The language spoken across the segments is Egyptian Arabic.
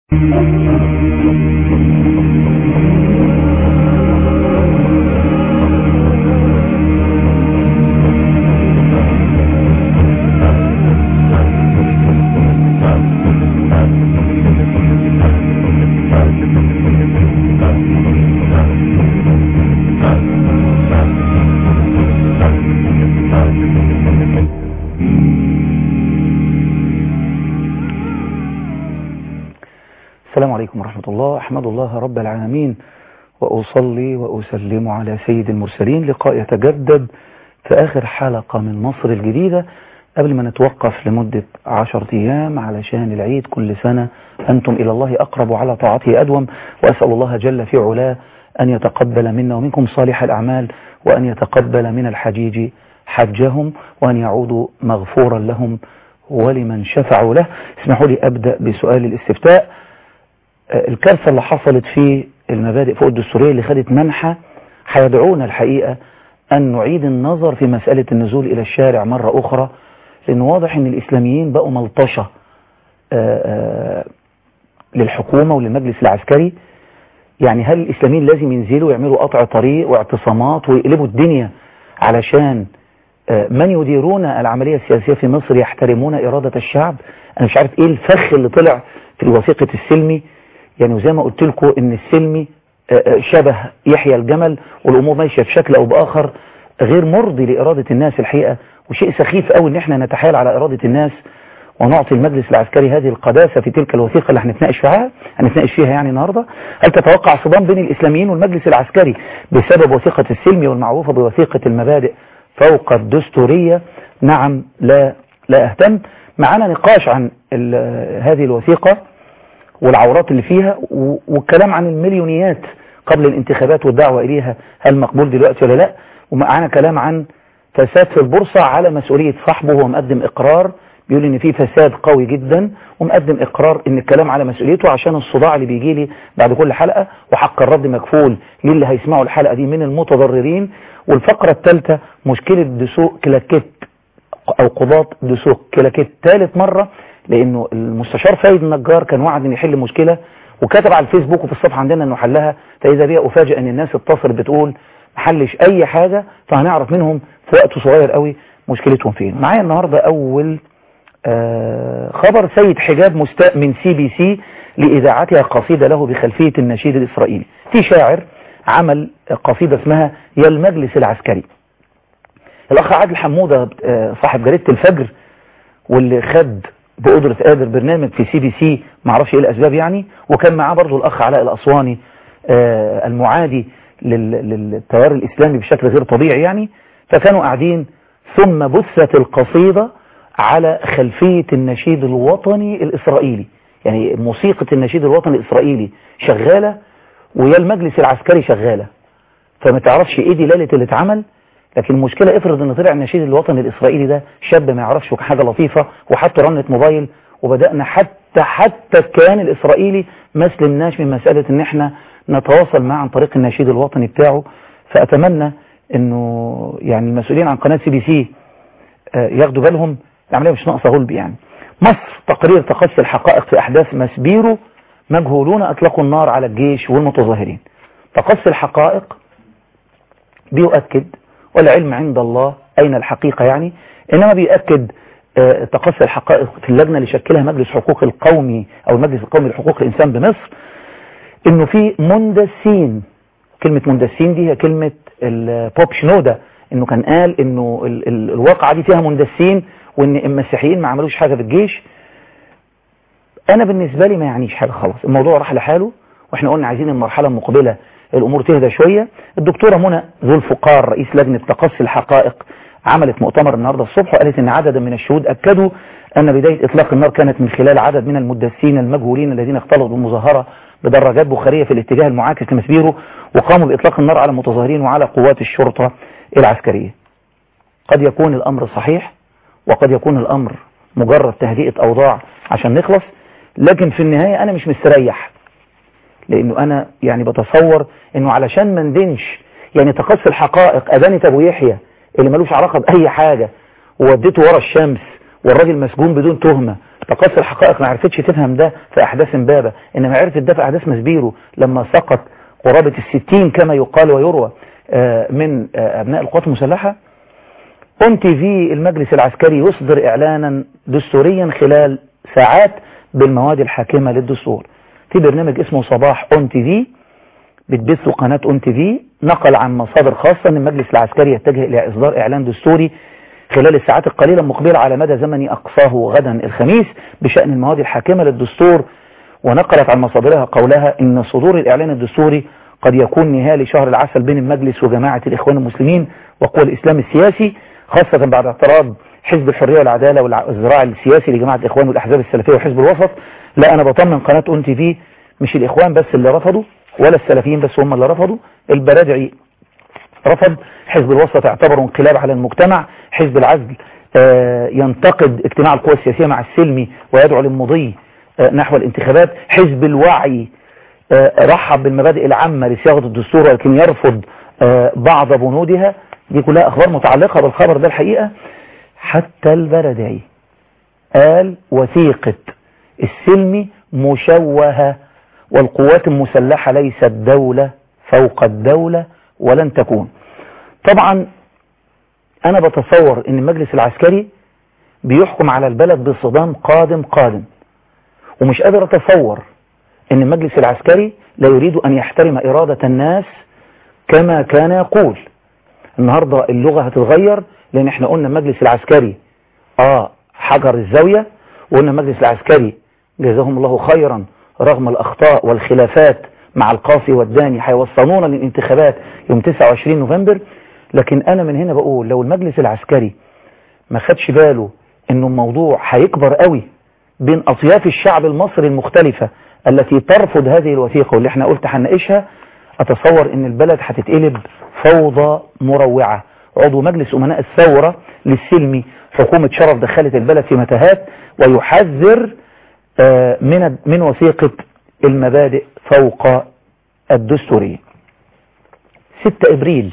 السلام عليكم ورحمة الله أحمد الله رب العالمين وأصلي وأسلم على سيد المرسلين لقاء يتجدد في آخر حلقة من مصر الجديدة قبل ما نتوقف لمدة عشر أيام علشان العيد كل سنة أنتم إلى الله أقرب على طاعته أدوم وأسأل الله جل في علاه أن يتقبل منا ومنكم صالح الأعمال وأن يتقبل من الحجيج حجهم وأن يعودوا مغفورا لهم ولمن شفعوا له اسمحوا لي أبدأ بسؤال الاستفتاء الكارثة اللي حصلت في المبادئ فوق الدستورية اللي خدت منحة هيدعونا الحقيقة أن نعيد النظر في مسألة النزول إلى الشارع مرة أخرى لأنه واضح أن الإسلاميين بقوا ملطشة للحكومة وللمجلس العسكري يعني هل الإسلاميين لازم ينزلوا ويعملوا قطع طريق واعتصامات ويقلبوا الدنيا علشان من يديرون العملية السياسية في مصر يحترمون إرادة الشعب أنا مش عارف إيه الفخ اللي طلع في وثيقة السلمي يعني وزي ما قلت لكم ان السلمي شبه يحيى الجمل والامور ماشيه بشكل او باخر غير مرضي لاراده الناس الحقيقه وشيء سخيف قوي ان احنا نتحايل على اراده الناس ونعطي المجلس العسكري هذه القداسه في تلك الوثيقه اللي هنتناقش فيها هنتناقش فيها يعني النهارده هل تتوقع صدام بين الاسلاميين والمجلس العسكري بسبب وثيقه السلمي والمعروفه بوثيقه المبادئ فوق الدستوريه نعم لا لا اهتم معانا نقاش عن هذه الوثيقه والعورات اللي فيها والكلام عن المليونيات قبل الانتخابات والدعوة إليها هل مقبول دلوقتي ولا لا ومعانا كلام عن فساد في البورصة على مسؤولية صاحبه هو مقدم إقرار بيقول إن في فساد قوي جدا ومقدم إقرار إن الكلام على مسؤوليته عشان الصداع اللي بيجي لي بعد كل حلقة وحق الرد مكفول للي هيسمعوا الحلقة دي من المتضررين والفقرة الثالثة مشكلة دسوق كلاكيت أو قضاة دسوق كلاكيت ثالث مرة لانه المستشار فايد النجار كان وعد ان يحل مشكلة وكتب على الفيسبوك وفي الصفحة عندنا انه حلها فاذا بيها افاجئ ان الناس اتصل بتقول محلش اي حاجة فهنعرف منهم في وقت صغير قوي مشكلتهم فين معايا النهاردة اول آه خبر سيد حجاب مستاء من سي بي سي لإذاعتها قصيدة له بخلفية النشيد الإسرائيلي في شاعر عمل قصيدة اسمها يا المجلس العسكري الأخ عادل حمودة صاحب جريدة الفجر واللي خد بقدرة قادر برنامج في سي بي سي معرفش ايه الاسباب يعني وكان معاه برضو الاخ علاء الاسواني آه المعادي للتيار الاسلامي بشكل غير طبيعي يعني فكانوا قاعدين ثم بثت القصيدة على خلفية النشيد الوطني الاسرائيلي يعني موسيقى النشيد الوطني الاسرائيلي شغالة ويا المجلس العسكري شغالة فما تعرفش ايه دلالة اللي اتعمل لكن المشكلة افرض ان طلع النشيد الوطني الاسرائيلي ده شاب ما يعرفش حاجة لطيفة وحط رنة موبايل وبدأنا حتى حتى الكيان الاسرائيلي ما سلمناش من مسألة ان احنا نتواصل معه عن طريق النشيد الوطني بتاعه فاتمنى انه يعني المسؤولين عن قناة سي بي سي ياخدوا بالهم العملية مش ناقصة غلب يعني مصر تقرير تقصي الحقائق في احداث مسبيرو مجهولون اطلقوا النار على الجيش والمتظاهرين تقصي الحقائق بيؤكد والعلم عند الله أين الحقيقة يعني إنما بيأكد تقصي الحقائق في اللجنة اللي شكلها مجلس حقوق القومي أو المجلس القومي لحقوق الإنسان بمصر إنه في مندسين كلمة مندسين دي هي كلمة البوب شنودا إنه كان قال إنه ال ال الواقعة دي فيها مندسين وإن المسيحيين ما عملوش حاجة في الجيش أنا بالنسبة لي ما يعنيش حاجة خلاص الموضوع راح لحاله وإحنا قلنا عايزين المرحلة المقبلة الأمور تهدى شوية الدكتورة منى ذو الفقار رئيس لجنة تقصي الحقائق عملت مؤتمر النهاردة الصبح وقالت ان عددا من الشهود أكدوا أن بداية إطلاق النار كانت من خلال عدد من المدسين المجهولين الذين اختلطوا بالمظاهرة بدراجات بخارية في الاتجاه المعاكس لمسبيرو وقاموا بإطلاق النار على المتظاهرين وعلى قوات الشرطة العسكرية قد يكون الأمر صحيح وقد يكون الأمر مجرد تهدئة أوضاع عشان نخلص لكن في النهاية أنا مش مستريح لأنه أنا يعني بتصور أنه علشان ما ندنش يعني تقصي الحقائق أدانة أبو يحيى اللي ملوش علاقة بأي حاجة ووديته ورا الشمس والراجل مسجون بدون تهمة تقصي الحقائق ما عرفتش تفهم ده في أحداث امبابة إنما عرفت ده في أحداث مسبيرو لما سقط قرابة الستين كما يقال ويروى من أبناء القوات المسلحة أم تي في المجلس العسكري يصدر إعلانا دستوريا خلال ساعات بالمواد الحاكمة للدستور في برنامج اسمه صباح أون تي في بتبثه قناة أون تي في نقل عن مصادر خاصة أن المجلس العسكري يتجه إلى إصدار إعلان دستوري خلال الساعات القليلة المقبلة على مدى زمني أقصاه غدا الخميس بشأن المواد الحاكمة للدستور ونقلت عن مصادرها قولها إن صدور الإعلان الدستوري قد يكون نهاية لشهر العسل بين المجلس وجماعة الإخوان المسلمين وقوى الإسلام السياسي خاصة بعد اعتراض حزب الحرية والعدالة والزراع السياسي لجماعة الإخوان والأحزاب السلفية وحزب الوسط لا أنا بطمن قناة أون تي في مش الإخوان بس اللي رفضوا ولا السلفيين بس هم اللي رفضوا البرادعي رفض حزب الوسط اعتبره انقلاب على المجتمع حزب العزل آه ينتقد اجتماع القوى السياسية مع السلمي ويدعو للمضي آه نحو الانتخابات حزب الوعي آه رحب بالمبادئ العامة لصياغة الدستور ولكن يرفض بعض بنودها دي كلها أخبار متعلقة بالخبر ده الحقيقة حتى البردعي قال وثيقة السلمي مشوهة والقوات المسلحة ليست دولة فوق الدولة ولن تكون طبعا أنا بتصور أن المجلس العسكري بيحكم على البلد بصدام قادم قادم ومش قادر أتصور أن المجلس العسكري لا يريد أن يحترم إرادة الناس كما كان يقول النهاردة اللغة هتتغير لأن احنا قلنا المجلس العسكري آه حجر الزاوية وقلنا المجلس العسكري جزاهم الله خيرا رغم الأخطاء والخلافات مع القاصي والداني هيوصلونا للانتخابات يوم 29 نوفمبر لكن أنا من هنا بقول لو المجلس العسكري ما خدش باله إنه الموضوع هيكبر قوي بين أطياف الشعب المصري المختلفة التي ترفض هذه الوثيقة واللي احنا قلت هنناقشها أتصور إن البلد هتتقلب فوضى مروعة عضو مجلس أمناء الثورة للسلمي حكومة شرف دخلت البلد في متاهات ويحذر من من وثيقة المبادئ فوق الدستورية 6 إبريل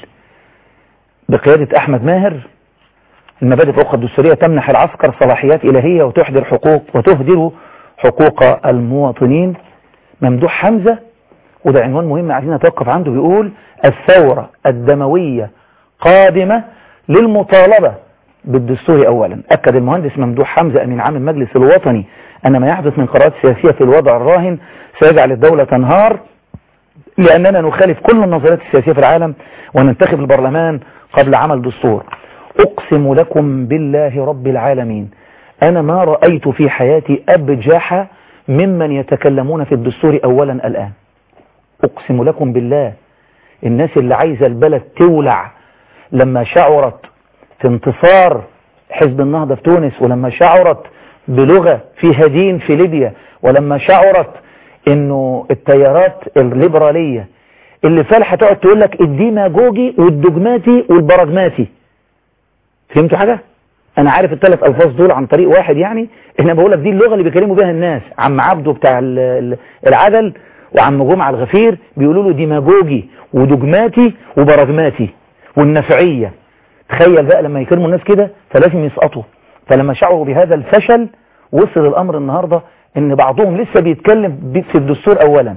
بقيادة أحمد ماهر المبادئ فوق الدستورية تمنح العسكر صلاحيات إلهية وتحضر حقوق وتهدر حقوق المواطنين ممدوح حمزة وده عنوان مهم عايزين نتوقف عنده بيقول الثورة الدموية قادمة للمطالبة بالدستور أولا أكد المهندس ممدوح حمزة أمين عام المجلس الوطني أن ما يحدث من قرارات سياسية في الوضع الراهن سيجعل الدولة تنهار لأننا نخالف كل النظريات السياسية في العالم وننتخب البرلمان قبل عمل دستور أقسم لكم بالله رب العالمين أنا ما رأيت في حياتي أبجح ممن يتكلمون في الدستور أولا الآن أقسم لكم بالله الناس اللي عايزة البلد تولع لما شعرت في انتصار حزب النهضة في تونس ولما شعرت بلغة في هدين في ليبيا ولما شعرت انه التيارات الليبرالية اللي فالحة تقعد تقول لك الديماجوجي والدجماتي والبراجماتي فهمتوا حاجة؟ انا عارف الثلاث الفاظ دول عن طريق واحد يعني احنا بقول لك دي اللغة اللي بيكلموا بها الناس عم عبده بتاع العدل وعم جمعة الغفير بيقولوا له ديماجوجي ودجماتي وبراجماتي والنفعية تخيل بقى لما يكرموا الناس كده فلازم يسقطوا فلما شعروا بهذا الفشل وصل الأمر النهاردة ان بعضهم لسه بيتكلم في الدستور أولا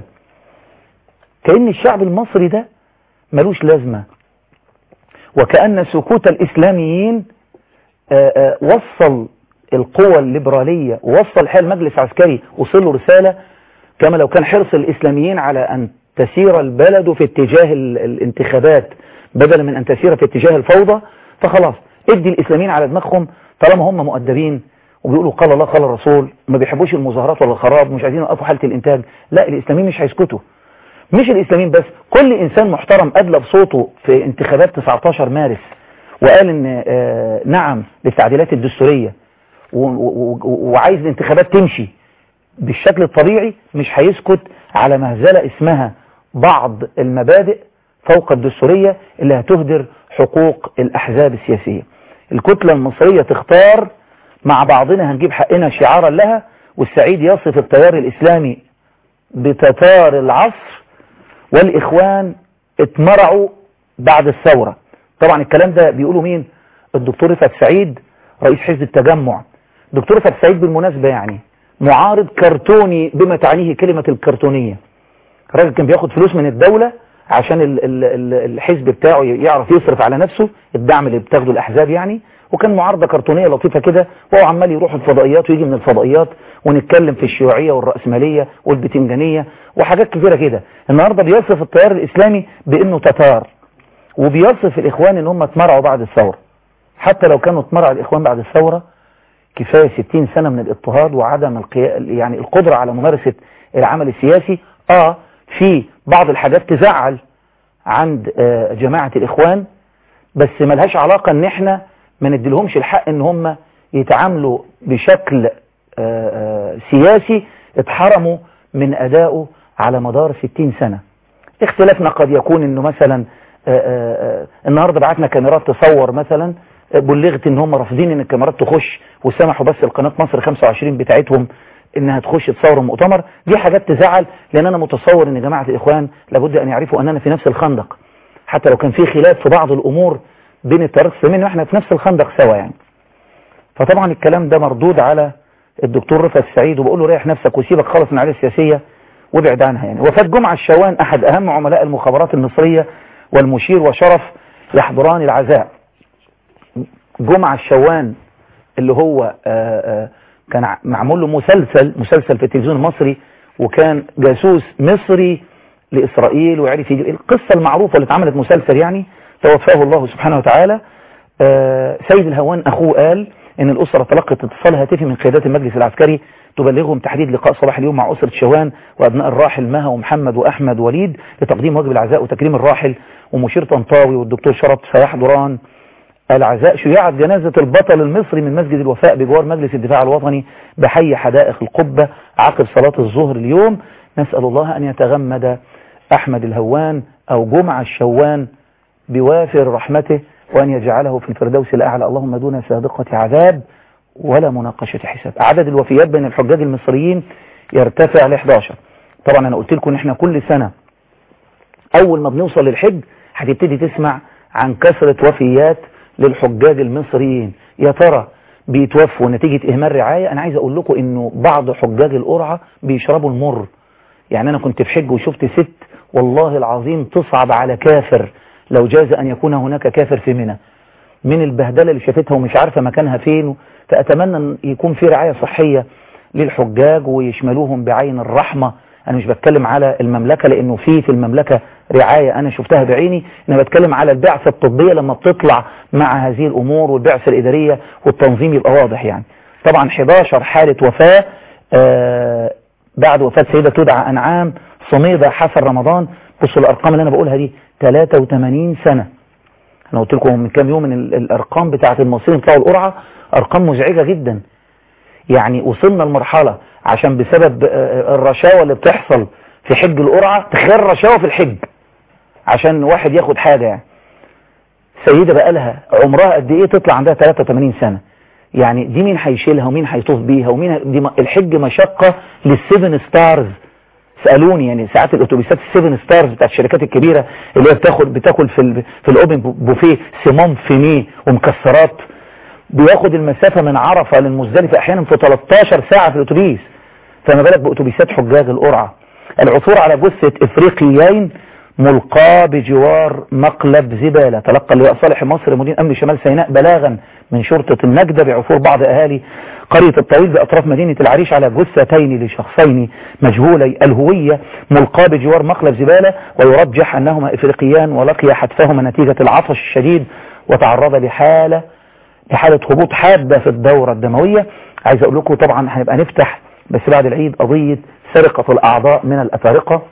كأن الشعب المصري ده ملوش لازمة وكأن سكوت الإسلاميين آآ آآ وصل القوى الليبرالية ووصل حال مجلس عسكري وصل له رسالة كما لو كان حرص الإسلاميين على أن تسير البلد في اتجاه الانتخابات بدلا من أن تسير في اتجاه الفوضى فخلاص ادي الإسلاميين على دماغهم طالما هم مؤدبين وبيقولوا قال الله قال الرسول ما بيحبوش المظاهرات ولا الخراب مش عايزين يوقفوا حالة الإنتاج لا الإسلاميين مش هيسكتوا مش الإسلاميين بس كل إنسان محترم أدلى بصوته في انتخابات 19 مارس وقال إن آه نعم للتعديلات الدستورية وعايز الانتخابات تمشي بالشكل الطبيعي مش هيسكت على مهزلة اسمها بعض المبادئ فوق الدستورية اللي هتهدر حقوق الأحزاب السياسية الكتلة المصرية تختار مع بعضنا هنجيب حقنا شعارا لها والسعيد يصف التيار الإسلامي بتتار العصر والإخوان اتمرعوا بعد الثورة طبعا الكلام ده بيقولوا مين الدكتور رفعت سعيد رئيس حزب التجمع دكتور رفعت سعيد بالمناسبة يعني معارض كرتوني بما تعنيه كلمة الكرتونية الراجل كان بياخد فلوس من الدولة عشان ال ال ال الحزب بتاعه يعرف يصرف على نفسه الدعم اللي بتاخده الأحزاب يعني وكان معارضة كرتونية لطيفة كده وهو عمال يروح الفضائيات ويجي من الفضائيات ونتكلم في الشيوعية والرأسمالية والبتنجانية وحاجات كثيرة كده النهاردة بيصف التيار الإسلامي بأنه تتار وبيصف الإخوان إن هم اتمرعوا بعد الثورة حتى لو كانوا اتمرع الإخوان بعد الثورة كفاية 60 سنة من الاضطهاد وعدم القيا... يعني القدرة على ممارسة العمل السياسي اه في بعض الحاجات تزعل عند آه جماعة الإخوان بس ملهاش علاقة ان احنا ما نديلهمش الحق ان هم يتعاملوا بشكل آه آه سياسي اتحرموا من أدائه على مدار 60 سنة اختلافنا قد يكون انه مثلا النهاردة بعتنا كاميرات تصور مثلا بلغت ان هم رافضين ان الكاميرات تخش وسمحوا بس القناة مصر 25 بتاعتهم انها تخش تصور المؤتمر دي حاجات تزعل لان انا متصور ان جماعة الاخوان لابد ان يعرفوا اننا في نفس الخندق حتى لو كان في خلاف في بعض الامور بين التيار الاسلامي واحنا في نفس الخندق سوا يعني فطبعا الكلام ده مردود على الدكتور رفعت السعيد وبقول له ريح نفسك وسيبك خالص من العمليه السياسيه وابعد عنها يعني وفاة جمعة الشوان احد اهم عملاء المخابرات المصرية والمشير وشرف يحضران العزاء جمعة الشوان اللي هو آآ آآ كان معمول له مسلسل مسلسل في التلفزيون المصري وكان جاسوس مصري لإسرائيل وعرف يجي القصة المعروفة اللي اتعملت مسلسل يعني توفاه الله سبحانه وتعالى سيد الهوان أخوه قال ان الأسرة تلقت اتصال هاتفي من قيادات المجلس العسكري تبلغهم تحديد لقاء صباح اليوم مع أسرة شوان وأبناء الراحل مها ومحمد وأحمد وليد لتقديم واجب العزاء وتكريم الراحل ومشير طنطاوي والدكتور شرف سيحضران العزاء شيعت جنازة البطل المصري من مسجد الوفاء بجوار مجلس الدفاع الوطني بحي حدائق القبة عقب صلاة الظهر اليوم نسأل الله أن يتغمد أحمد الهوان أو جمع الشوان بوافر رحمته وأن يجعله في الفردوس الأعلى اللهم دون سابقة عذاب ولا مناقشة حساب عدد الوفيات بين الحجاج المصريين يرتفع ل 11 طبعا أنا قلت لكم إن إحنا كل سنة أول ما بنوصل للحج هتبتدي تسمع عن كثرة وفيات للحجاج المصريين يا ترى بيتوفوا نتيجة إهمال رعاية أنا عايز أقول لكم إنه بعض حجاج القرعة بيشربوا المر يعني أنا كنت في حج وشفت ست والله العظيم تصعب على كافر لو جاز أن يكون هناك كافر في منى من البهدلة اللي شافتها ومش عارفة مكانها فين فأتمنى أن يكون في رعاية صحية للحجاج ويشملوهم بعين الرحمة أنا مش بتكلم على المملكة لأنه في في المملكة رعاية أنا شفتها بعيني أنا بتكلم على البعثة الطبية لما بتطلع مع هذه الأمور والبعثة الإدارية والتنظيم يبقى واضح يعني طبعا 11 حالة وفاة آه بعد وفاة سيدة تدعى أنعام صميدة حسن رمضان بصوا الأرقام اللي أنا بقولها دي 83 سنة أنا قلت لكم من كام يوم من الأرقام بتاعة المصريين بتاعوا القرعة أرقام مزعجة جدا يعني وصلنا لمرحلة عشان بسبب الرشاوى اللي بتحصل في حج القرعة تخيل رشاوى في الحج عشان واحد ياخد حاجة يعني سيدة بقى لها عمرها قد ايه تطلع عندها 83 سنة يعني دي مين هيشيلها ومين هيطوف بيها ومين دي الحج مشقة للسيفن ستارز سألوني يعني ساعات الاتوبيسات السيفن ستارز بتاعت الشركات الكبيرة اللي هي بتاخد بتاكل في ال في الاوبن بوفيه سيمون فينيه ومكسرات بياخد المسافة من عرفة للمزدلفة احيانا في 13 ساعة في الاتوبيس فما بالك باتوبيسات حجاج القرعة العثور على جثة افريقيين ملقاة بجوار مقلب زبالة تلقى اللواء صالح مصر مدير امن شمال سيناء بلاغا من شرطة النجدة بعثور بعض اهالي قرية الطويل باطراف مدينة العريش على جثتين لشخصين مجهولي الهوية ملقاة بجوار مقلب زبالة ويرجح انهما افريقيان ولقي حتفهما نتيجة العطش الشديد وتعرض لحالة لحالة هبوط حادة في الدورة الدموية عايز اقول لكم طبعا هنبقى نفتح بس بعد العيد قضية سرقة الاعضاء من الافارقة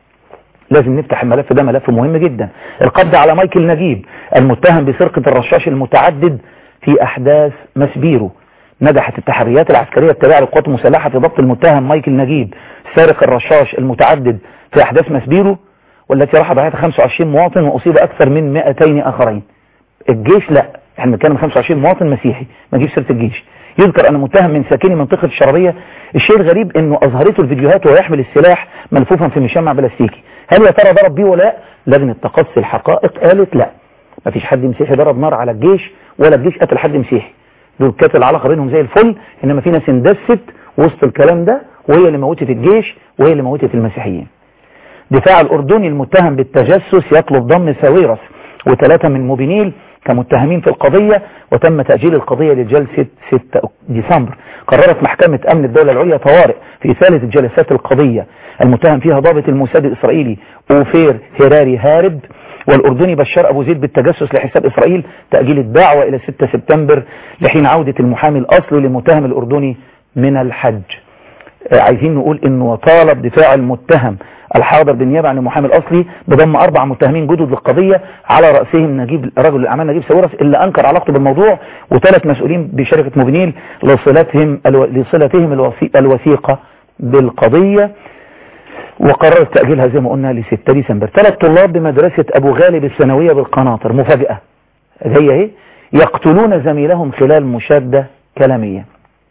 لازم نفتح الملف ده ملف مهم جدا القبض على مايكل نجيب المتهم بسرقة الرشاش المتعدد في احداث مسبيرو نجحت التحريات العسكرية التابعة للقوات المسلحة في ضبط المتهم مايكل نجيب سارق الرشاش المتعدد في احداث مسبيرو والتي راح ضحيتها 25 مواطن واصيب اكثر من 200 اخرين الجيش لا احنا بنتكلم 25 مواطن مسيحي ما نجيب سيره الجيش يذكر ان متهم من ساكني منطقة الشرابية الشيء الغريب انه اظهرته الفيديوهات وهو يحمل السلاح ملفوفا في مشمع بلاستيكي هل يا ترى ضرب بيه ولا لا لجنة تقصي الحقائق قالت لا ما فيش حد مسيحي ضرب نار على الجيش ولا الجيش قتل حد مسيحي دول كانت العلاقة بينهم زي الفل انما في ناس اندست وسط الكلام ده وهي اللي موتت الجيش وهي اللي موتت المسيحيين دفاع الأردني المتهم بالتجسس يطلب ضم ساويرس وثلاثة من موبينيل كمتهمين في القضية وتم تأجيل القضية لجلسة 6 ديسمبر قررت محكمة أمن الدولة العليا طوارئ في ثالث جلسات القضية المتهم فيها ضابط الموساد الإسرائيلي أوفير هيراري هارب والأردني بشار أبو زيد بالتجسس لحساب إسرائيل تأجيل الدعوة إلى 6 سبتمبر لحين عودة المحامي الأصلي للمتهم الأردني من الحج عايزين نقول انه طالب دفاع المتهم الحاضر بالنيابه عن المحامي الاصلي بضم اربع متهمين جدد للقضيه على راسهم نجيب رجل الاعمال نجيب ساويرس اللي انكر علاقته بالموضوع وثلاث مسؤولين بشركه موبينيل لصلتهم الو... لصلتهم الوثي... الوثيقه بالقضيه وقررت تاجيلها زي ما قلنا ل 6 ديسمبر ثلاث طلاب بمدرسه ابو غالب الثانويه بالقناطر مفاجاه هي اهي يقتلون زميلهم خلال مشاده كلاميه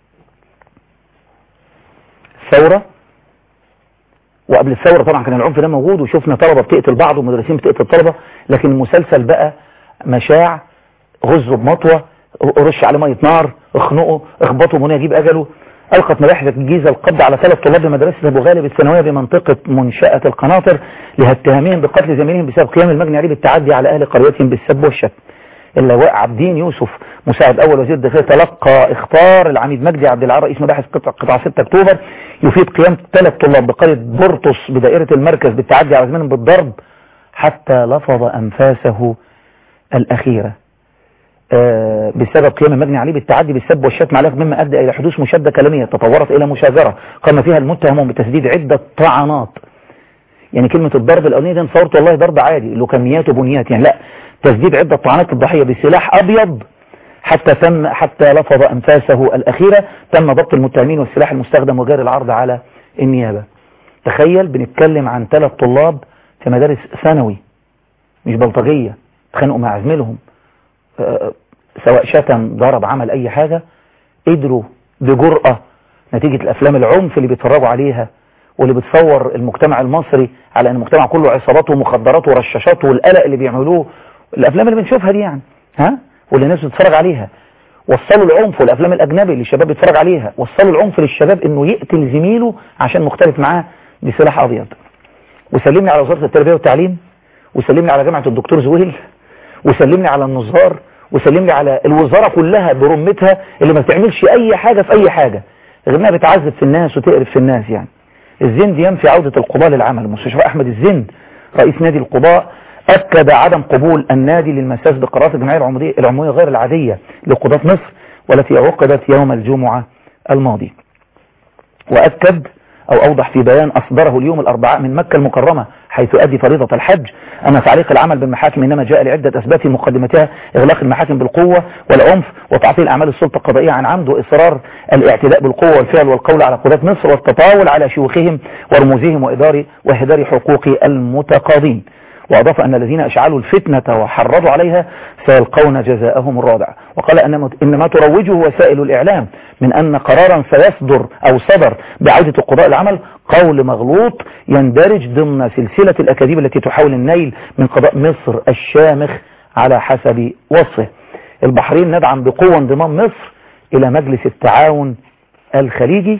الثورة وقبل الثورة طبعا كان العنف ده موجود وشفنا طلبة بتقتل بعض ومدرسين بتقتل طلبة لكن المسلسل بقى مشاع غزه بمطوة رش عليه مية نار اخنقه اخبطه منيه يجيب اجله القت مباحث الجيزة القبض على ثلاث طلاب بمدرسة ابو غالب الثانوية بمنطقة منشأة القناطر لاتهامهم بقتل زميلهم بسبب قيام المجني عليه بالتعدي على اهل قريتهم بالسب والشتم اللواء عبدين يوسف مساعد اول وزير الداخليه تلقى اختار العميد مجدي عبد العال رئيس مباحث قطاع, قطاع 6 اكتوبر يفيد قيام ثلاث طلاب بقريه بورتوس بدائره المركز بالتعدي على زميلهم بالضرب حتى لفظ انفاسه الاخيره آه بسبب قيام المجني عليه بالتعدي بالسب والشتم عليه مما ادى الى حدوث مشاده كلاميه تطورت الى مشاجره قام فيها المتهمون بتسديد عده طعنات يعني كلمه الضرب الاولانيه دي صورت والله ضرب عادي له كميات وبنيات يعني لا تسديد عدة طعنات الضحية بسلاح أبيض حتى تم حتى لفظ أنفاسه الأخيرة تم ضبط المتهمين والسلاح المستخدم وجاري العرض على النيابة تخيل بنتكلم عن ثلاث طلاب في مدارس ثانوي مش بلطجية اتخانقوا مع زميلهم أه سواء شتم ضرب عمل أي حاجة قدروا بجرأة نتيجة الأفلام العنف اللي بيتفرجوا عليها واللي بتصور المجتمع المصري على أن المجتمع كله عصابات ومخدرات ورشاشات والقلق اللي بيعملوه الافلام اللي بنشوفها دي يعني ها واللي الناس بتتفرج عليها وصلوا العنف والافلام الاجنبي اللي الشباب بيتفرج عليها وصلوا العنف للشباب انه يقتل زميله عشان مختلف معاه بسلاح ابيض وسلمني على وزاره التربيه والتعليم وسلمني على جامعه الدكتور زويل وسلمني على النظار وسلمني على الوزاره كلها برمتها اللي ما بتعملش اي حاجه في اي حاجه غير انها بتعذب في الناس وتقرف في الناس يعني الزند ينفي عوده القضاه للعمل مستشفى احمد الزند رئيس نادي القضاء أكد عدم قبول النادي للمساس بقرارات الجمعية العمومية غير العادية لقضاة مصر والتي عقدت يوم الجمعة الماضي وأكد أو أوضح في بيان أصدره اليوم الأربعاء من مكة المكرمة حيث أدي فريضة الحج أن تعليق العمل بالمحاكم إنما جاء لعدة أسباب في مقدمتها إغلاق المحاكم بالقوة والعنف وتعطيل أعمال السلطة القضائية عن عمد وإصرار الاعتداء بالقوة والفعل والقول على قضاة مصر والتطاول على شيوخهم ورموزهم وإدار وإهدار حقوق المتقاضين وأضاف أن الذين أشعلوا الفتنة وحرضوا عليها سيلقون جزاءهم الرادع وقال أن إن ما تروجه وسائل الإعلام من أن قرارا سيصدر أو صدر بعودة القضاء العمل قول مغلوط يندرج ضمن سلسلة الأكاذيب التي تحاول النيل من قضاء مصر الشامخ على حسب وصفه البحرين ندعم بقوة انضمام مصر إلى مجلس التعاون الخليجي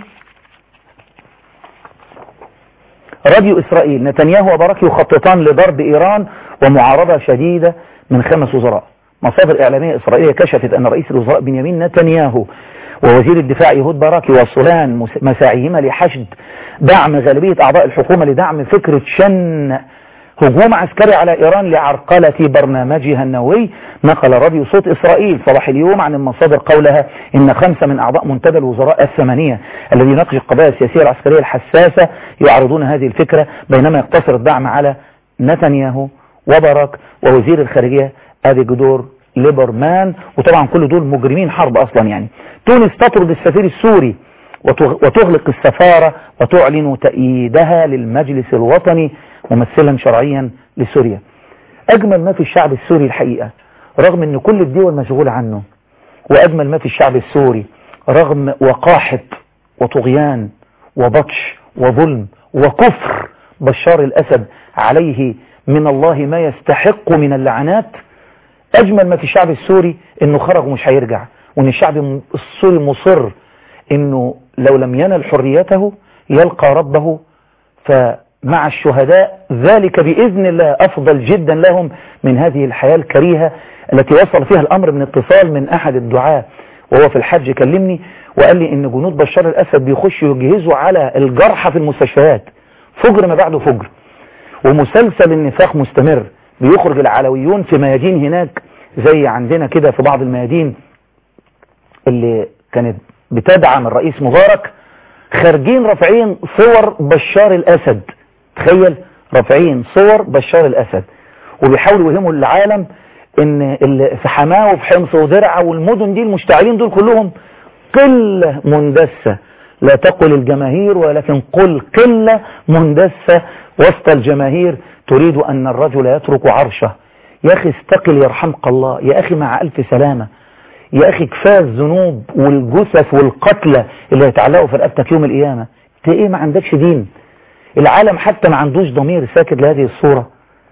راديو إسرائيل نتنياهو وبراك يخططان لضرب إيران ومعارضة شديدة من خمس وزراء مصادر إعلامية إسرائيلية كشفت أن رئيس الوزراء بنيامين نتنياهو ووزير الدفاع يهود باراكي وصلان مساعيهما لحشد دعم غالبية أعضاء الحكومة لدعم فكرة شن هجوم عسكري على إيران لعرقلة برنامجها النووي نقل راديو صوت إسرائيل صباح اليوم عن المصادر قولها إن خمسة من أعضاء منتدى الوزراء الثمانية الذي يناقش القضايا السياسية العسكرية الحساسة يعرضون هذه الفكرة بينما يقتصر الدعم على نتنياهو وبراك ووزير الخارجية أبي جدور ليبرمان وطبعا كل دول مجرمين حرب أصلا يعني تونس تطرد السفير السوري وتغلق السفارة وتعلن تأييدها للمجلس الوطني ممثلا شرعيا لسوريا أجمل ما في الشعب السوري الحقيقة رغم أن كل الدول مشغولة عنه وأجمل ما في الشعب السوري رغم وقاحة وطغيان وبطش وظلم وكفر بشار الأسد عليه من الله ما يستحق من اللعنات أجمل ما في الشعب السوري أنه خرج ومش هيرجع وأن الشعب السوري مصر أنه لو لم ينل حريته يلقى ربه فمع الشهداء ذلك بإذن الله أفضل جدا لهم من هذه الحياة الكريهة التي وصل فيها الأمر من اتصال من أحد الدعاة وهو في الحج كلمني وقال لي إن جنود بشار الأسد بيخشوا يجهزوا على الجرحى في المستشفيات فجر ما بعده فجر ومسلسل النفاق مستمر بيخرج العلويون في ميادين هناك زي عندنا كده في بعض الميادين اللي كانت بتدعم الرئيس مبارك خارجين رافعين صور بشار الأسد تخيل رافعين صور بشار الأسد وبيحاولوا يوهموا العالم ان في حماه وفي حمص ودرعا والمدن دي المشتعلين دول كلهم قلة مندسة لا تقل الجماهير ولكن قل قلة مندسة وسط الجماهير تريد أن الرجل يترك عرشه يا أخي استقل يرحمك الله يا أخي مع ألف سلامة يا أخي كفاية الذنوب والجثث والقتلى اللي هيتعلقوا في رقبتك يوم القيامة انت ايه ما عندكش دين العالم حتى ما عندوش ضمير ساكت لهذه الصورة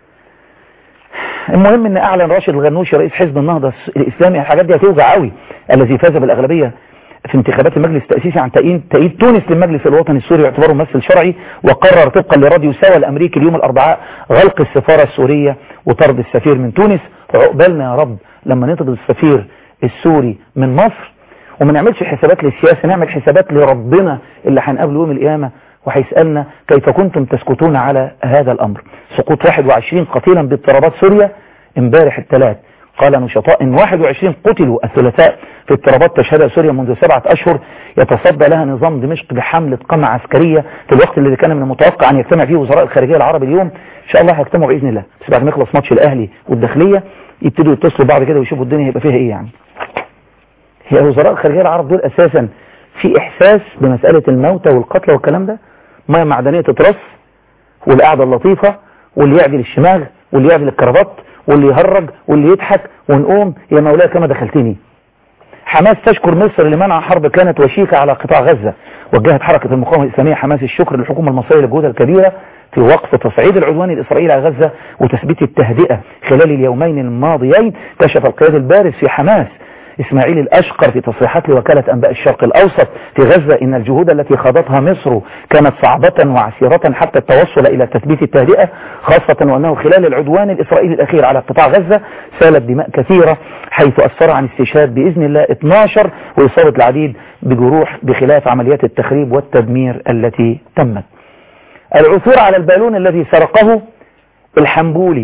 المهم ان اعلن راشد الغنوشي رئيس حزب النهضة الاسلامي الحاجات دي هتوجع قوي الذي فاز بالاغلبية في انتخابات المجلس التأسيسي عن تأييد تونس للمجلس الوطني السوري باعتباره ممثل شرعي وقرر طبقا لراديو سوا الامريكي اليوم الاربعاء غلق السفارة السورية وطرد السفير من تونس عقبالنا يا رب لما نطرد السفير السوري من مصر وما نعملش حسابات للسياسة نعمل حسابات لربنا اللي هنقابله يوم القيامة وهيسألنا كيف كنتم تسكتون على هذا الأمر سقوط 21 قتيلا باضطرابات سوريا امبارح الثلاث قال نشطاء ان 21 قتلوا الثلاثاء في اضطرابات تشهدها سوريا منذ سبعة أشهر يتصدى لها نظام دمشق بحملة قمع عسكرية في الوقت الذي كان من المتوقع أن يجتمع فيه وزراء الخارجية العرب اليوم إن شاء الله هيجتمعوا بإذن الله بس بعد ما يخلص ماتش الأهلي والداخلية يبتدوا يتصلوا بعض كده ويشوفوا الدنيا هيبقى فيها إيه يعني هي وزراء الخارجية العرب دول أساسا في إحساس بمسألة الموتى والقتلى والكلام ده مياه معدنية تترص والقعدة اللطيفة واللي يعدل الشماغ واللي يعدل الكرافات واللي يهرج واللي يضحك ونقوم يا مولاي كما دخلتني حماس تشكر مصر لمنع حرب كانت وشيكة على قطاع غزة وجهت حركة المقاومة الإسلامية حماس الشكر للحكومة المصرية لجهودها الكبيرة في وقف تصعيد العدوان الإسرائيلي على غزة وتثبيت التهدئة خلال اليومين الماضيين كشف القيادة البارز في حماس إسماعيل الأشقر في تصريحات لوكالة أنباء الشرق الأوسط في غزة إن الجهود التي خاضتها مصر كانت صعبة وعسيرة حتى التوصل إلى تثبيت التهدئة خاصة وأنه خلال العدوان الإسرائيلي الأخير على قطاع غزة سالت دماء كثيرة حيث أسفر عن استشهاد بإذن الله 12 وإصابة العديد بجروح بخلاف عمليات التخريب والتدمير التي تمت العثور على البالون الذي سرقه الحنبولي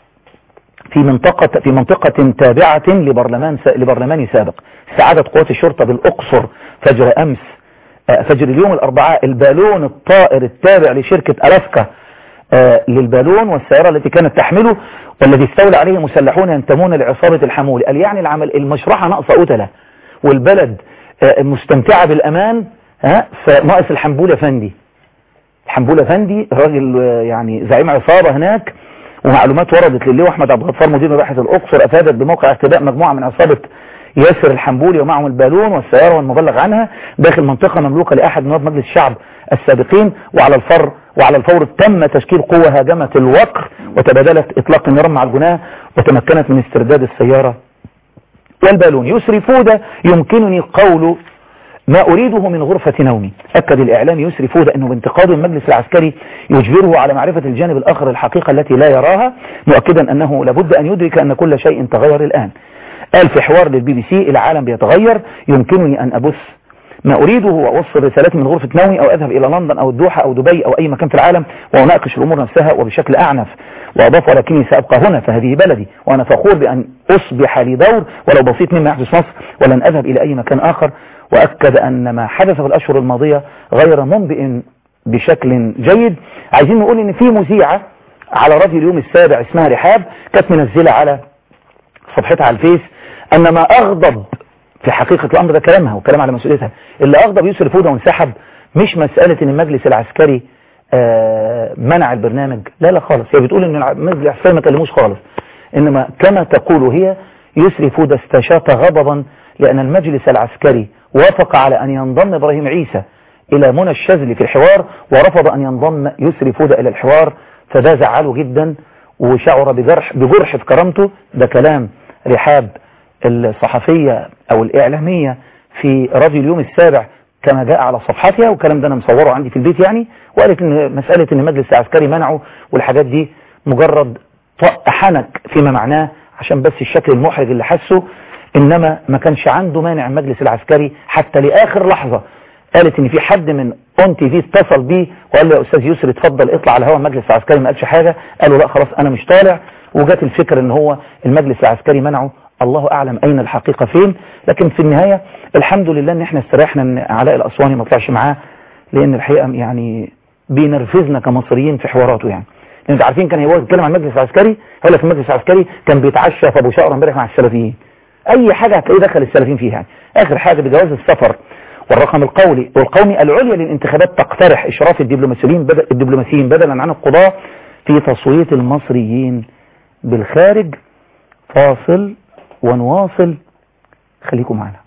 في منطقة في منطقة تابعة لبرلمان لبرلمان سابق استعادت قوات الشرطة بالأقصر فجر أمس فجر اليوم الأربعاء البالون الطائر التابع لشركة ألاسكا للبالون والسيارة التي كانت تحمله والذي استولى عليه مسلحون ينتمون لعصابة الحمولي قال يعني العمل المشرحة ناقصة قتلة والبلد مستمتعة بالأمان ها فناقص الحنبولة فندي الحنبولة فندي راجل يعني زعيم عصابة هناك ومعلومات وردت للواء احمد عبد الغفار مدير مباحث الاقصر افادت بموقع اختباء مجموعه من عصابه ياسر الحنبولي ومعهم البالون والسياره والمبلغ عنها داخل منطقه مملوكه لاحد نواب مجلس الشعب السابقين وعلى الفر وعلى الفور تم تشكيل قوه هاجمت الوقر وتبادلت اطلاق النيران مع الجناه وتمكنت من استرداد السياره والبالون يسري فوده يمكنني قول ما أريده من غرفة نومي أكد الإعلام يسري فوده أنه بانتقاد المجلس العسكري يجبره على معرفة الجانب الآخر الحقيقة التي لا يراها مؤكدا أنه لابد أن يدرك أن كل شيء تغير الآن قال في حوار للبي بي سي العالم بيتغير يمكنني أن أبث ما أريده وأوصل رسالتي من غرفة نومي أو أذهب إلى لندن أو الدوحة أو دبي أو أي مكان في العالم وأناقش الأمور نفسها وبشكل أعنف وأضاف ولكني سأبقى هنا فهذه بلدي وأنا فخور بأن أصبح لي دور ولو بسيط مما يحدث مصر ولن أذهب إلى أي مكان آخر وأكد أن ما حدث في الأشهر الماضية غير منبئ بشكل جيد عايزين نقول ان في مذيعة على راديو اليوم السابع اسمها رحاب كانت منزلة على صفحتها على الفيس ان ما اغضب في حقيقة الامر ده كلامها وكلام على مسؤوليتها اللي اغضب يوسف فودة وانسحب مش مسألة ان المجلس العسكري آه منع البرنامج لا لا خالص هي بتقول ان المجلس العسكري ما كلموش خالص انما كما تقول هي يسري فودة استشاط غضبا لان المجلس العسكري وافق على ان ينضم ابراهيم عيسى الى منى الشاذلي في الحوار ورفض ان ينضم يسري فودة الى الحوار فده زعله جدا وشعر بجرح بجرح في كرامته ده كلام رحاب الصحفية او الاعلامية في راديو اليوم السابع كما جاء على صفحتها والكلام ده انا مصوره عندي في البيت يعني وقالت ان مسألة ان المجلس العسكري منعه والحاجات دي مجرد طق حنك فيما معناه عشان بس الشكل المحرج اللي حسه انما ما كانش عنده مانع المجلس العسكري حتى لاخر لحظة قالت ان في حد من اون تي في اتصل بيه وقال له يا استاذ يسر اتفضل اطلع على هوا المجلس العسكري ما قالش حاجة قالوا لا خلاص انا مش طالع وجات الفكرة ان هو المجلس العسكري منعه الله اعلم اين الحقيقة فين لكن في النهاية الحمد لله ان احنا استريحنا ان علاء الاسواني ما طلعش معاه لان الحقيقة يعني بينرفزنا كمصريين في حواراته يعني لان انتوا عارفين كان هو يتكلم عن المجلس العسكري هقول لك المجلس العسكري كان بيتعشى في ابو شقره امبارح مع السلفيين اي حاجة هتلاقيه دخل السلفيين فيها يعني. اخر حاجة بجواز السفر والرقم القولي والقومي العليا للانتخابات تقترح اشراف الدبلوماسيين بدل الدبلوماسيين بدلا عن القضاة في تصويت المصريين بالخارج فاصل ونواصل خليكم معنا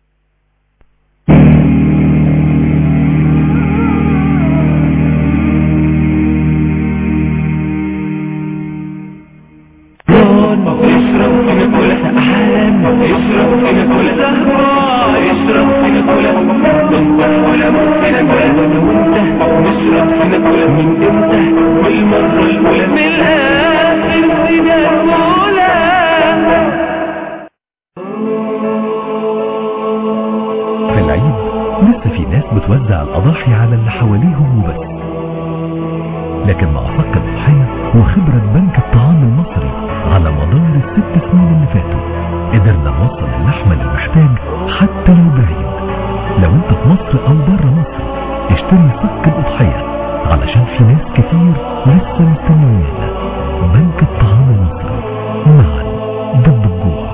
في العيد لسه في ناس بتوزع الأضاحي على اللي حواليهم وبس لكن مع صك الأضحية وخبرة بنك الطعام المصري على مدار الست سنين اللي فاتوا قدرنا نوصل اللحمة للمحتاج حتى لو بعيد لو انت في مصر أو بره مصر اشتري صك الأضحية علشان في ناس كتير لسه مستنيانا بنك الطعام المصري معا ضد الجوع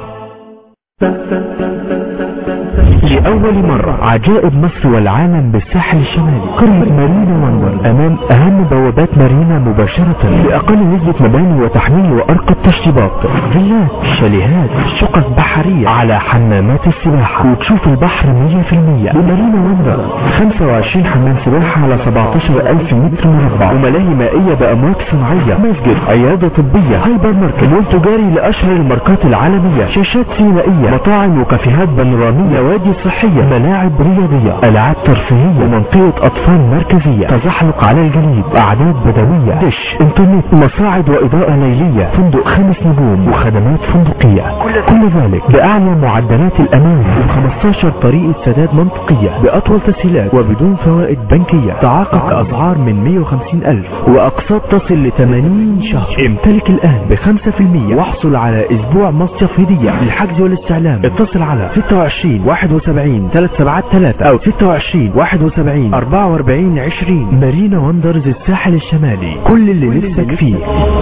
لأول مرة عجائب مصر والعالم بالساحل الشمالي قرية مارينا وندر أمام أهم بوابات مارينا مباشرة بأقل نسبة مباني وتحميل وأرقى التشطيبات فيلات شاليهات شقق بحرية على حمامات السباحة وتشوف البحر 100% بمارينا وندر 25 حمام سباحة على 17000 متر مربع وملاهي مائية بأمواج صناعية مسجد عيادة طبية هايبر ماركت مول تجاري لأشهر الماركات العالمية شاشات سينمائية مطاعم وكافيهات بانورامية نوادي صحية ملاعب رياضية ألعاب ترفيهية ومنطقة أطفال مركزية تزحلق على الجليد أعداد بدوية دش انترنت مصاعد وإضاءة ليلية فندق خمس نجوم وخدمات فندقية كل ذلك بأعلى معدلات الأمان و15 طريقة سداد منطقية بأطول تسهيلات وبدون فوائد بنكية تعاقد كأسعار من 150 ألف وأقساط تصل ل 80 شهر امتلك الآن ب 5% واحصل على أسبوع مصيف هدية للحجز والاستعلام اتصل على 26 71 373 أو 26 71 44 20 مارينا وندرز الساحل الشمالي كل اللي نفسك فيه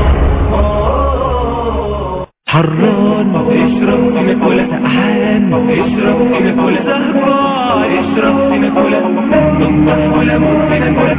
حران اشرب في مقولة سقعان اشرب في مقولة سهران اشرب في مقولة من مقولة ممكن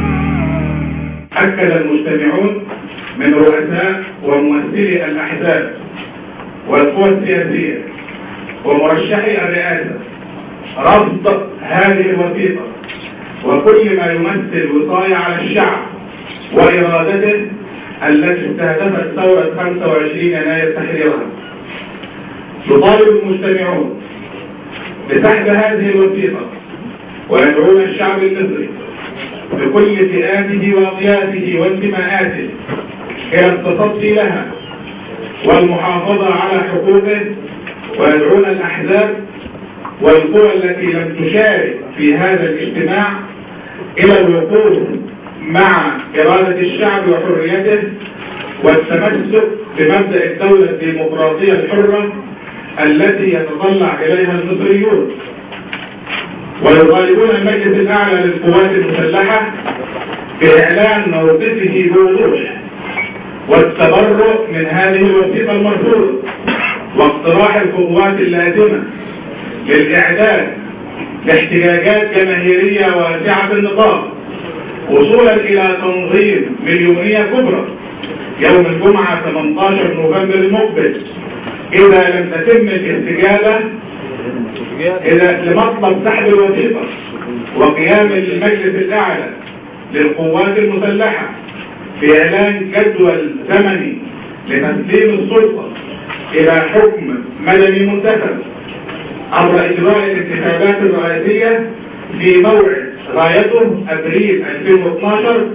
أكد المجتمعون من رؤساء وممثلي الأحزاب والقوى السياسية ومرشحي الرئاسة رفض هذه الوثيقة وكل ما يمثل وصاية على الشعب وإرادته التي استهدفت ثورة 25 يناير تحريرها يطالب المجتمعون بسحب هذه الوثيقة ويدعون الشعب المصري بكل فئاته وأطيافه وانتماءاته إلى التصدي لها والمحافظة على حقوقه ويدعون الأحزاب والقوى التي لم تشارك في هذا الاجتماع إلى الوقوف مع إرادة الشعب وحريته والتمسك بمبدأ الدولة الديمقراطية الحرة التي يتطلع إليها المصريون ويطالبون المجلس الأعلى للقوات المسلحة بإعلان موقفه بوضوح والتبرؤ من هذه الوثيقة المرفوضة واقتراح الخطوات اللازمة للإعداد لاحتجاجات جماهيرية واسعة النطاق وصولا إلى تنظيم مليونية كبرى يوم الجمعة 18 نوفمبر المقبل إذا لم تتم الاستجابة إذا لمطلب سحب الوثيقة وقيام المجلس الأعلى للقوات المسلحة بإعلان جدول زمني لتسليم السلطة إلى حكم مدني منتخب عبر إجراء الانتخابات الرئاسية في موعد غايته ابريل 2012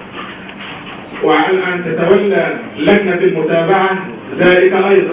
وعلى ان تتولى لجنة المتابعة ذلك ايضا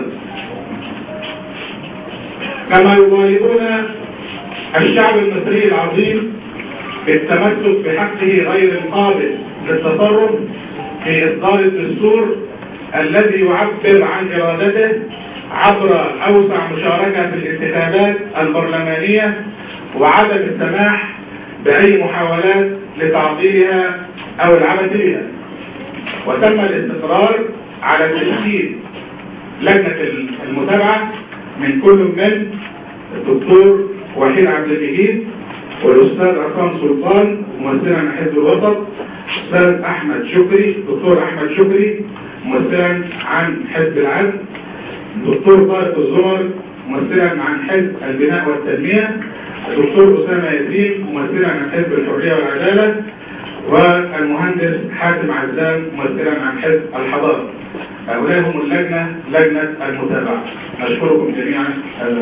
كما يطالبون الشعب المصري العظيم بالتمسك بحقه غير القابل للتصرف في اصدار الدستور الذي يعبر عن ارادته عبر اوسع مشاركة في الانتخابات البرلمانية وعدم السماح باي محاولات لتعطيلها او العبث بها وتم الاستقرار على تشكيل لجنة المتابعة من كل من الدكتور وحيد عبد المجيد والاستاذ عصام سلطان ممثلا عن حزب الوسط استاذ احمد شكري دكتور احمد شكري ممثلا عن حزب العدل دكتور طارق الزمر ممثلا عن حزب البناء والتنمية الدكتور أسامة ياسين ممثلا عن حزب الحرية والعدالة والمهندس حاتم عزام ممثلا عن حزب الحضارة هؤلاء هم اللجنة لجنة المتابعة نشكركم جميعا هذا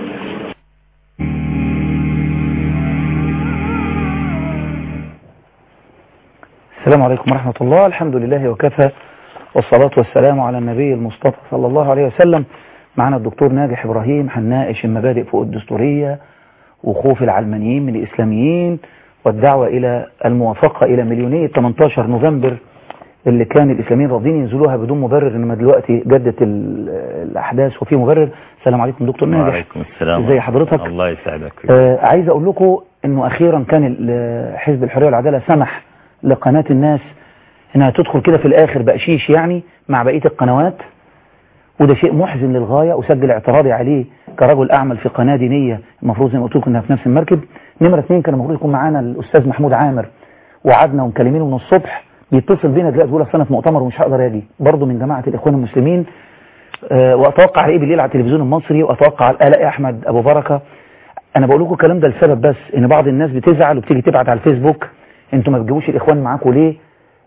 السلام عليكم ورحمة الله الحمد لله وكفى والصلاة والسلام على النبي المصطفى صلى الله عليه وسلم معنا الدكتور ناجح إبراهيم هنناقش المبادئ فوق الدستورية وخوف العلمانيين من الإسلاميين والدعوة إلى الموافقة إلى مليونية 18 نوفمبر اللي كان الإسلاميين راضين ينزلوها بدون مبرر إنما دلوقتي جدت ال- الأحداث وفي مبرر السلام عليكم دكتور ناجح وعليكم السلام ازي حضرتك الله يسعدك آه عايز أقول لكم إنه أخيرا كان ال- حزب الحرية والعدالة سمح لقناة الناس إنها تدخل كده في الآخر بقشيش يعني مع بقية القنوات وده شيء محزن للغاية وسجل اعتراضي عليه كرجل أعمل في قناة دينية المفروض زي ما قلت لكم إنها في نفس المركب نمرة اثنين كان المفروض يكون معانا الأستاذ محمود عامر وقعدنا ومكلمينه من الصبح بيتصل بينا دلوقتي بيقول أصل أنا في مؤتمر ومش هقدر أجي برضه من جماعة الإخوان المسلمين أه وأتوقع ألاقيه بالليل على التلفزيون المصري وأتوقع ألاقي أحمد أبو بركة أنا بقول لكم الكلام ده لسبب بس إن بعض الناس بتزعل وبتيجي تبعت على الفيسبوك أنتوا ما بتجيبوش الإخوان معاكم ليه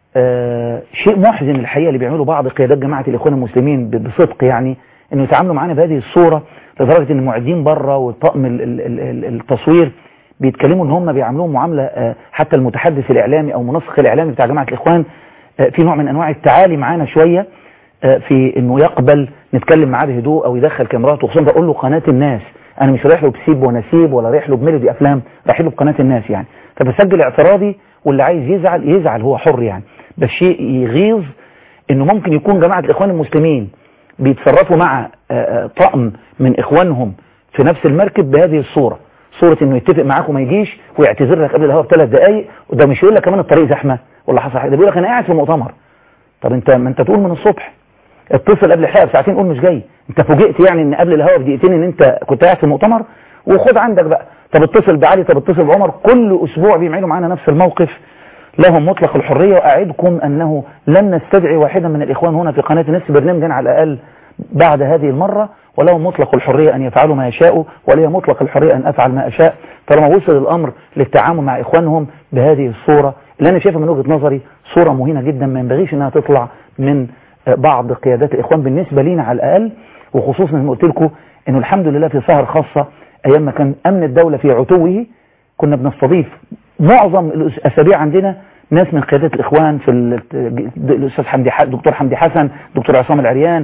آه شيء محزن الحقيقة اللي بيعمله بعض قيادات جماعة الإخوان المسلمين ب- بصدق يعني انه يتعاملوا معانا بهذه الصورة لدرجة ان المعدين بره والطاقم ال- ال- ال- ال- التصوير بيتكلموا ان هم بيعاملوهم معاملة آه، حتى المتحدث الاعلامي او منسق الاعلامي بتاع جماعة الاخوان آه، في نوع من انواع التعالي معانا شوية آه، في انه يقبل نتكلم معاه بهدوء او يدخل كاميراته خصوصا بقول له قناة الناس انا مش رايح له بسيب ونسيب ولا رايح له بميلودي افلام رايح له بقناة الناس يعني فبسجل اعتراضي واللي عايز يزعل يزعل هو حر يعني بس شيء يغيظ انه ممكن يكون جماعة الاخوان المسلمين بيتصرفوا مع آه، آه، طقم من اخوانهم في نفس المركب بهذه الصورة صورة انه يتفق معاك وما يجيش ويعتذر لك قبل الهوا بثلاث دقايق وده مش يقول لك كمان الطريق زحمة ولا حصل حاجة ده بيقول لك انا قاعد في مؤتمر طب انت ما انت تقول من الصبح اتصل قبل الحلقة بساعتين قول مش جاي انت فوجئت يعني ان قبل الهوا بدقيقتين ان انت كنت قاعد في مؤتمر وخد عندك بقى طب اتصل بعلي طب اتصل بعمر كل اسبوع بيعملوا معانا نفس الموقف لهم مطلق الحرية وأعدكم أنه لن نستدعي واحدا من الإخوان هنا في قناة الناس برنامجا على الأقل بعد هذه المرة ولهم مطلق الحرية أن يفعلوا ما يشاءوا ولي مطلق الحرية أن أفعل ما أشاء طالما وصل الأمر للتعامل مع إخوانهم بهذه الصورة اللي أنا شايفها من وجهة نظري صورة مهينة جدا ما ينبغيش أنها تطلع من آه، بعض قيادات الإخوان بالنسبة لينا على الأقل وخصوصا زي ما قلت لكم أنه الحمد لله في سهر خاصة أيام ما كان أمن الدولة في عتوه كنا بنستضيف معظم الأسابيع عندنا ناس من قيادات الإخوان في ال- الأستاذ حمدي ح- دكتور حمدي حسن دكتور عصام العريان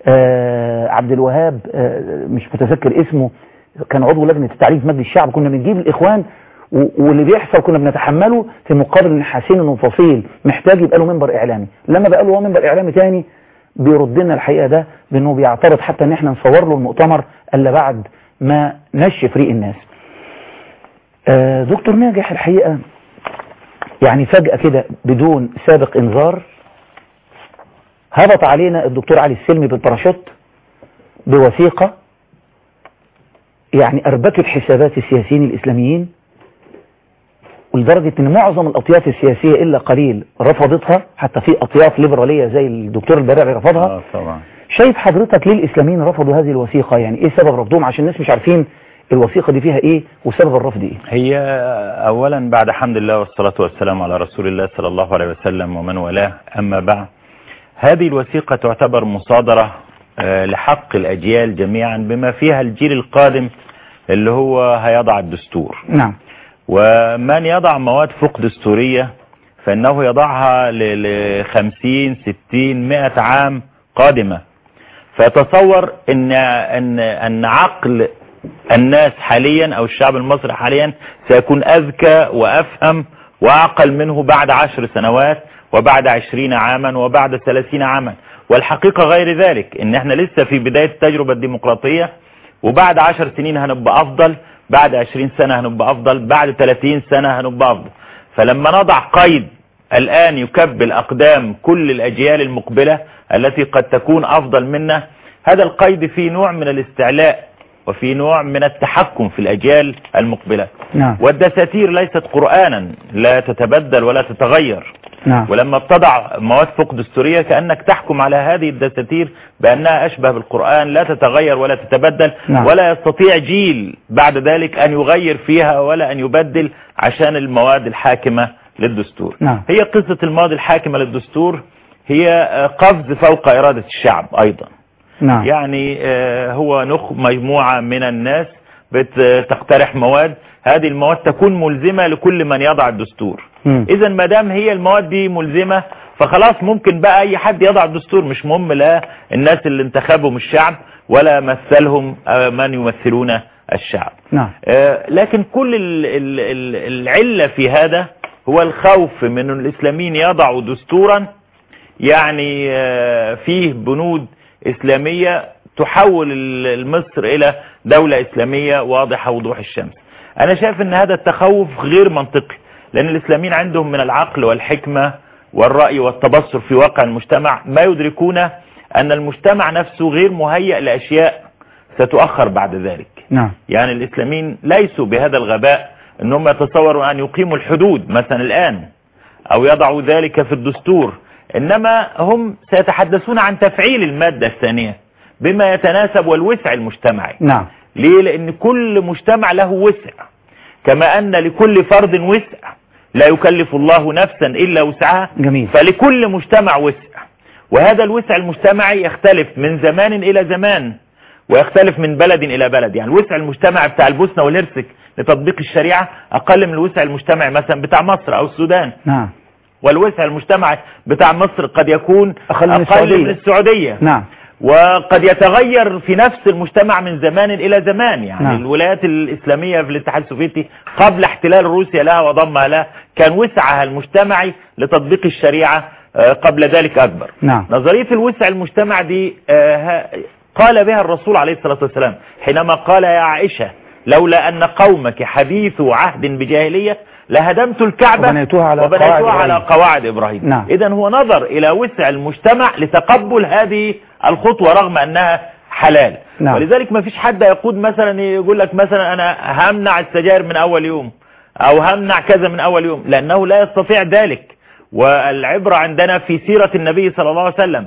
آه، عبد الوهاب آه، مش متذكر اسمه كان عضو لجنة التعليم في مجلس الشعب كنا بنجيب الإخوان و- واللي بيحصل كنا بنتحمله في مقابل ان حاسين انه فصيل محتاج يبقى له منبر اعلامي لما بقى له هو منبر اعلامي تاني بيرد لنا الحقيقه ده بانه بيعترض حتى ان احنا نصور له المؤتمر الا بعد ما نشف ريق الناس آه، دكتور ناجح الحقيقه يعني فجأة كده بدون سابق انذار هبط علينا الدكتور علي السلمي بالباراشوت بوثيقة يعني أربكت حسابات السياسيين الإسلاميين ولدرجة ان معظم الاطياف السياسية الا قليل رفضتها حتى في اطياف ليبرالية زي الدكتور البراري رفضها اه طبعا شايف حضرتك ليه الاسلاميين رفضوا هذه الوثيقة يعني ايه سبب رفضهم عشان الناس مش عارفين الوثيقة دي فيها ايه وسبب الرفض ايه هي اولا بعد حمد الله والصلاة والسلام على رسول الله صلى الله عليه وسلم ومن والاه اما بعد هذه الوثيقة تعتبر مصادرة آه، لحق الاجيال جميعا بما فيها الجيل القادم اللي هو هيضع الدستور نعم ومن يضع مواد فوق دستورية فإنه يضعها ل 50 60 100 عام قادمة فيتصور ان ان ان عقل الناس حاليا او الشعب المصري حاليا سيكون اذكى وافهم واعقل منه بعد عشر سنوات وبعد عشرين عاما وبعد ثلاثين عاما والحقيقة غير ذلك ان احنا لسه في بداية التجربة الديمقراطية وبعد عشر سنين هنبقى افضل بعد عشرين سنة هنبقى افضل بعد ثلاثين سنة هنبقى افضل فلما نضع قيد الآن يكبل أقدام كل الأجيال المقبلة التي قد تكون أفضل منا هذا القيد فيه نوع من الاستعلاء وفي نوع من التحكم في الأجيال المقبلة نعم والدساتير ليست قرآنا لا تتبدل ولا تتغير نعم ولما بتضع مواد فوق دستورية كأنك تحكم على هذه الدساتير بأنها أشبه بالقرآن لا تتغير ولا تتبدل نعم. ولا يستطيع جيل بعد ذلك أن يغير فيها ولا أن يبدل عشان المواد الحاكمة للدستور نعم. هي قصة المواد الحاكمة للدستور هي آه، قفز فوق إرادة الشعب أيضا نعم يعني آه، هو نخ مجموعة من الناس بتقترح مواد هذه المواد تكون ملزمة لكل من يضع الدستور مم. اذا ما دام هي المواد دي ملزمة فخلاص ممكن بقى اي حد يضع الدستور مش مهم لا الناس اللي انتخبهم الشعب ولا مثلهم آه، من يمثلون الشعب نعم آه، لكن كل ال- ال- ال- العلة في هذا هو الخوف من أن الإسلاميين يضعوا دستورا يعني آه، فيه بنود إسلامية تحول ال- مصر إلى دولة إسلامية واضحة وضوح الشمس أنا شايف أن هذا التخوف غير منطقي لأن الإسلاميين عندهم من العقل والحكمة والرأي والتبصر في واقع المجتمع ما يدركون أن المجتمع نفسه غير مهيأ لأشياء ستؤخر بعد ذلك نعم يعني الإسلاميين ليسوا بهذا الغباء أنهم يتصوروا أن يقيموا الحدود مثلا الآن أو يضعوا ذلك في الدستور إنما هم سيتحدثون عن تفعيل المادة الثانية بما يتناسب والوسع المجتمعي نعم ليه لأن كل مجتمع له وسع كما أن لكل فرد وسع لا يكلف الله نفسا إلا وسعها جميل فلكل مجتمع وسع وهذا الوسع المجتمعي يختلف من زمان إلى زمان ويختلف من بلد إلى بلد يعني الوسع المجتمعي بتاع البوسنة والهرسك لتطبيق الشريعة أقل من الوسع المجتمعي مثلا بتاع مصر أو السودان نعم والوسع المجتمعي بتاع مصر قد يكون أقل من أقل السعودية. من السعودية نعم وقد يتغير في نفس المجتمع من زمان إلى زمان يعني نعم. نعم. الولايات الإسلامية في الاتحاد السوفيتي قبل احتلال روسيا لها وضمها لها كان وسعها المجتمعي لتطبيق الشريعة آه، قبل ذلك أكبر نعم نظرية الوسع المجتمع دي آه، ها- قال بها الرسول عليه الصلاة والسلام حينما قال يا عائشة لولا أن قومك حديث عهد بجاهلية لهدمت الكعبة وبنيتوها على وبنيتوها قواعد على إبراهيم. قواعد إبراهيم نعم. إذا هو نظر إلى وسع المجتمع لتقبل هذه الخطوة رغم أنها حلال نعم. ولذلك ما فيش حد يقود مثلا يقول لك مثلا أنا همنع السجاير من أول يوم أو همنع كذا من أول يوم لأنه لا يستطيع ذلك والعبرة عندنا في سيرة النبي صلى الله عليه وسلم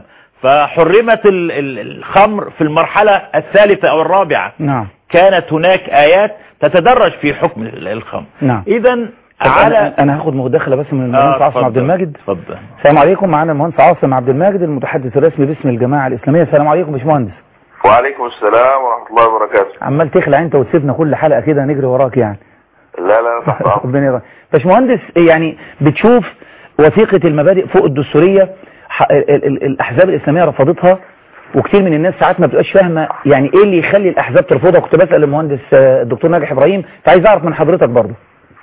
فحرمت ال- ال- الخمر في المرحلة الثالثة أو الرابعة نعم كانت هناك آيات تتدرج في حكم ال- الخمر نعم إذا طب على أنا, أنا هاخد مداخلة بس من المهندس آه، عاصم اتفضل. عبد الماجد اتفضل السلام عليكم معانا المهندس عاصم عبد الماجد المتحدث الرسمي باسم الجماعة الإسلامية السلام عليكم يا باشمهندس وعليكم السلام ورحمة الله وبركاته عمال تخلع انت وتسيبنا كل حلقة كده نجري وراك يعني لا لا تحت أمرك. ربنا يرضى باشمهندس يعني بتشوف وثيقة المبادئ فوق الدستورية ح- ال- ال- الأحزاب الإسلامية رفضتها وكتير من الناس ساعات ما بتبقاش فاهمة يعني ايه اللي يخلي الأحزاب ترفضها كنت بسأل المهندس آه، الدكتور ناجح إبراهيم فعايز أعرف من حضرتك برضه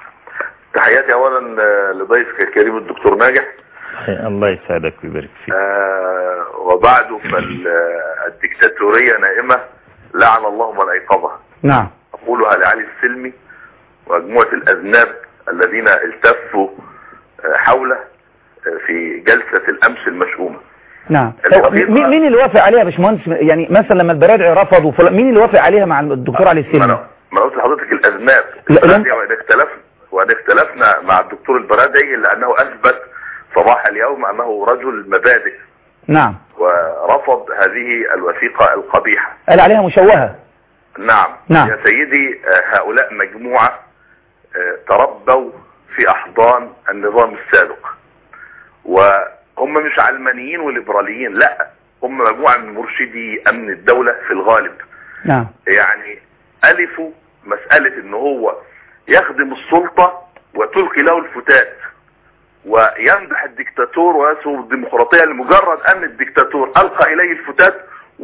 تحياتي أولا آه، لضيفك الكريم الدكتور ناجح الله يسعدك ويبارك فيك آه، وبعد فالدكتاتورية نائمة لعن الله من أيقظها نعم أقولها لعلي السلمي ومجموعة الأذناب الذين التفوا آه، حوله آه، في جلسة الأمس المشؤومة نعم الحقيقة- طب مين مين اللي وافق عليها يا باشمهندس يعني مثلا لما البرادعي رفض وفلان مين اللي وافق عليها مع الدكتور علي ما السلمي أنا ما أنا قلت لحضرتك الأذناب لا، لا. البرادعي وإن اختلف وإن اختلفنا مع الدكتور البرادعي إلا أنه أثبت صباح اليوم أنه رجل مبادئ نعم ورفض هذه الوثيقة القبيحة قال عليها مشوهة نعم نعم. يا سيدي آه، هؤلاء مجموعة آه، تربوا في أحضان النظام السابق وهم مش علمانيين وليبراليين لا هم مجموعة من مرشدي أمن الدولة في الغالب نعم يعني ألفوا مسألة ان هو يخدم السلطة وتلقي له الفتات ويمدح الدكتاتور ويسهو الديمقراطية لمجرد أن الدكتاتور ألقى إليه الفتات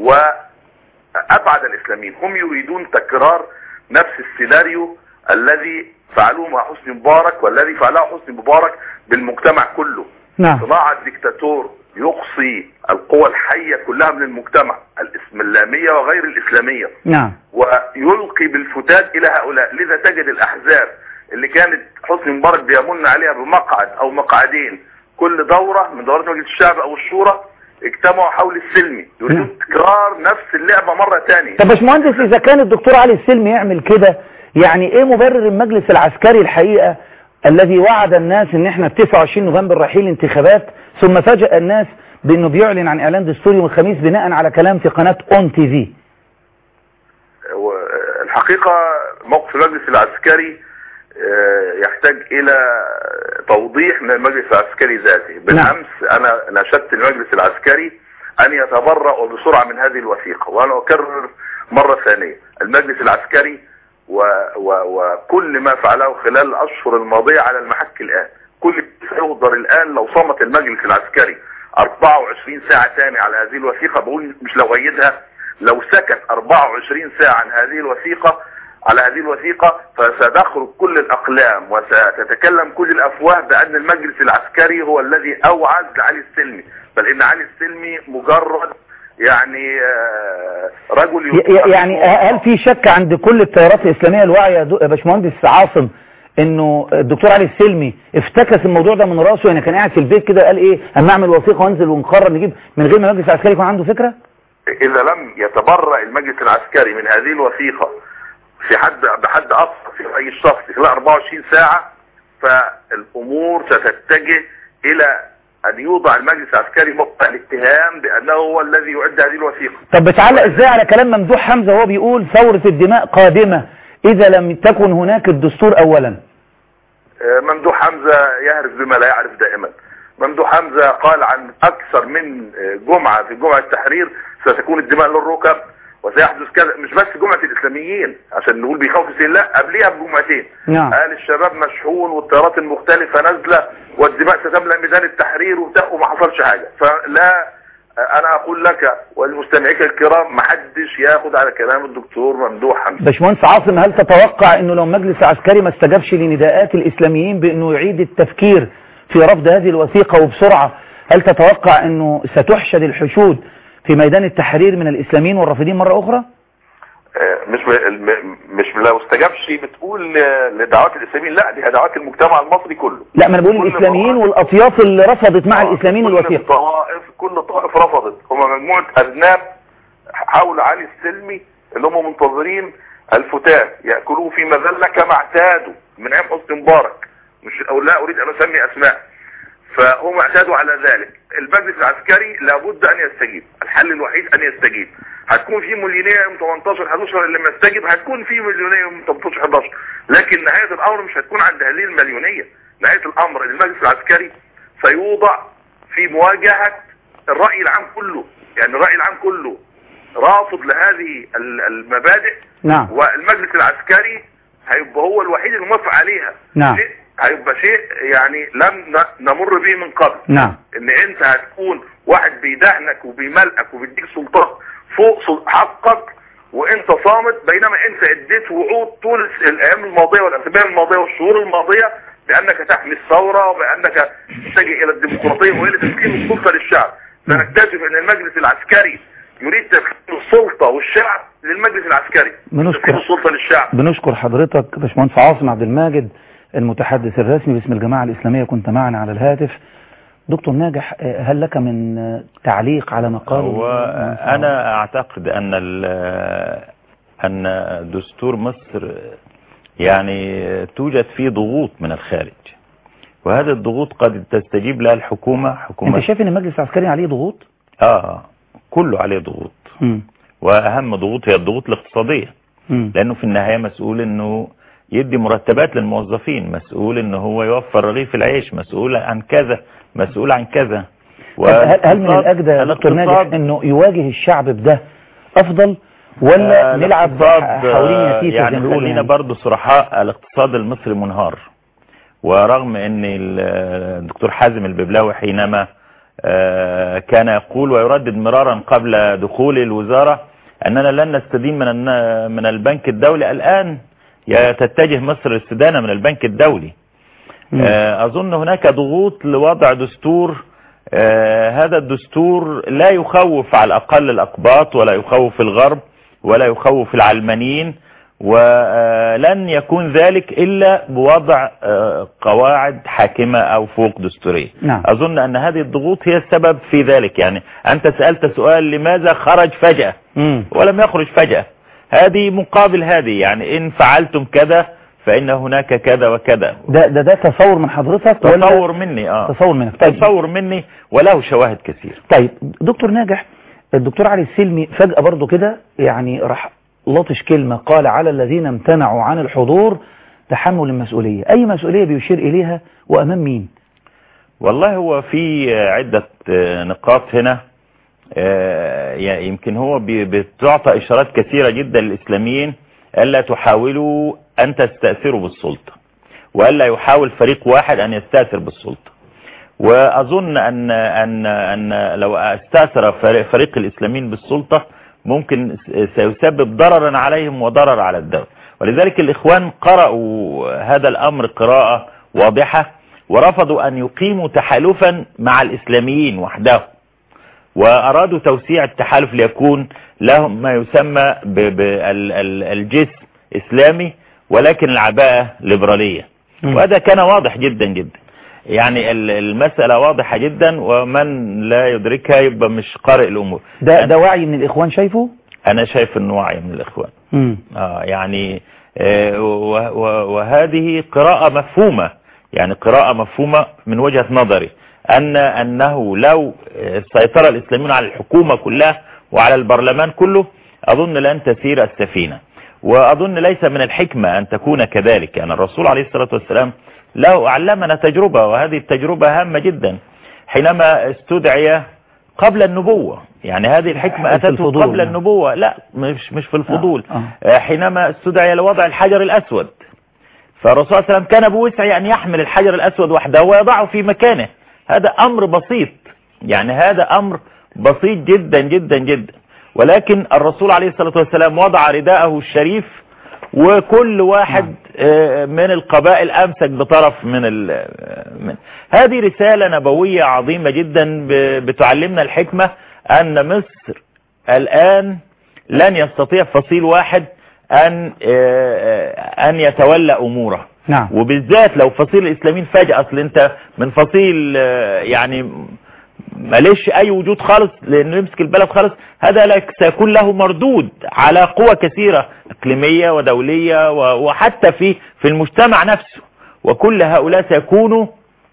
وأبعد الإسلاميين هم يريدون تكرار نفس السيناريو الذي فعلوه مع حسني مبارك والذي فعله حسني مبارك بالمجتمع كله نعم صناعة الدكتاتور يقصي القوى الحية كلها من المجتمع الإسلامية وغير الإسلامية نعم ويلقي بالفتات الى هؤلاء لذا تجد الاحزاب اللي كانت حسني مبارك بيمن عليها بمقعد او مقعدين كل دورة من دورات مجلس الشعب او الشورى اجتمعوا حول السلمي يريدون تكرار نفس اللعبة مرة تانية طب باشمهندس اذا كان الدكتور علي السلمي يعمل كده يعني ايه مبرر المجلس العسكري الحقيقة الذي وعد الناس ان احنا في 29 نوفمبر رايحين الانتخابات ثم فاجأ الناس بانه بيعلن عن اعلان دستوري يوم الخميس بناء على كلام في قناة اون تي في الحقيقة موقف المجلس العسكري آه، يحتاج الى توضيح من المجلس العسكري ذاته بالامس انا ناشدت المجلس العسكري ان يتبرأ بسرعة من هذه الوثيقة وانا اكرر مرة ثانية المجلس العسكري و و وكل ما فعله خلال الاشهر الماضية على المحك الان كل سيهدر الان لو صمت المجلس العسكري 24 ساعة تاني على هذه الوثيقة بقول مش لو غيدها لو سكت 24 ساعة عن هذه الوثيقة على هذه الوثيقة فستخرج كل الأقلام وستتكلم كل الأفواه بأن المجلس العسكري هو الذي أوعز لعلي السلمي بل إن علي السلمي مجرد يعني آه، رجل ي- ي- يعني هل في شك عند كل التيارات الإسلامية الواعية يا دو- يا باشمهندس عاصم انه الدكتور علي السلمي افتكس الموضوع ده من راسه يعني كان قاعد في البيت كده قال ايه اما اعمل وثيقه وانزل ونقرر نجيب من غير ما المجلس العسكري يكون عنده فكره إذا لم يتبرأ المجلس العسكري من هذه الوثيقة في حد بحد أقصى في رأي الشخص خلال 24 ساعة فالأمور ستتجه إلى أن يوضع المجلس العسكري موقع الاتهام بأنه هو الذي يعد هذه الوثيقة طب بتعلق ازاي على كلام ممدوح حمزه وهو بيقول ثوره الدماء قادمه اذا لم تكن هناك الدستور اولا آه، ممدوح حمزة يهرف بما لا يعرف دائما ممدوح حمزة قال عن أكثر من آه، جمعة في جمعة التحرير ستكون الدماء للركب وسيحدث كذا مش بس جمعة الإسلاميين عشان نقول بيخوف السيل لا قبليها بجمعتين نعم قال الشباب مشحون والطيارات المختلفة نازلة والدماء ستملأ ميدان التحرير وبتاع وما حصلش حاجة فلا انا اقول لك ولمستمعيك الكرام ما حدش ياخد على كلام الدكتور ممدوح حمزة باشمهندس عاصم هل تتوقع انه لو المجلس العسكري ما استجابش لنداءات الاسلاميين بانه يعيد التفكير في رفض هذه الوثيقة وبسرعة هل تتوقع انه ستحشد الحشود في ميدان التحرير من الاسلاميين والرافضين مرة اخرى آه، مش ب... الم- مش لو استجابش بتقول آه، لدعوات الاسلاميين لا دي دعوات المجتمع المصري كله لا ما انا بقول كل الاسلاميين طائفة- والاطياف اللي رفضت مع آه، الاسلاميين كل الوثيقة الطوائف كل طائف رفضت هم مجموعة اذناب حول علي السلمي اللي هم منتظرين الفتاة يأكلوه في مذلة كما اعتادوا من ايام حسني مبارك مش او لا اريد ان اسمي اسماء فهم اعتادوا على ذلك المجلس العسكري لابد ان يستجيب الحل الوحيد ان يستجيب هتكون في مليونية يوم 18 11 اللي ما استجب هتكون في مليونية يوم 18 11 لكن نهاية الامر مش هتكون عند هذه المليونية نهاية الامر ان المجلس العسكري سيوضع في مواجهة الرأي العام كله يعني الرأي العام كله رافض لهذه ال- المبادئ نعم والمجلس العسكري هيبقى هو الوحيد الموافق عليها نعم. شيء هيبقى شيء يعني لم ن- نمر به من قبل نعم ان انت هتكون واحد بيدهنك وبيملقك وبيديك سلطات فوق سل- حقك وانت صامت بينما انت اديت وعود طول الايام الماضيه والاسابيع الماضيه والشهور الماضيه بانك تحمي الثوره وبانك تتجه الى الديمقراطيه والى تسليم السلطه للشعب فنكتشف ان المجلس العسكري يريد تسليم السلطه والشعب للمجلس العسكري بنشكر. تسليم السلطه للشعب بنشكر حضرتك باشمهندس عاصم عبد الماجد المتحدث الرسمي باسم الجماعة الإسلامية كنت معنا على الهاتف دكتور ناجح آه، هل لك من آه، تعليق على ما قاله هو المهندس عاصم؟ انا اعتقد ان ال- ان دستور مصر يعني توجد فيه ضغوط من الخارج وهذه الضغوط قد تستجيب لها الحكومة حكومة انت شايف ان المجلس العسكري عليه ضغوط اه كله عليه ضغوط مم. واهم ضغوط هي الضغوط الاقتصادية مم. لانه في النهاية مسؤول انه يدي مرتبات للموظفين مسؤول انه هو يوفر رغيف العيش مسؤول عن كذا مسؤول عن كذا طب هل هل من والاقتصاد- الأجدى يا دكتور الاقتصاد- ناجح انه يواجه الشعب بده افضل ولا آه، نلعب الاقتصاد، حوالين آه، يا تيتا يعني زي ما بيقولوا خلينا يعني. برضو صرحاء الاقتصاد المصري منهار ورغم ان ال- الدكتور حازم الببلاوي حينما آه، كان يقول ويردد مرارا قبل دخول الوزارة اننا لن نستدين من الن- من البنك الدولي الان يا تتجه مصر للاستدانة من البنك الدولي مم. آه، أظن هناك ضغوط لوضع دستور آه، هذا الدستور لا يخوف على الأقل الأقباط ولا يخوف الغرب ولا يخوف العلمانيين ولن يكون ذلك إلا بوضع آه، قواعد حاكمة أو فوق دستورية نعم. أظن أن هذه الضغوط هي السبب في ذلك يعني أنت سألت سؤال لماذا خرج فجأة مم. ولم يخرج فجأة هذه مقابل هذه يعني إن فعلتم كذا فإن هناك كذا وكذا ده ده ده تصور من حضرتك ولا تصور مني اه تصور منك طيب تصور مني وله شواهد كثير طيب دكتور ناجح الدكتور علي السلمي فجأة برضو كده يعني راح لطش كلمة قال على الذين امتنعوا عن الحضور تحمل المسؤولية أي مسؤولية بيشير إليها وأمام مين والله هو في عدة آه، نقاط هنا آه، يعني يمكن هو بي- بتعطى إشارات كثيرة جدا للإسلاميين ألا تحاولوا أن تستأثروا بالسلطة وألا يحاول فريق واحد أن يستأثر بالسلطة وأظن أن أن أن لو استأثر فريق فريق الإسلاميين بالسلطة ممكن س- سيسبب ضررا عليهم وضرر على الدولة ولذلك الإخوان قرأوا هذا الأمر قراءة واضحة ورفضوا أن يقيموا تحالفا مع الإسلاميين وحدهم وأرادوا توسيع التحالف ليكون لهم ما يسمى بالجسم إسلامي ولكن العباءة ليبرالية مم. وهذا كان واضح جدا جدا يعني ال- المسألة واضحة جدا ومن لا يدركها يبقى مش قارئ الأمور ده أنا- ده وعي من الإخوان شايفه أنا شايف أنه وعي من الإخوان مم. آه يعني آه، و- و- وهذه قراءة مفهومة يعني قراءة مفهومة من وجهة نظري أن أنه لو آه، سيطر الإسلاميون على الحكومة كلها وعلى البرلمان كله أظن لن تسير السفينة وأظن ليس من الحكمة أن تكون كذلك يعني الرسول عليه الصلاة والسلام له علمنا تجربة وهذه التجربة هامة جدا حينما استدعي قبل النبوة يعني هذه الحكمة في أتته الفضول، قبل نعم. النبوة لا مش مش في الفضول آه، آه، حينما استدعي لوضع الحجر الأسود فالرسول صلى الله عليه وسلم كان بوسعه أن يحمل الحجر الأسود وحده ويضعه في مكانه هذا أمر بسيط يعني هذا أمر بسيط جدا جدا جدا ولكن الرسول عليه الصلاة والسلام وضع رداءه الشريف وكل واحد آه، من القبائل أمسك بطرف من ال من هذه رسالة نبوية عظيمة جدا ب- بتعلمنا الحكمة أن مصر الآن لن يستطيع فصيل واحد أن آه، آه، أن يتولى أموره نعم وبالذات لو فصيل الإسلاميين فجأة أصل أنت من فصيل آه، يعني ماليش أي وجود خالص لأنه يمسك البلد خالص هذا لا سيكون له مردود على قوى كثيرة إقليمية ودولية و- وحتى في في المجتمع نفسه وكل هؤلاء سيكونوا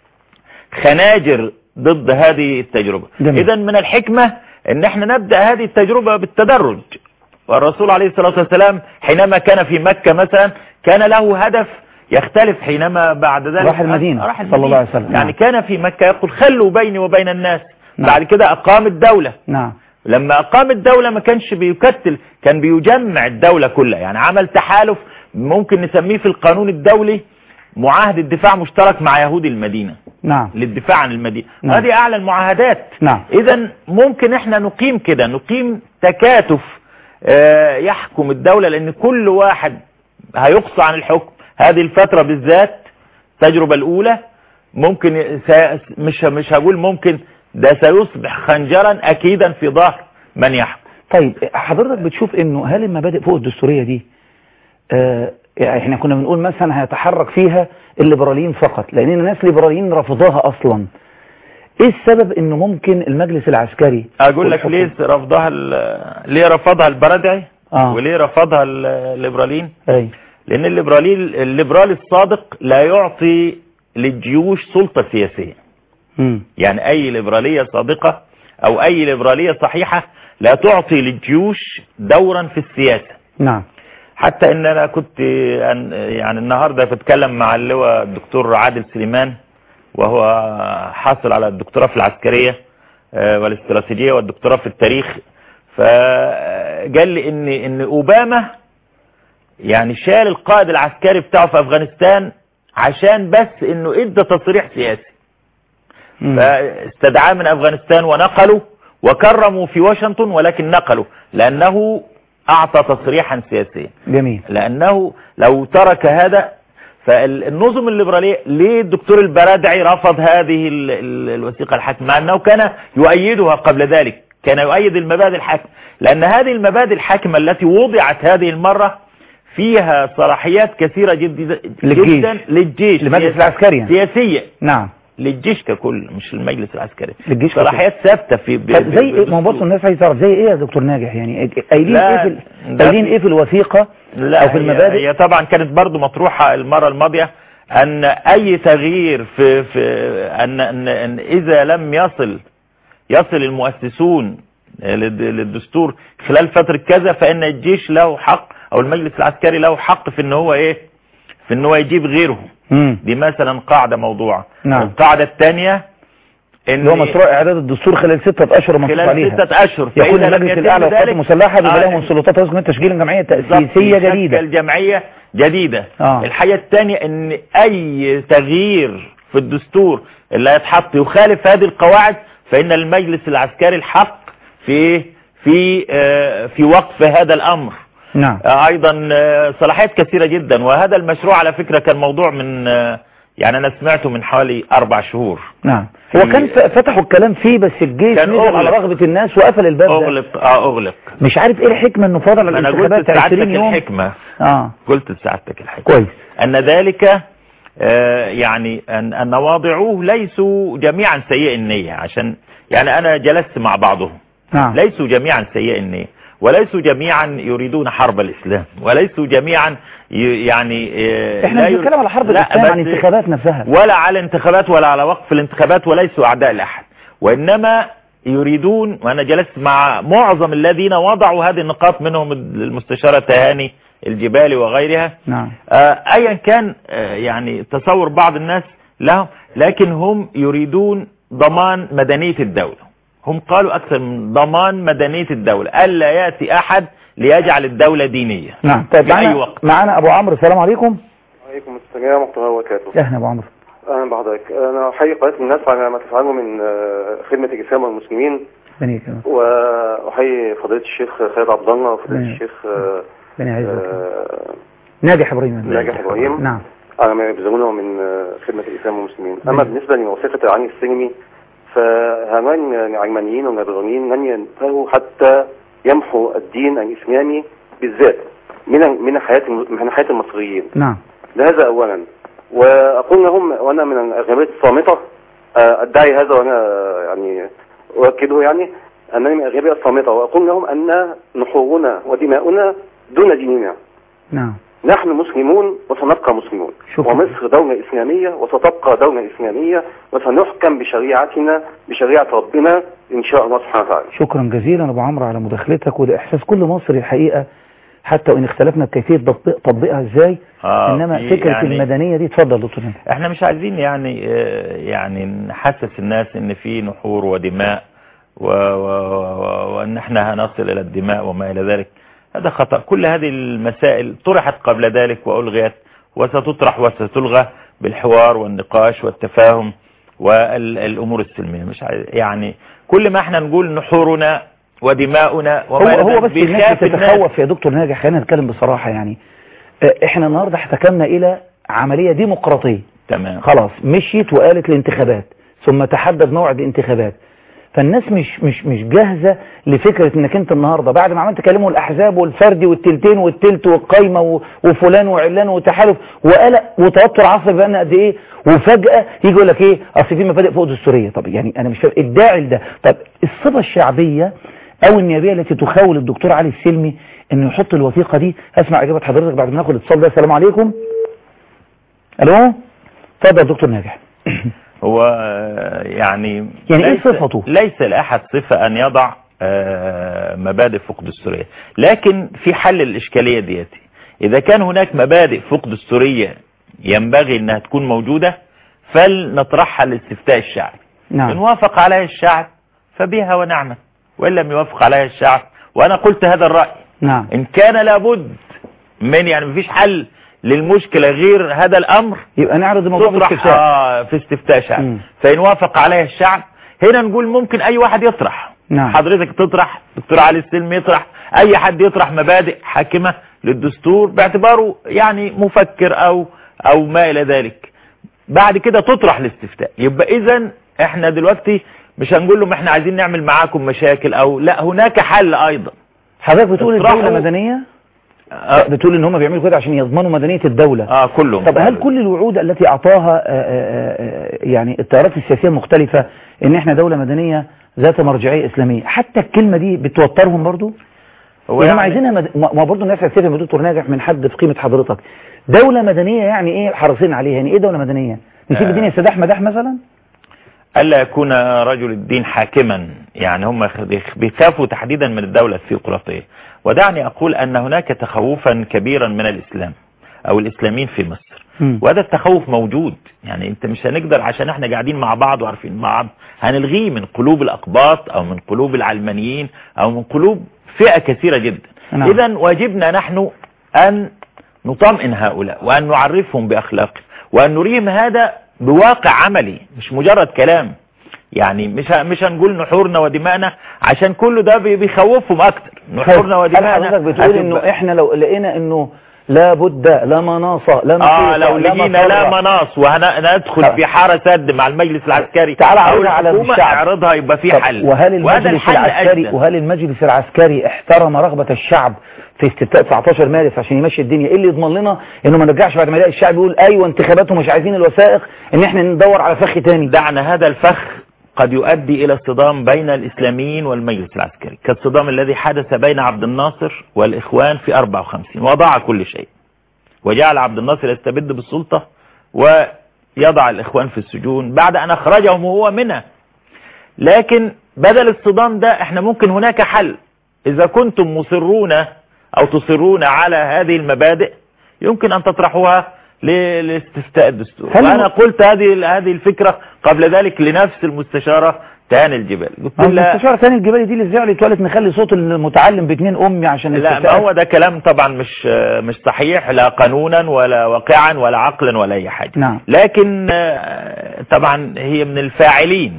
خناجر ضد هذه التجربة جميل. إذا من الحكمة أن احنا نبدأ هذه التجربة بالتدرج والرسول عليه الصلاة والسلام حينما كان في مكة مثلا كان له هدف يختلف حينما بعد ذلك راح المدينة راح صلى الله عليه وسلم. يعني نعم. كان في مكة يقول خلوا بيني وبين الناس نعم. بعد كده أقام الدولة نعم لما أقام الدولة ما كانش بيكتل كان بيجمع الدولة كلها يعني عمل تحالف ممكن نسميه في القانون الدولي معاهدة دفاع مشترك مع يهود المدينة نعم للدفاع عن المدينة نعم. هذه أعلى المعاهدات نعم. إذا ممكن إحنا نقيم كده نقيم تكاتف آه، يحكم الدولة لأن كل واحد هيقصى عن الحكم هذه الفترة بالذات التجربة الأولى ممكن ي- سي- مش مش هقول ممكن ده سيصبح خنجرا أكيدا في ظهر من يحكم طيب حضرتك بتشوف انه هل المبادئ فوق الدستورية دي آه يعني احنا كنا بنقول مثلا هيتحرك فيها الليبراليين فقط لان ناس ليبراليين رفضوها اصلا ايه السبب انه ممكن المجلس العسكري أقول لك والحكم- ليه رفضها ال- ليه رفضها البردعي اه وليه رفضها ال- الليبراليين اي لأن الليبرالي الليبرالي الصادق لا يعطي للجيوش سلطة سياسية مم. يعني أي ليبرالية صادقة أو أي ليبرالية صحيحة لا تعطي للجيوش دورا في السياسة نعم حتى ان انا كنت أن- يعني النهاردة بتكلم مع اللواء الدكتور عادل سليمان وهو حاصل على الدكتوراه في العسكرية آه، والاستراتيجية والدكتوراه في التاريخ ف قال لي ان ان اوباما يعني شال القائد العسكري بتاعه في افغانستان عشان بس انه ادى تصريح سياسي مم. فاستدعاه من افغانستان ونقله وكرموا في واشنطن ولكن نقله لانه اعطى تصريحا سياسيا جميل لانه لو ترك هذا فالنظم الليبرالية ليه الدكتور البرادعي رفض هذه ال- ال- الوثيقة الحاكمة مع انه كان يؤيدها قبل ذلك كان يؤيد المبادئ الحاكمة لان هذه المبادئ الحاكمة التي وضعت هذه المرة فيها صلاحيات كثيرة جدا للجيش. جدا للجيش للمجلس سياسية- العسكري يعني. سياسية نعم للجيش ككل مش للمجلس العسكري للجيش ككل. صلاحيات ثابتة في ب- طب ب- زي ايه ما هو بالدستور. برضه الناس عايزه تعرف زي ايه يا دكتور ناجح يعني قايلين لا، ايه في ال- ده قايلين في- ايه في الوثيقه لا او في هي- المبادئ هي طبعا كانت برضو مطروحة المرة الماضية ان اي تغيير في, في أن, أن, ان اذا لم يصل يصل المؤسسون للد- للدستور خلال فترة كذا فان الجيش له حق او المجلس العسكري له حق في ان هو ايه في ان هو يجيب غيره امم دي مثلا قاعدة موضوعة نعم. القاعدة الثانية ان اللي هو مشروع اعداد الدستور خلال ستة اشهر منصوص خلال عليها ستة اشهر يكون فإذا لم المجلس يتم الاعلى للقوات ذلك- المسلحه بما آه، له من سلطات رسم تشكيل جمعيه تاسيسيه بالظبط، جديده يشكل جمعية جديدة آه. الحاجة الثانية ان اي تغيير في الدستور اللي هيتحط يخالف هذه القواعد فان المجلس العسكري الحق في في آه، في وقف هذا الامر نعم آه، ايضا آه، صلاحيات كثيرة جدا وهذا المشروع على فكرة كان موضوع من آه، يعني انا سمعته من حوالي اربع شهور نعم في- هو كان ف- فتحوا الكلام فيه بس الجيش كان نزل على أغلق. رغبه الناس وقفل الباب ده اغلق اه اغلق مش عارف ايه الحكمه انه فاضل على انا الانتخابات قلت 20 لسعادتك يوم الحكمة اه قلت لسعادتك الحكمة كويس أن ذلك آه، يعني أن, أن واضعوه ليسوا جميعا سيئ النية عشان يعني أنا جلست مع بعضهم نعم ليسوا جميعا سيئ النية وليسوا جميعا يريدون حرب الإسلام وليسوا جميعا ي- يعني آه، احنا لا مش ير- بنتكلم على حرب لا، الاسلام عن بس- الانتخابات نفسها ولا على انتخابات ولا على وقف الانتخابات وليسوا أعداء لأحد وإنما يريدون وأنا جلست مع معظم الذين وضعوا هذه النقاط منهم المستشارة تهاني الجبالي وغيرها نعم آه، ايا كان آه، يعني تصور بعض الناس لهم لكن هم يريدون ضمان مدنية الدولة هم قالوا اكثر من ضمان مدنية الدولة الا يأتي احد ليجعل الدولة دينية نعم طيب في اي معانا وقت معانا ابو عمرو السلام عليكم عليكم السلام ورحمة الله وبركاته اهلا ابو عمرو أهلا بحضرتك أنا أحيي قناة الناس على ما تفعله من آه، خدمة الإسلام والمسلمين بني كمان وأحيي فضيلة الشيخ خالد عبد الله وفضيلة نعم. الشيخ آه، بني عايز آه، ناجح ابراهيم ناجح إبراهيم نعم على ما يبذلونه من آه، خدمة الإسلام والمسلمين أما نعم. بالنسبة لوثيقة العين السلمي فهؤلاء العلمانيين والليبراليين لن ينتهوا حتى يمحوا الدين الإسلامي بالذات من من حياة الم- من حياة المصريين نعم هذا اولا واقول لهم وانا من الاغلبيه الصامته آه، ادعي هذا وانا آه، يعني اؤكده يعني انني من الاغلبيه الصامته واقول لهم ان نحورنا ودماؤنا دون ديننا نعم نحن مسلمون وسنبقى مسلمون شكرا. ومصر دولة إسلامية وستبقى دولة إسلامية وسنحكم بشريعتنا بشريعة ربنا إن شاء الله سبحانه وتعالى شكرا جزيلا ابو عمرو على مداخلتك وده احساس كل مصري الحقيقه حتى وان اختلفنا بكيفيه تطبيق تطبيقها ازاي آه، انما في فكره يعني- المدنيه دي اتفضل دكتور ناجح احنا مش عايزين يعني آه، يعني نحسس الناس ان في نحور ودماء و- و- و- وان احنا هنصل الى الدماء وما الى ذلك هذا خطأ كل هذه المسائل طرحت قبل ذلك والغيت وستطرح وستلغى بالحوار والنقاش والتفاهم والامور السلميه مش عايز يعني كل ما احنا نقول نحورنا ودماؤنا هو وما إلى هو ذلك بس الناس بيخاف بتتخوف يا دكتور ناجح خلينا نتكلم بصراحه يعني آه، احنا النهارده احتكمنا الى عمليه ديمقراطيه تمام خلاص مشيت وقالت الانتخابات ثم تحدد موعد الانتخابات فالناس مش مش مش جاهزه لفكره انك انت النهارده بعد ما عملت تكلموا الاحزاب والفردي والتلتين والتلت والقايمه و- وفلان وعلان وتحالف وقلق وتوتر عصبي بقى قد ايه وفجاه يجي يقول لك ايه اصل في مبادئ فوق دستوريه طب يعني انا مش فاهم الداعي لده طب الصفه الشعبيه او النيابيه التي تخاول الدكتور علي السلمي انه يحط الوثيقه دي اسمع اجابه حضرتك بعد ما ناخد الاتصال ده السلام عليكم الو اتفضل يا دكتور ناجح هو آه، يعني يعني إيه ليس- صفته؟ ليس لأحد صفة أن يضع آه، مبادئ فوق دستورية لكن في حل الإشكالية ديتي إذا كان هناك مبادئ فوق دستورية ينبغي أنها تكون موجودة فلنطرحها للاستفتاء الشعبي إن نعم وافق عليها الشعب فبها ونعمة وإن لم يوافق عليها الشعب وانا قلت هذا الرأي نعم ان كان لابد من يعني مفيش حل للمشكلة غير هذا الامر يبقى نعرض الموضوع تطرح باستفسار آه في استفتاء شعب مم. فإن وافق عليه الشعب هنا نقول ممكن أي واحد يطرح نعم. حضرتك تطرح دكتور علي السلم يطرح أي حد يطرح مبادئ حاكمة للدستور باعتباره يعني مفكر أو أو ما إلى ذلك بعد كده تطرح الاستفتاء يبقى إذا احنا دلوقتي مش هنقول لهم احنا عايزين نعمل معاكم مشاكل أو لا هناك حل أيضا حضرتك بتقول اطرحوا- الدولة مدنية آه, بتقول ان هم بيعملوا كده عشان يضمنوا مدنية الدولة آه كلهم طب هل كل الوعود التي اعطاها آه، آه، آه، يعني التيارات السياسية المختلفة ان احنا دولة مدنية ذات مرجعية اسلامية حتى الكلمة دي بتوترهم برضو هو يعني يعني- عايزينها مد... ما ما برضه الناس هتستفهم من دكتور ناجح من حد في قيمة حضرتك دولة مدنية يعني ايه حريصين عليها يعني ايه دولة مدنية نسيب آه. الدنيا سداح مداح مثلا ألا يكون رجل الدين حاكما يعني هم يخ- بيخافوا تحديدا من الدولة الثيوقراطية ودعني أقول أن هناك تخوفا كبيرا من الإسلام أو الإسلاميين في مصر مم. وهذا التخوف موجود يعني انت مش هنقدر عشان احنا قاعدين مع بعض وعارفين بعض هنلغيه من قلوب الأقباط أو من قلوب العلمانيين أو من قلوب فئة كثيرة جدا نعم. إذا واجبنا نحن أن نطمئن هؤلاء وأن نعرفهم بأخلاقهم وأن نريهم هذا بواقع عملي مش مجرد كلام يعني مش ه- مش هنقول نحورنا ودماءنا عشان كل ده بي- بيخوفهم اكتر نحورنا هل ودماءنا حضرتك بتقول هتبقى- انه احنا لو لقينا انه لا بد لا مناصة لا اه نصيصة لو لا لقينا لا مفرة. مناص وهندخل آه. في حارة سد مع المجلس العسكري تعال او عرضها على الحكومة الشعب. اعرضها يبقى في طب حل وهل وهذا المجلس الحل العسكري أجزم. وهل المجلس العسكري احترم رغبة الشعب في استفتاء 19 مارس عشان يمشي الدنيا ايه اللي يضمن لنا انه ما نرجعش بعد ما يلاقي الشعب يقول ايوه انتخاباتهم مش عايزين الوثائق ان احنا ندور على فخ تاني دعنا هذا الفخ قد يؤدي إلى اصطدام بين الإسلاميين والمجلس العسكري كالصدام الذي حدث بين عبد الناصر والإخوان في 54 وضاع كل شيء وجعل عبد الناصر يستبد بالسلطة ويضع الإخوان في السجون بعد أن أخرجهم هو منها لكن بدل الصدام ده احنا ممكن هناك حل إذا كنتم مصرون أو تصرون على هذه المبادئ يمكن أن تطرحوها ل- لاستفتاء الدستور هل- وأنا قلت هذه هذه الفكرة قبل ذلك لنفس المستشارة تهان الجبال قلت ما هو لها المستشار ثاني الجبالي دي اللي زعلت وقالت نخلي صوت المتعلم باتنين امي عشان لا ما الاستفتاء. هو ده كلام طبعا مش مش صحيح لا قانونا ولا واقعا ولا عقلا ولا اي حاجه نعم. لكن آه، طبعا هي من الفاعلين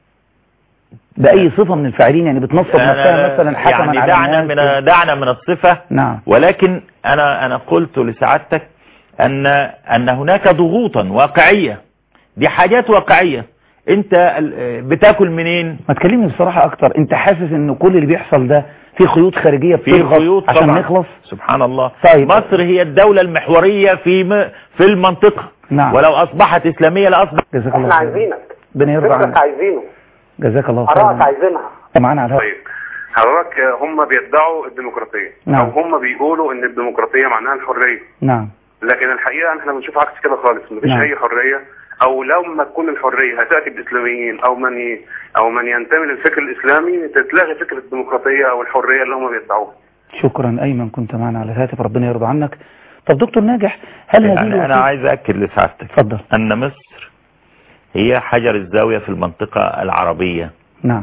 بأي صفة من الفاعلين يعني بتنصب نفسها مثلا حكما يعني على دعنا الناس من دعنا من الصفه نعم ولكن انا انا قلت لسعادتك ان ان هناك ضغوطا واقعيه دي حاجات واقعيه انت ال- بتاكل منين ما تكلمني بصراحة اكتر انت حاسس ان كل اللي بيحصل ده في خيوط خارجية في بتضغط خيوط عشان طبعا نخلص سبحان الله طيب. مصر هي الدولة المحورية في م... في المنطقة نعم. ولو أصبحت إسلامية لأصبح جزاك الله احنا خير عايزينك ربنا يرضى فكرك عنك عايزينه جزاك الله ارائك خير عايزينها معانا على الهواء طيب حضرتك هم بيدعوا الديمقراطية نعم. او هم بيقولوا ان الديمقراطية معناها الحرية نعم لكن الحقيقة احنا بنشوف عكس كده خالص مفيش نعم. اي حرية او لما تكون الحرية هتأتي بالاسلاميين او من ي... او من ينتمي للفكر الاسلامي تتلغي فكرة الديمقراطية او الحرية اللي هم بيدعوها شكرا ايمن كنت معنا على الهاتف ربنا يرضى عنك طب دكتور ناجح هل هذه يعني أنا الوثيقة- عايز أكد لسعادتك اتفضل أن مصر هي حجر الزاوية في المنطقة العربية نعم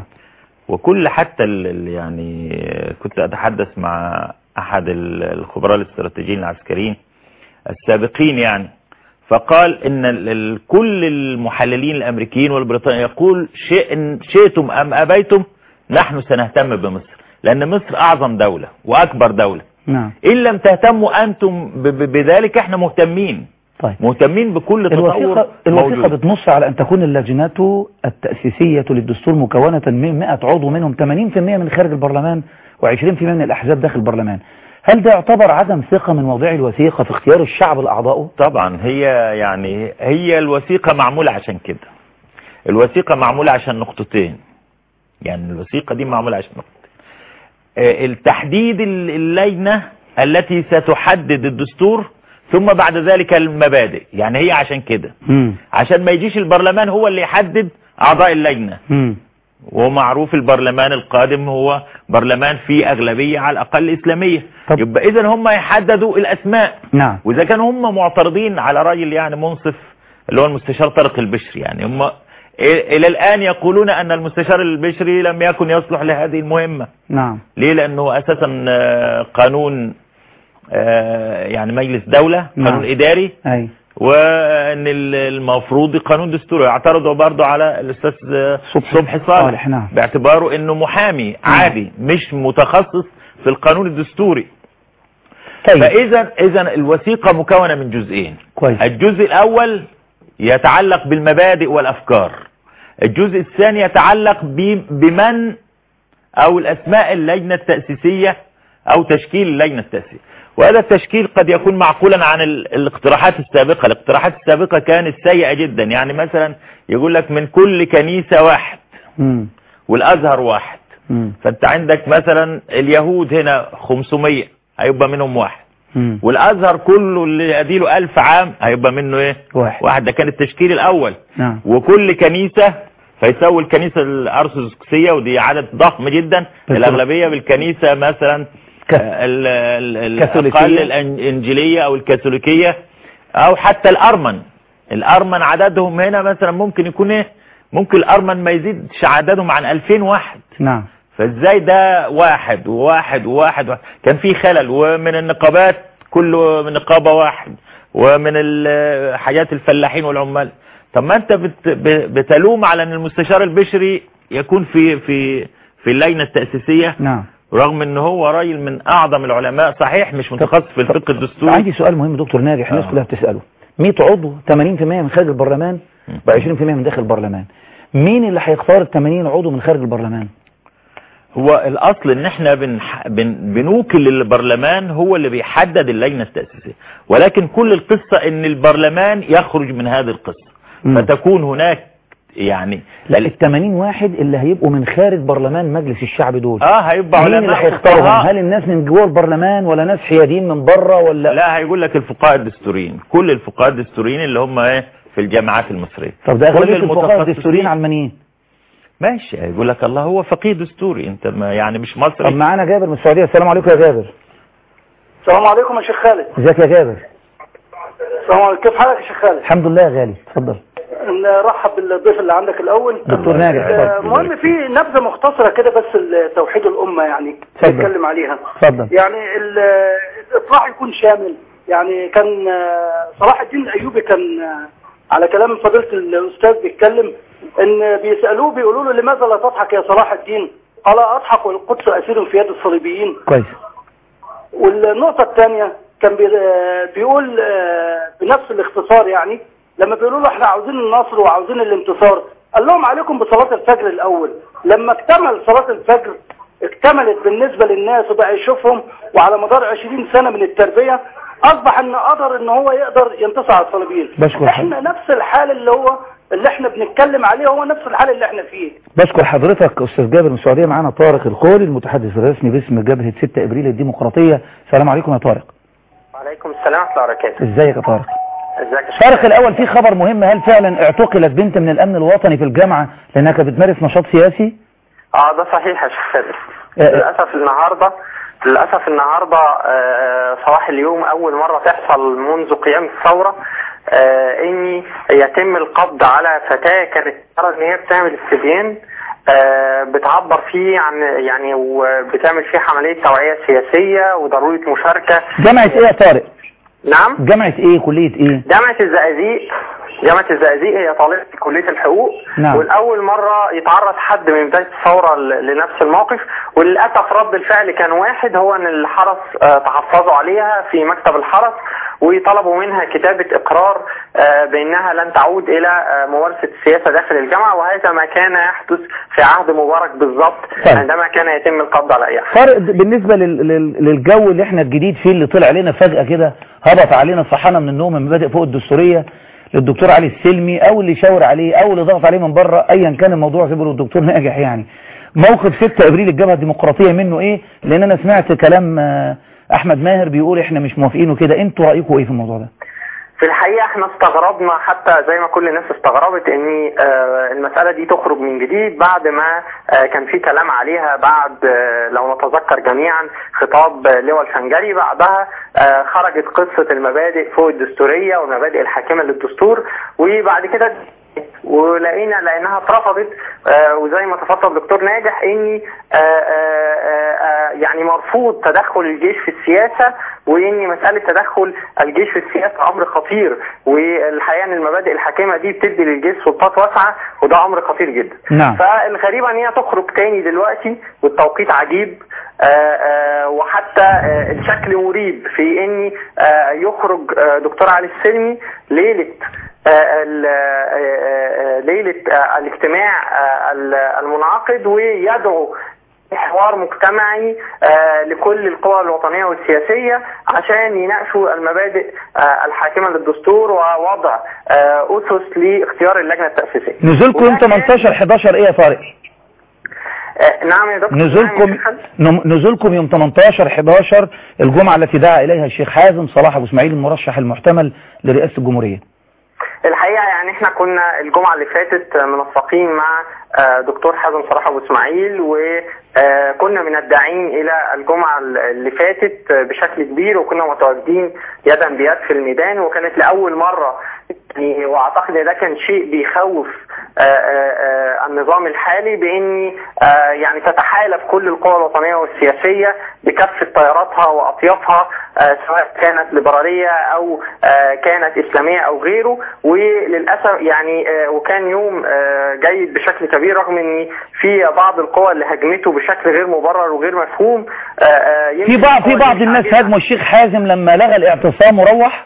وكل حتى ال... ال- يعني كنت أتحدث مع أحد ال- الخبراء الاستراتيجيين العسكريين السابقين يعني فقال ان ال- ال- كل المحللين الامريكيين والبريطانيين يقول شيء شئتم ام ابيتم نحن سنهتم بمصر لان مصر اعظم دولة واكبر دولة نعم ان لم تهتموا انتم ب- ب- بذلك احنا مهتمين طيب مهتمين بكل الوثيقة تطور الوثيقة موجود. بتنص على أن تكون اللجنات التأسيسية للدستور مكونة من 100 عضو منهم 80% من خارج البرلمان و20% من الأحزاب داخل البرلمان هل ده يعتبر عدم ثقة من مواضيع الوثيقة في اختيار الشعب لأعضائه؟ طبعا هي يعني هي الوثيقة معمولة عشان كده الوثيقة معمولة عشان نقطتين يعني الوثيقة دي معمولة عشان نقطتين آه، التحديد ال- اللجنة التي ستحدد الدستور ثم بعد ذلك المبادئ يعني هي عشان كده مم. عشان ما يجيش البرلمان هو اللي يحدد أعضاء اللجنة مم. ومعروف البرلمان القادم هو برلمان فيه أغلبية على الأقل إسلامية طب- يبقى إذا هم يحددوا الأسماء نعم واذا كانوا هم معترضين على راجل يعني منصف اللي هو المستشار طارق البشري يعني هم الى الان يقولون ان المستشار البشري لم يكن يصلح لهذه المهمة نعم ليه لانه اساسا آه، قانون آه، يعني مجلس دولة نعم. قانون اداري اي وان ال- المفروض قانون دستوري اعترضوا برضو على الاستاذ آه، صبحي صبحي صالح صالح، نعم. باعتباره انه محامي عادي مش متخصص في القانون الدستوري طيب فاذا اذا الوثيقة مكونة من جزئين كويس الجزء الاول يتعلق بالمبادئ والافكار الجزء الثاني يتعلق ب- بمن او الاسماء اللجنة التأسيسية او تشكيل اللجنة التأسيسية وهذا التشكيل قد يكون معقولا عن ال- الاقتراحات السابقة الاقتراحات السابقة كانت سيئة جدا يعني مثلا يقول لك من كل كنيسة واحد مم. والازهر واحد مم. فانت عندك مثلا اليهود هنا 500 هيبقى منهم واحد مم. والازهر كله اللي اديله ألف عام هيبقى منه ايه واحد واحد ده كان التشكيل الاول نعم وكل كنيسة فيسوي الكنيسة الارثوذكسية ودي عدد ضخم جدا بالضبط. الاغلبية بالكنيسة مثلا ك- آه، ال- ال- كاثوليكية. الاقل الانجيلية او الكاثوليكية او حتى الارمن الارمن عددهم هنا مثلا ممكن يكون ايه ممكن الارمن ما يزيدش عددهم عن 2000 واحد نعم فازاي ده واحد وواحد وواحد, وواحد. كان في خلل ومن النقابات كله من نقابة واحد ومن ال- حاجات الفلاحين والعمال طب ما انت بت ب- بتلوم على ان المستشار البشري يكون في في في اللجنة التأسيسية نعم رغم ان هو راجل من اعظم العلماء صحيح مش متخصص في الفقه الدستوري عندي سؤال مهم دكتور ناجح الناس آه. كلها بتسأله 100 عضو 80% من خارج البرلمان ب 20% من داخل البرلمان مين اللي هيختار ال 80 عضو من خارج البرلمان هو الاصل ان احنا بنح... بن... بنوكل البرلمان هو اللي بيحدد اللجنة التأسيسية ولكن كل القصة ان البرلمان يخرج من هذه القصة مم. فتكون هناك يعني لا ال 80 واحد اللي هيبقوا من خارج برلمان مجلس الشعب دول اه هيبقى مين علماء اللي هيختارهم فقهاء. هل الناس من جوه البرلمان ولا ناس حياديين من بره ولا لا هيقول لك الفقهاء الدستوريين كل الفقهاء الدستوريين اللي هم ايه في الجامعات المصرية طب ده اغلبيه كل الفقهاء المتخصصين. الدستوريين علمانيين ماشي هيقول لك الله هو فقيه دستوري انت ما يعني مش طب مصري معانا جابر من السعوديه السلام عليكم يا جابر السلام عليكم يا شيخ خالد ازيك يا جابر السلام عليكم كيف حالك يا شيخ خالد الحمد لله يا غالي اتفضل نرحب بالضيف اللي عندك الاول دكتور ناجح آه، اتفضل المهم في نبذه مختصره كده بس ال- توحيد الامه يعني اتفضل. نتكلم عليها اتفضل يعني ال- الاصلاح يكون شامل يعني كان آه، صلاح الدين الايوبي كان آه، على كلام فضيله الاستاذ بيتكلم ان بيسالوه بيقولوا له لماذا لا تضحك يا صلاح الدين قال اضحك والقدس اسير في يد الصليبيين كويس والنقطة الثانية كان بي- آه، بيقول آه، بنفس الاختصار يعني لما بيقولوا له احنا عاوزين النصر وعاوزين الانتصار قال لهم عليكم بصلاة الفجر الأول لما اكتمل صلاة الفجر اكتملت بالنسبة للناس وبقى يشوفهم وعلى مدار 20 سنة من التربية أصبح ان قدر ان هو يقدر ينتصر على الصليبيين بشكر احنا نفس الحال اللي هو اللي احنا بنتكلم عليه هو نفس الحال اللي احنا فيه بشكر حضرتك استاذ جابر من السعوديه معانا طارق القولي المتحدث الرسمي باسم جبهه 6 ابريل الديمقراطيه السلام عليكم يا طارق وعليكم السلام ورحمة الله وبركاته ازيك يا طارق ازيك يا شيخ طارق الاول في خبر مهم هل فعلا اعتقلت بنت من الامن الوطني في الجامعه لانها كانت بتمارس نشاط سياسي اه ده صحيح يا شيخ خالد آه. للأسف النهاردة للأسف النهاردة آه، صباح اليوم أول مرة تحصل منذ قيام الثورة آه، إني يتم القبض على فتاة كانت ترى إن هي بتعمل استبيان آه، بتعبر فيه عن يعني وبتعمل فيه عملية توعية سياسية وضرورة مشاركة جامعه ايه يا طارق نعم جامعه ايه كليه ايه جامعة الزقازيق جامعة الزقازيق هي طالبة في كلية الحقوق نعم. والأول مرة يتعرض حد من بداية الثورة ل- لنفس الموقف وللأسف رد الفعل كان واحد هو أن الحرس آه، تحفظوا عليها في مكتب الحرس وطلبوا منها كتابة إقرار آه، بأنها لن تعود إلى آه، ممارسة السياسة داخل الجامعة وهذا ما كان يحدث في عهد مبارك بالضبط طيب. عندما كان يتم القبض على أي أحد طارق د- بالنسبه لل... لل... للجو اللي احنا الجديد فيه اللي طلع علينا فجاه كده هبط علينا صحانا من النوم من مبادئ فوق الدستوريه للدكتور علي السلمي او اللي شاور عليه او اللي ضغط عليه من بره ايا كان الموضوع زي ما بيقولوا الدكتور ناجح يعني موقف 6 ابريل الجبهه الديمقراطيه منه ايه لان انا سمعت كلام آه، احمد ماهر بيقول احنا مش موافقين وكده انتوا رايكم ايه في الموضوع ده في الحقيقة احنا استغربنا حتى زي ما كل الناس استغربت ان آه، المسألة دي تخرج من جديد بعد ما آه، كان في كلام عليها بعد آه، لو نتذكر جميعا خطاب آه، لواء الفنجري بعدها آه، خرجت قصة المبادئ فوق الدستورية والمبادئ الحاكمة للدستور وبعد كده ولقينا لانها اترفضت آه، وزي ما تفضل دكتور ناجح اني آه، آه، آه، آه، يعني مرفوض تدخل الجيش في السياسه وان مساله تدخل الجيش في السياسه امر خطير والحقيقه ان المبادئ الحاكمه دي بتدي للجيش سلطات واسعه وده امر خطير جدا نعم. فالغريبه ان هي تخرج تاني دلوقتي والتوقيت عجيب آه، آه، وحتى آه، الشكل مريب في ان آه، يخرج آه، دكتور علي السلمي ليله آه، ال- آه، آه، ليله آه، الاجتماع آه، ال- المنعقد ويدعو حوار مجتمعي آه، لكل القوى الوطنية والسياسية عشان يناقشوا المبادئ آه، الحاكمة للدستور ووضع آه، أسس لاختيار اللجنة التأسيسية نزولكم يوم 18 11 ايه يا طارق آه، نعم يا دكتور نعم يا نزولكم شيخ خالد. نم- نزولكم يوم 18 11 الجمعة التي دعا إليها الشيخ حازم صلاح أبو إسماعيل المرشح المحتمل لرئاسة الجمهورية الحقيقة يعني احنا كنا الجمعة اللي فاتت منسقين مع آه، دكتور حازم صلاح ابو اسماعيل وكنا من الداعين الى الجمعة اللي فاتت آه، بشكل كبير وكنا متواجدين يدا بيد في الميدان وكانت لأول مرة يعني واعتقد ان ده كان شيء بيخوف آه، آه، آه، النظام الحالي بان آه، يعني تتحالف كل القوى الوطنية والسياسية بكافة تياراتها واطيافها آه، سواء كانت ليبرالية او آه، كانت اسلامية او غيره وللاسف يعني آه، وكان يوم آه، جيد بشكل كبير رغم ان في بعض القوى اللي هجمته بشكل غير مبرر وغير مفهوم آه، آه، في يمكن بعض في القوى بعض اللي الناس عاجبها- هاجموا الشيخ حازم لما لغى الاعتصام وروح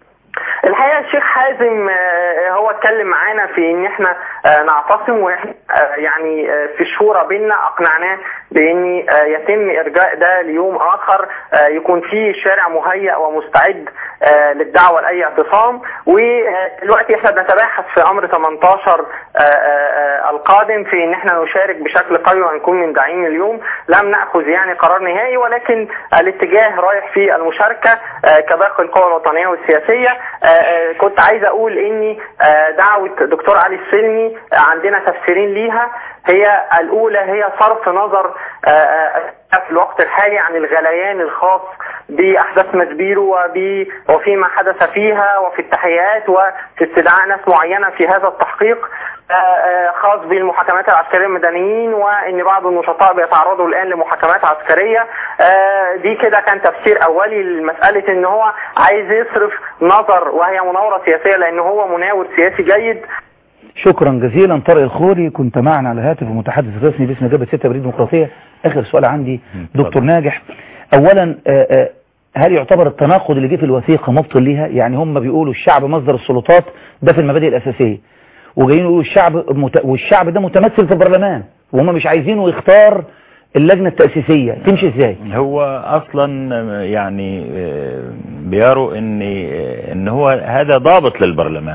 الحقيقه الشيخ حازم آه، هو اتكلم معانا في ان احنا آه، نعتصم واحنا آه، يعني آه، في شورى بينا اقنعناه بان آه، يتم ارجاء ده ليوم اخر آه، يكون فيه شارع مهيأ ومستعد آه، للدعوه لاي اعتصام ودلوقتي احنا بنتباحث في امر 18 آه، آه، آه، القادم في ان احنا نشارك بشكل قوي ونكون من داعمين اليوم لم ناخذ يعني قرار نهائي ولكن الاتجاه رايح في المشاركه آه، كباقي القوى الوطنيه والسياسيه آه، آه، كنت عايز اقول اني آه، دعوه دكتور علي السلمي آه، عندنا تفسيرين ليها هي الاولى هي صرف نظر آه، آه، في الوقت الحالي عن الغليان الخاص باحداث مسبيرو وب- وفيما حدث فيها وفي التحقيقات وفي استدعاء ناس معينه في هذا التحقيق آه، آه، خاص بالمحاكمات العسكريه المدنيين وان بعض النشطاء بيتعرضوا الان لمحاكمات عسكريه آه، دي كده كان تفسير اولي لمساله ان هو عايز يصرف نظر وهي مناوره سياسيه لان هو مناور سياسي جيد شكرا جزيلا طارق الخوري كنت معنا على الهاتف المتحدث الرسمي باسم جبهة 6 بريد ديمقراطية آخر سؤال عندي دكتور ناجح أولا آه، آه، هل يعتبر التناقض اللي جه في الوثيقة مبطل ليها يعني هم بيقولوا الشعب مصدر السلطات ده في المبادئ الأساسية وجايين يقولوا الشعب مت... والشعب ده متمثل في البرلمان وهم مش عايزينه يختار اللجنة التأسيسية تمشي ازاي هو اصلا يعني آه، بيروا ان ان هو هذا ضابط للبرلمان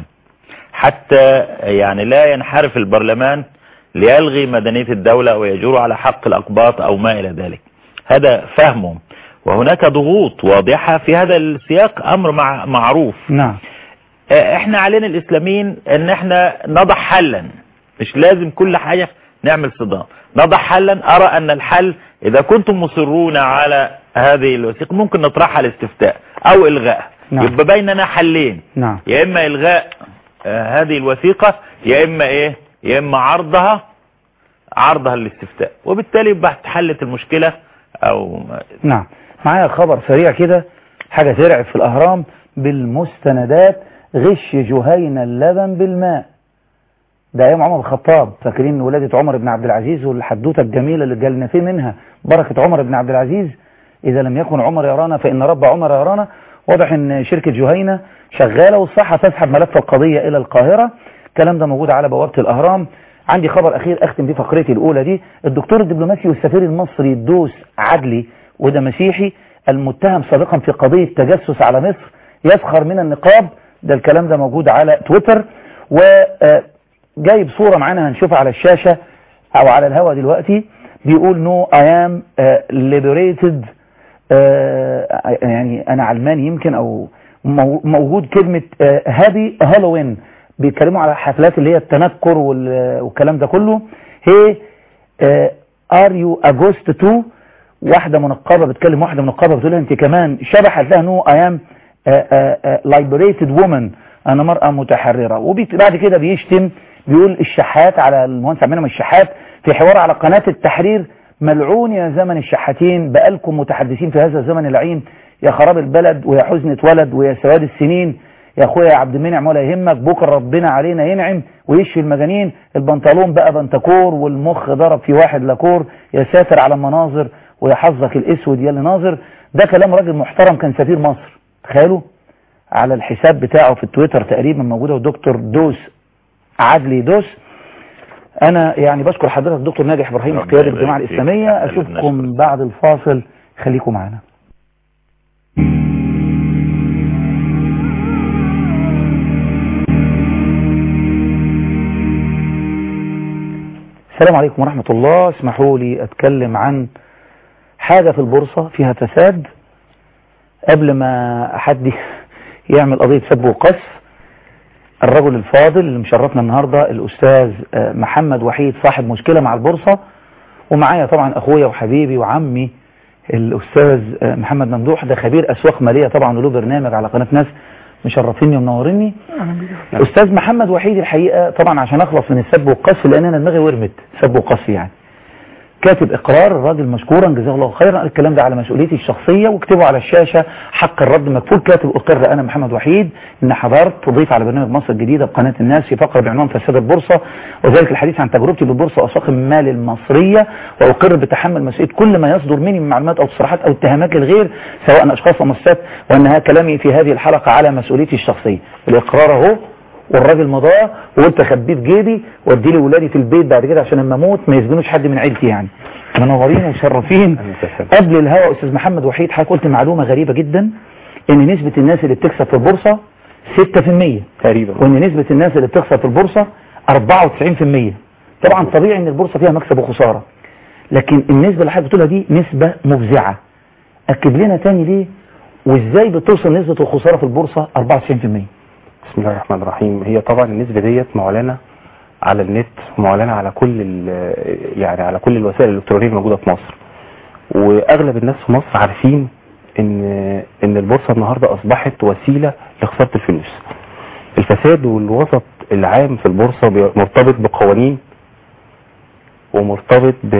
حتى يعني لا ينحرف البرلمان ليلغي مدنية الدولة ويجور على حق الأقباط أو ما إلى ذلك هذا فهمهم وهناك ضغوط واضحة في هذا السياق أمر مع معروف نعم آه، احنا علينا الإسلاميين ان احنا نضع حلا مش لازم كل حاجة نعمل صدام نضع حلا أرى أن الحل إذا كنتم مصرون على هذه الوثيقة ممكن نطرحها الاستفتاء أو إلغائها نعم. يبقى بيننا حلين نعم يا إما إلغاء آه، هذه الوثيقة يا إما إيه يا إما عرضها عرضها للاستفتاء وبالتالي يبقى اتحلت المشكلة أو نعم معايا خبر سريع كده حاجة ترعب في الأهرام بالمستندات غش جهينة اللبن بالماء ده أيام عمر الخطاب فاكرين ولادة عمر بن عبد العزيز والحدوتة الجميلة اللي جالنا فيه منها بركة عمر بن عبد العزيز إذا لم يكن عمر يرانا فإن رب عمر يرانا واضح إن شركة جهينة شغالة والصحة تسحب ملف القضية إلى القاهرة الكلام ده موجود على بوابة الأهرام عندي خبر أخير أختم بيه فقرتي الأولى دي الدكتور الدبلوماسي والسفير المصري دوس عدلي وده مسيحي المتهم سابقا في قضية تجسس على مصر يسخر من النقاب ده الكلام ده موجود على تويتر وجايب صورة معانا هنشوفها على الشاشة أو على الهواء دلوقتي بيقول نو اي ام liberated آه، يعني أنا علماني يمكن أو مو- موجود كلمة هابي هالوين بيتكلموا على الحفلات اللي هي التنكر وال- والكلام ده كله هي ار يو اجوست 2 واحدة منقبة بتكلم واحدة منقبة بتقول لها انت كمان شبحت لها نو اي ام liberated woman انا مرأة متحررة وبعد كده بيشتم بيقول الشحات على المهندس عبد المنعم الشحات في حوار على قناة التحرير ملعون يا زمن الشحاتين بقالكم متحدثين في هذا الزمن اللعين يا خراب البلد ويا حزن ولد ويا سواد السنين يا اخويا يا عبد المنعم ولا يهمك بكره ربنا علينا ينعم ويشفي المجانين البنطلون بقى بنتكور والمخ ضرب في واحد لاكور يا ساتر على المناظر ويا حظك الاسود يا اللي ناظر ده كلام راجل محترم كان سفير مصر تخيلوا على الحساب بتاعه في التويتر تقريبا موجوده والدكتور دوس عدلي دوس انا يعني بشكر حضرتك دكتور ناجح ابراهيم ربنا قيادة يبارك الجماعه فيك. الاسلاميه احنا اللي اشوفكم بنشكرك. بعد الفاصل خليكم معنا السلام عليكم ورحمة الله اسمحوا لي اتكلم عن حاجة في البورصة فيها فساد قبل ما حد يعمل قضية سب وقذف الرجل الفاضل اللي مشرفنا النهاردة الأستاذ آه، محمد وحيد صاحب مشكلة مع البورصة ومعايا طبعا أخويا وحبيبي وعمي الأستاذ آه، محمد ممدوح ده خبير أسواق مالية طبعا وله برنامج على قناة ناس مشرفيني ومنوريني أستاذ محمد وحيد الحقيقة طبعا عشان أخلص من السب والقذف لأن أنا دماغي ورمت سب وقذف يعني كاتب اقرار الراجل مشكورا جزاه الله خيرا الكلام ده على مسؤوليتي الشخصيه واكتبه على الشاشه حق الرد مكفول كاتب اقر انا محمد وحيد ان حضرت ضيف على برنامج مصر الجديده بقناه الناس في فقره بعنوان فساد البورصه وذلك الحديث عن تجربتي بالبورصه واسواق المال المصريه واقر بتحمل مسؤوليه كل ما يصدر مني من معلومات او تصريحات او اتهامات للغير سواء اشخاص او مؤسسات وان كلامي في هذه الحلقه على مسؤوليتي الشخصيه الاقرار اهو والراجل مضاه وقلت اخبيه في جيبي وادي لي ولادي في البيت بعد كده عشان اما اموت ما يسجنوش حد من عيلتي يعني منورين ومشرفين قبل الهوا استاذ محمد وحيد حضرتك قلت معلومه غريبه جدا ان نسبه الناس اللي بتكسب في البورصه 6% تقريبا وان نسبه الناس اللي بتخسر في البورصه 94% طبعا طبيعي ان البورصه فيها مكسب وخساره لكن النسبه اللي حضرتك بتقولها دي نسبه مفزعه اكد لنا تاني ليه وازاي بتوصل نسبه الخساره في البورصه 94% بسم الله الرحمن الرحيم هي طبعا النسبة ديت معلنة على النت معلنة على كل ال- يعني على كل الوسائل الإلكترونية الموجودة في مصر وأغلب الناس في مصر عارفين إن إن البورصة النهاردة أصبحت وسيلة لخسارة الفلوس الفساد والوسط العام في البورصة بي- مرتبط بقوانين ومرتبط ب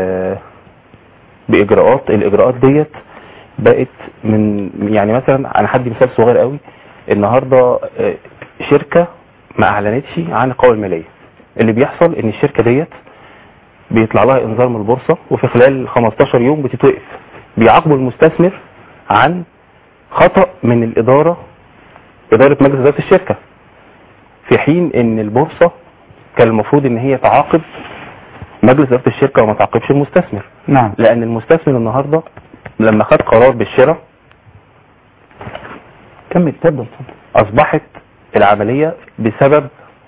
بإجراءات الإجراءات ديت بقت من يعني مثلا انا هدي مثال صغير قوي النهارده آه، شركه ما اعلنتش عن القوائم الماليه اللي بيحصل ان الشركه ديت بيطلع لها انذار من البورصه وفي خلال 15 يوم بتتوقف بيعاقبوا المستثمر عن خطا من الاداره اداره مجلس اداره الشركه في حين ان البورصه كان المفروض ان هي تعاقب مجلس اداره الشركه وما تعاقبش المستثمر نعم لان المستثمر النهارده لما خد قرار بالشراء كمل تفضل اصبحت العمليه بسبب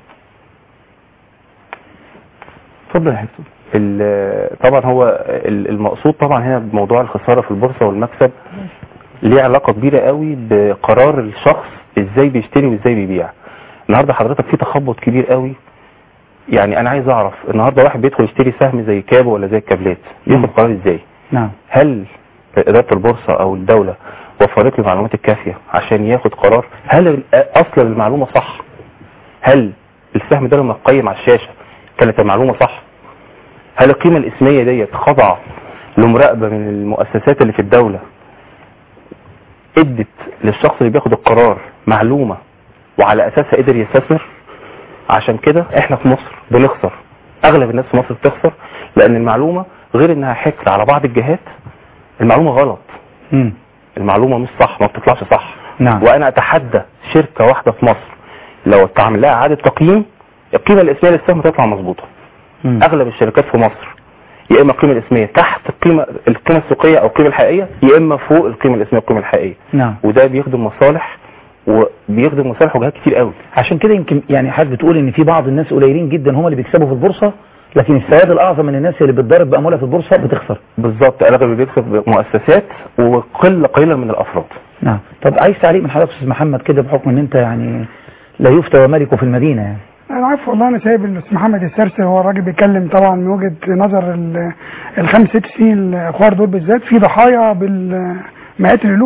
اتفضل يا حبيبي ال- طبعا هو ال- المقصود طبعا هنا بموضوع الخساره في البورصه والمكسب ليه علاقه كبيره قوي بقرار الشخص ازاي بيشتري وازاي بيبيع النهارده حضرتك في تخبط كبير قوي يعني انا عايز اعرف النهارده واحد بيدخل يشتري سهم زي كابو ولا زي الكابلات ياخد قرار ازاي نعم هل اداره البورصه او الدوله وفرت له المعلومات الكافيه عشان ياخد قرار هل ال- اصلا المعلومه صح هل السهم ده لما اتقيم على الشاشه كانت المعلومه صح هل القيمه الاسميه ديت خاضعه لمراقبه من المؤسسات اللي في الدوله ادت للشخص اللي بياخد القرار معلومه وعلى اساسها قدر يستثمر عشان كده احنا في مصر بنخسر اغلب الناس في مصر بتخسر لان المعلومه غير انها حكر على بعض الجهات المعلومه غلط مم. المعلومه مش صح ما بتطلعش صح نعم وانا اتحدى شركه واحده في مصر لو اتعمل لها اعاده تقييم القيمه الاسميه للسهم تطلع مظبوطه مم. اغلب الشركات في مصر يا اما القيمه الاسميه تحت القيمه القيمه السوقيه او القيمه الحقيقيه يا اما فوق القيمه الاسميه والقيمه الحقيقيه نعم وده بيخدم مصالح وبيخدم مصالح وجهات كتير قوي عشان كده يمكن يعني حضرتك بتقول ان في بعض الناس قليلين جدا هم اللي بيكسبوا في البورصه لكن السواد الاعظم من الناس اللي بتضرب باموالها في البورصه بتخسر بالظبط اغلب اللي بيكسب مؤسسات وقله قليله من الافراد نعم طب عايز تعليق من حضرتك استاذ محمد كده بحكم ان انت يعني لا يفتى وملك في المدينه يعني انا عارف والله انا سايب الاستاذ محمد السرسي هو الراجل بيتكلم طبعا من وجهه نظر ال- الخمس ست سنين الاخوار دول بالذات في ضحايا بالمئات الالوف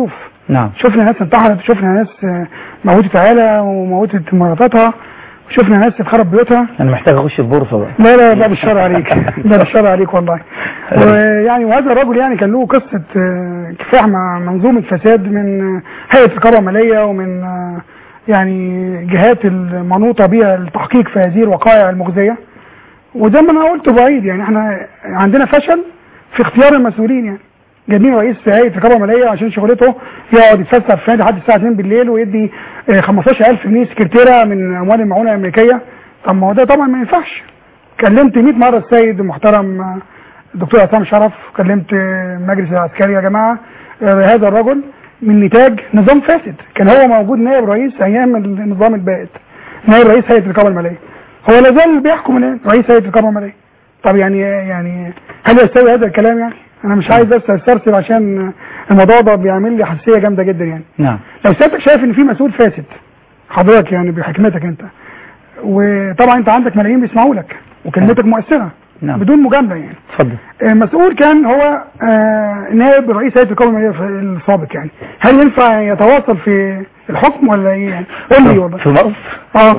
نعم شفنا ناس انتحرت شفنا ناس آه، موتت عيالها وموتت مراتاتها شفنا ناس اتخرب بيوتها انا محتاج اخش البورصه بقى لا لا ده بالشر عليك ده بالشر عليك والله ويعني وهذا الرجل يعني كان له قصة آه، كفاح مع منظومة فساد من آه، هيئة الرقابة المالية ومن آه، يعني جهات المنوطة بها التحقيق في هذه الوقائع المخزية وزي ما انا قلت بعيد يعني احنا عندنا فشل في اختيار المسؤولين يعني جايبين رئيس هيئه الرقابه الماليه عشان شغلته يقعد يتفسح في فنادق لحد الساعه 2 بالليل ويدي آه، 15000 جنيه سكرتيره من اموال المعونه الامريكيه طب ما هو ده طبعا ما ينفعش كلمت 100 مره السيد المحترم آه، الدكتور عصام شرف كلمت آه، المجلس العسكري يا جماعه آه، هذا الرجل من نتاج نظام فاسد كان هو موجود نائب رئيس ايام النظام البائد نائب رئيس هيئه الرقابه الماليه هو لا زال بيحكم الان رئيس هيئه الرقابه الماليه طب يعني يعني هل يستوي هذا الكلام يعني انا مش عايز بس استرسل عشان الموضوع ده بيعمل لي حساسيه جامده جدا يعني نعم لو سيادتك شايف ان في مسؤول فاسد حضرتك يعني بحكمتك انت وطبعا انت عندك ملايين بيسمعوا لك وكلمتك مؤثره نعم بدون مجامله يعني اتفضل المسؤول كان هو آه، نائب رئيس هيئه الرقابه الماليه في السابق يعني هل ينفع يتواصل في الحكم ولا ايه يعني قول لي والله في مصر اه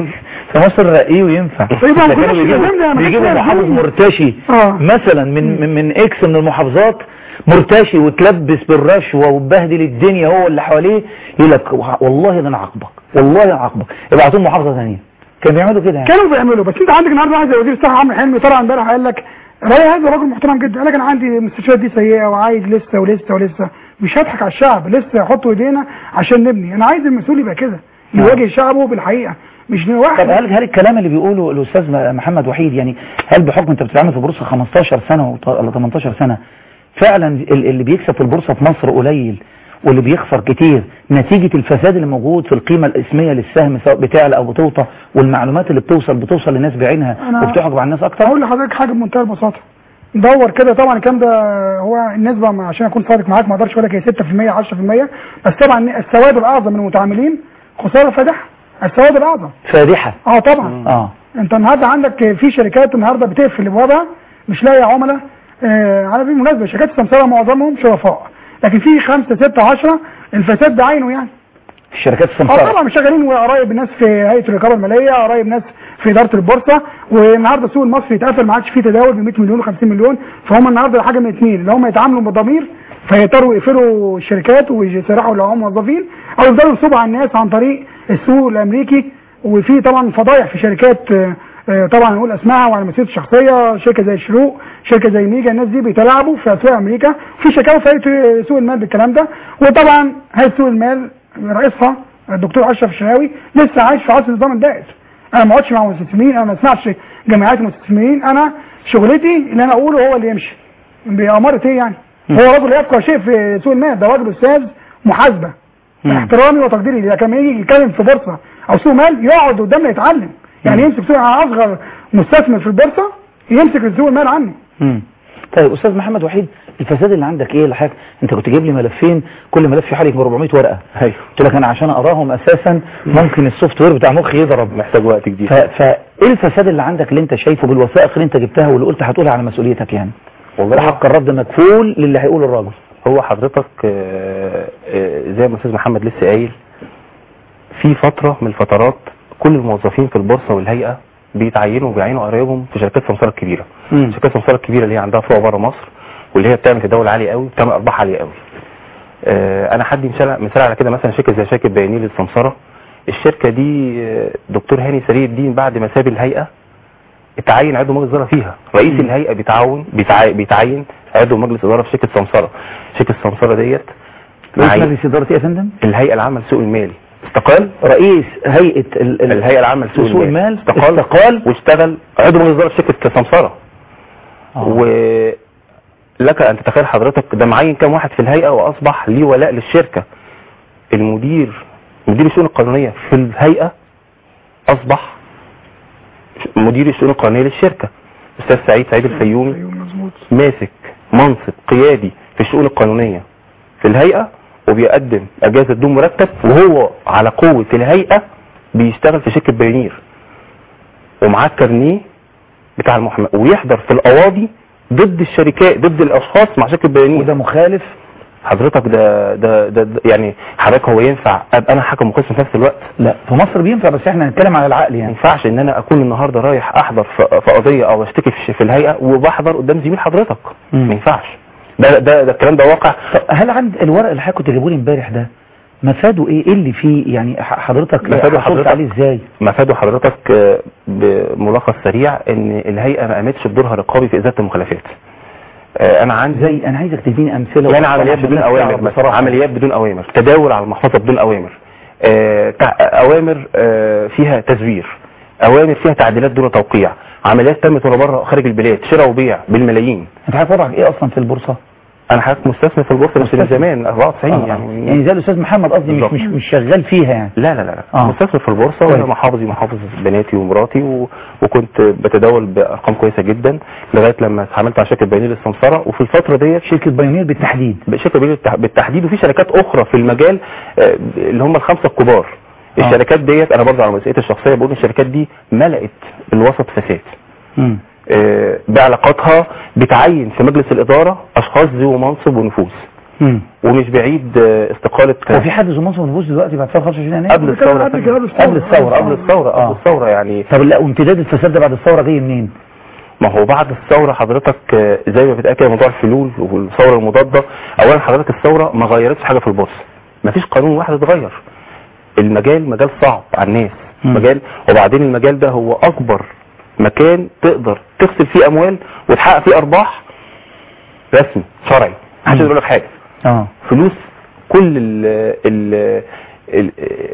في مصر رقيه وينفع طيب ما ده كناش كانوا بيجيبوا اتكلمنا، ما بيجيبوا كناش محافظ اتكلمنا. مرتشي اه مثلا من من, من اكس من المحافظات مرتشي وتلبس بالرشوه وتبهدل الدنيا هو اللي حواليه يقول لك والله ده انا عاقبك والله انا عاقبك ابعتوه محافظه ثانيه كانوا بيعملوا كده يعني كانوا بيعملوا بس انت عندك النهارده واحد زي وزير الصحه عمرو حلمي طلع امبارح قال لك راي هذا راجل محترم جدا قال لك انا عندي المستشفيات دي سيئه وعايز لسه ولسه ولسه مش هضحك على الشعب لسه يحطوا ايدينا عشان نبني انا عايز المسؤول يبقى كده يواجه شعبه بالحقيقه مش واحد طب هل هل الكلام اللي بيقوله الاستاذ محمد وحيد يعني هل بحكم انت بتتعامل في بورصه 15 سنه وط- ولا 18 سنه فعلا ال- اللي بيكسب في البورصه في مصر قليل واللي بيخسر كتير نتيجة الفساد اللي موجود في القيمة الاسمية للسهم سواء بتعلى او بتوطى والمعلومات اللي بتوصل بتوصل للناس بعينها أنا- وبتحجب على الناس اكتر اقول لحضرتك حاجه بمنتهى البساطه دور كده طبعا الكلام ده هو النسبه ما- عشان اكون صادق معاك ما اقدرش اقول لك هي 6% 10% بس طبعا السواد الاعظم من المتعاملين خساره فادحه السواد الاعظم فادحة اه طبعا اه انت النهارده عندك في شركات النهارده بتقفل ابوابها مش لاقي عملاء آه على بالمناسبه شركات السمسره معظمهم شرفاء لكن في خمسه سته 10 الفساد بعينه يعني الشركات اه السمسارة طبعا مش شغالين وقرايب ناس في هيئه الرقابه الماليه قرايب ناس في اداره البورصه والنهارده السوق المصري اتقفل ما عادش فيه تداول ب 100 مليون و50 مليون فهم النهارده حاجه من اثنين اللي هم يتعاملوا بضمير فيضطروا يقفلوا الشركات ويسرحوا اللي هم موظفين او يفضلوا ينصبوا على الناس عن طريق السوق الامريكي وفي طبعا فضايح في شركات آه، آه، طبعا نقول اسمها وعلى مسيرتي الشخصيه شركه زي الشروق شركه زي ميجا الناس دي بيتلاعبوا في اسواق امريكا في شكاوى في هيئه سوق المال بالكلام ده وطبعا هيئه سوق المال رئيسها الدكتور اشرف الشناوي لسه عايش في عصر النظام البائد انا ما اقعدش مع مستثمرين انا ما اسمعش جمعيات المستثمرين انا شغلتي اللي انا اقوله هو اللي يمشي بأمارة ايه يعني هو رجل يفقه شيء في سوق المال ده راجل استاذ محاسبه احترامي وتقديري ليه لكن لما يجي يتكلم في بورصه او سوق مال يقعد قدامنا يتعلم يعني يمسك سوق انا اصغر مستثمر في البورصه يمسك سوق المال عني مم. طيب استاذ محمد وحيد الفساد اللي عندك ايه اللي حضرتك انت كنت جايب لي ملفين كل ملف فيه حوالي 400 ورقه ايوه قلت لك انا عشان اقراهم اساسا ممكن السوفت وير بتاع مخي يضرب محتاج وقت كبير ف... فايه الفساد اللي عندك اللي انت شايفه بالوثائق اللي انت جبتها واللي قلت هتقولها على مسؤوليتك يعني والله حق الرد مكفول للي هيقوله الراجل هو حضرتك آه، آه، زي ما الاستاذ محمد لسه قايل في فتره من الفترات كل الموظفين في البورصه والهيئه بيتعينوا وبيعينوا قرايبهم في شركات السمسره الكبيره مم. شركات السمسره الكبيره اللي هي عندها فروع بره مصر واللي هي بتعمل تداول عالي قوي بتعمل ارباح عاليه قوي آه، انا حدي مثال مثال على كده مثلا شركه زي شركه بيانيل للسمسره الشركه دي آه، دكتور هاني سري الدين بعد ما ساب الهيئه اتعين عضو مجلس اداره فيها رئيس الهيئه بيتعاون بيتع- بيتعين عضو مجلس اداره في شركه سمسره شركه سمسره ديت رئيس معين. مجلس اداره ايه يا فندم الهيئه العامه للسوق المالي استقال رئيس هيئه ال... ال... الهيئه العامه للسوق سوق المال المال استقال استقال واشتغل عضو مجلس اداره في شركه سمسره آه. ولك ان تتخيل حضرتك ده معين كام واحد في الهيئه واصبح ليه ولاء للشركه المدير مدير الشؤون القانونيه في الهيئه اصبح مدير الشؤون القانونيه للشركه استاذ سعيد سعيد الفيومي مظبوط ماسك منصب قيادي في الشؤون القانونيه في الهيئه وبيقدم اجازه بدون مرتب وهو على قوه الهيئه بيشتغل في شركه بيونير ومعاه الكارنيه بتاع المحاماه ويحضر في القواضي ضد الشركات ضد الاشخاص مع شركه بيونير وده مخالف حضرتك ده ده ده, ده يعني حضرتك هو ينفع ابقى انا حكم وقسم في نفس الوقت لا في مصر بينفع بس احنا هنتكلم على العقل ما يعني ينفعش ان انا اكون النهارده رايح احضر في في قضيه او اشتكي في في الهيئه وبحضر قدام زميل حضرتك مم. ما ينفعش ده ده ده الكلام ده واقع طب هل عند الورق اللي حضرتك كنت جايبه لي امبارح ده مفاده ايه ايه اللي فيه يعني ح- حضرتك مفاده حصلت حضرتك- عليه ازاي مفاده حضرتك آه، بملخص سريع ان الهيئه ما قامتش بدورها رقابي في ازاله المخالفات آه، انا عندي زي انا عايزك تديني امثله يعني وأوضح عمليات عشان بدون الناس اوامر تعرف مثلا بصراحة. عمليات بدون اوامر تداول على المحفظه بدون اوامر آه، تع- اوامر آه، فيها تزوير اوامر فيها تعديلات دون توقيع عمليات تمت وانا بره خارج البلاد شراء وبيع بالملايين انت عارف وضعك ايه اصلا في البورصه انا حضرتك مستثمر في البورصه بس من مستثمر. زمان 94 آه. يعني يعني زي الاستاذ محمد قصدي مش بالظبط. مش مش شغال فيها يعني لا لا لا, لا. آه. مستثمر في البورصه وانا كويس. محافظي محافظ بناتي ومراتي و... وكنت بتداول بارقام كويسه جدا لغايه لما اتعاملت على شركه بيانير للسمسره وفي الفتره ديت شركه بايونير بالتحديد شركه بيانير بالتح- بالتحديد وفي شركات اخرى في المجال آه، اللي هم الخمسه الكبار آه. الشركات ديت انا برضه على مسؤوليتي الشخصيه بقول الشركات دي ملأت الوسط فساد مم. آه، بعلاقاتها بتعين في مجلس الاداره اشخاص ذو منصب ونفوذ مم. ومش بعيد آه، استقاله هو في حد ذو منصب نفوذ دلوقتي بعد ثوره 25 يناير قبل الثوره قبل كده، قبل قبل الثوره قبل الثوره آه. قبل الثوره يعني طب لا وامتداد الفساد ده بعد الثوره جاي منين ما هو بعد الثوره حضرتك آه، زي ما بتقال كده موضوع الفلول والثوره المضاده اولا حضرتك الثوره ما غيرتش حاجه في البورصه ما فيش قانون واحد اتغير المجال مجال صعب على الناس مم. مجال وبعدين المجال ده هو اكبر مكان تقدر تغسل فيه اموال وتحقق فيه ارباح رسمي شرعي محدش مم. يقول لك حاجه اه فلوس كل ال ال ال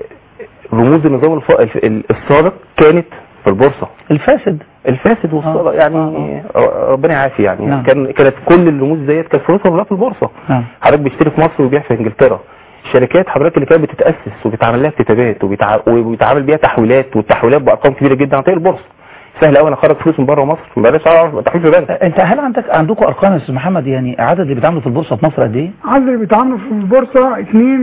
رموز النظام الف- ال- السابق كانت في البورصه الفاسد الفاسد والصلاة آه. يعني ربنا يعافي يعني نعم. كان كانت كل الرموز ديت كانت فلوسها كلها في البورصه نعم. حضرتك بيشتري في مصر ويبيع في انجلترا الشركات حضرتك اللي كانت بتتاسس وبيتعمل لها اكتتابات وبيتع... وبيتعمل بيها تحويلات والتحويلات بارقام كبيره جدا عن طريق البورصه سهل قوي انا اخرج فلوس من بره مصر ما بلاش اعرف تحويل في بنك انت هل عندك عندكم ارقام يا استاذ محمد يعني عدد اللي بيتعاملوا في البورصه في مصر قد ايه عدد اللي بيتعاملوا في البورصة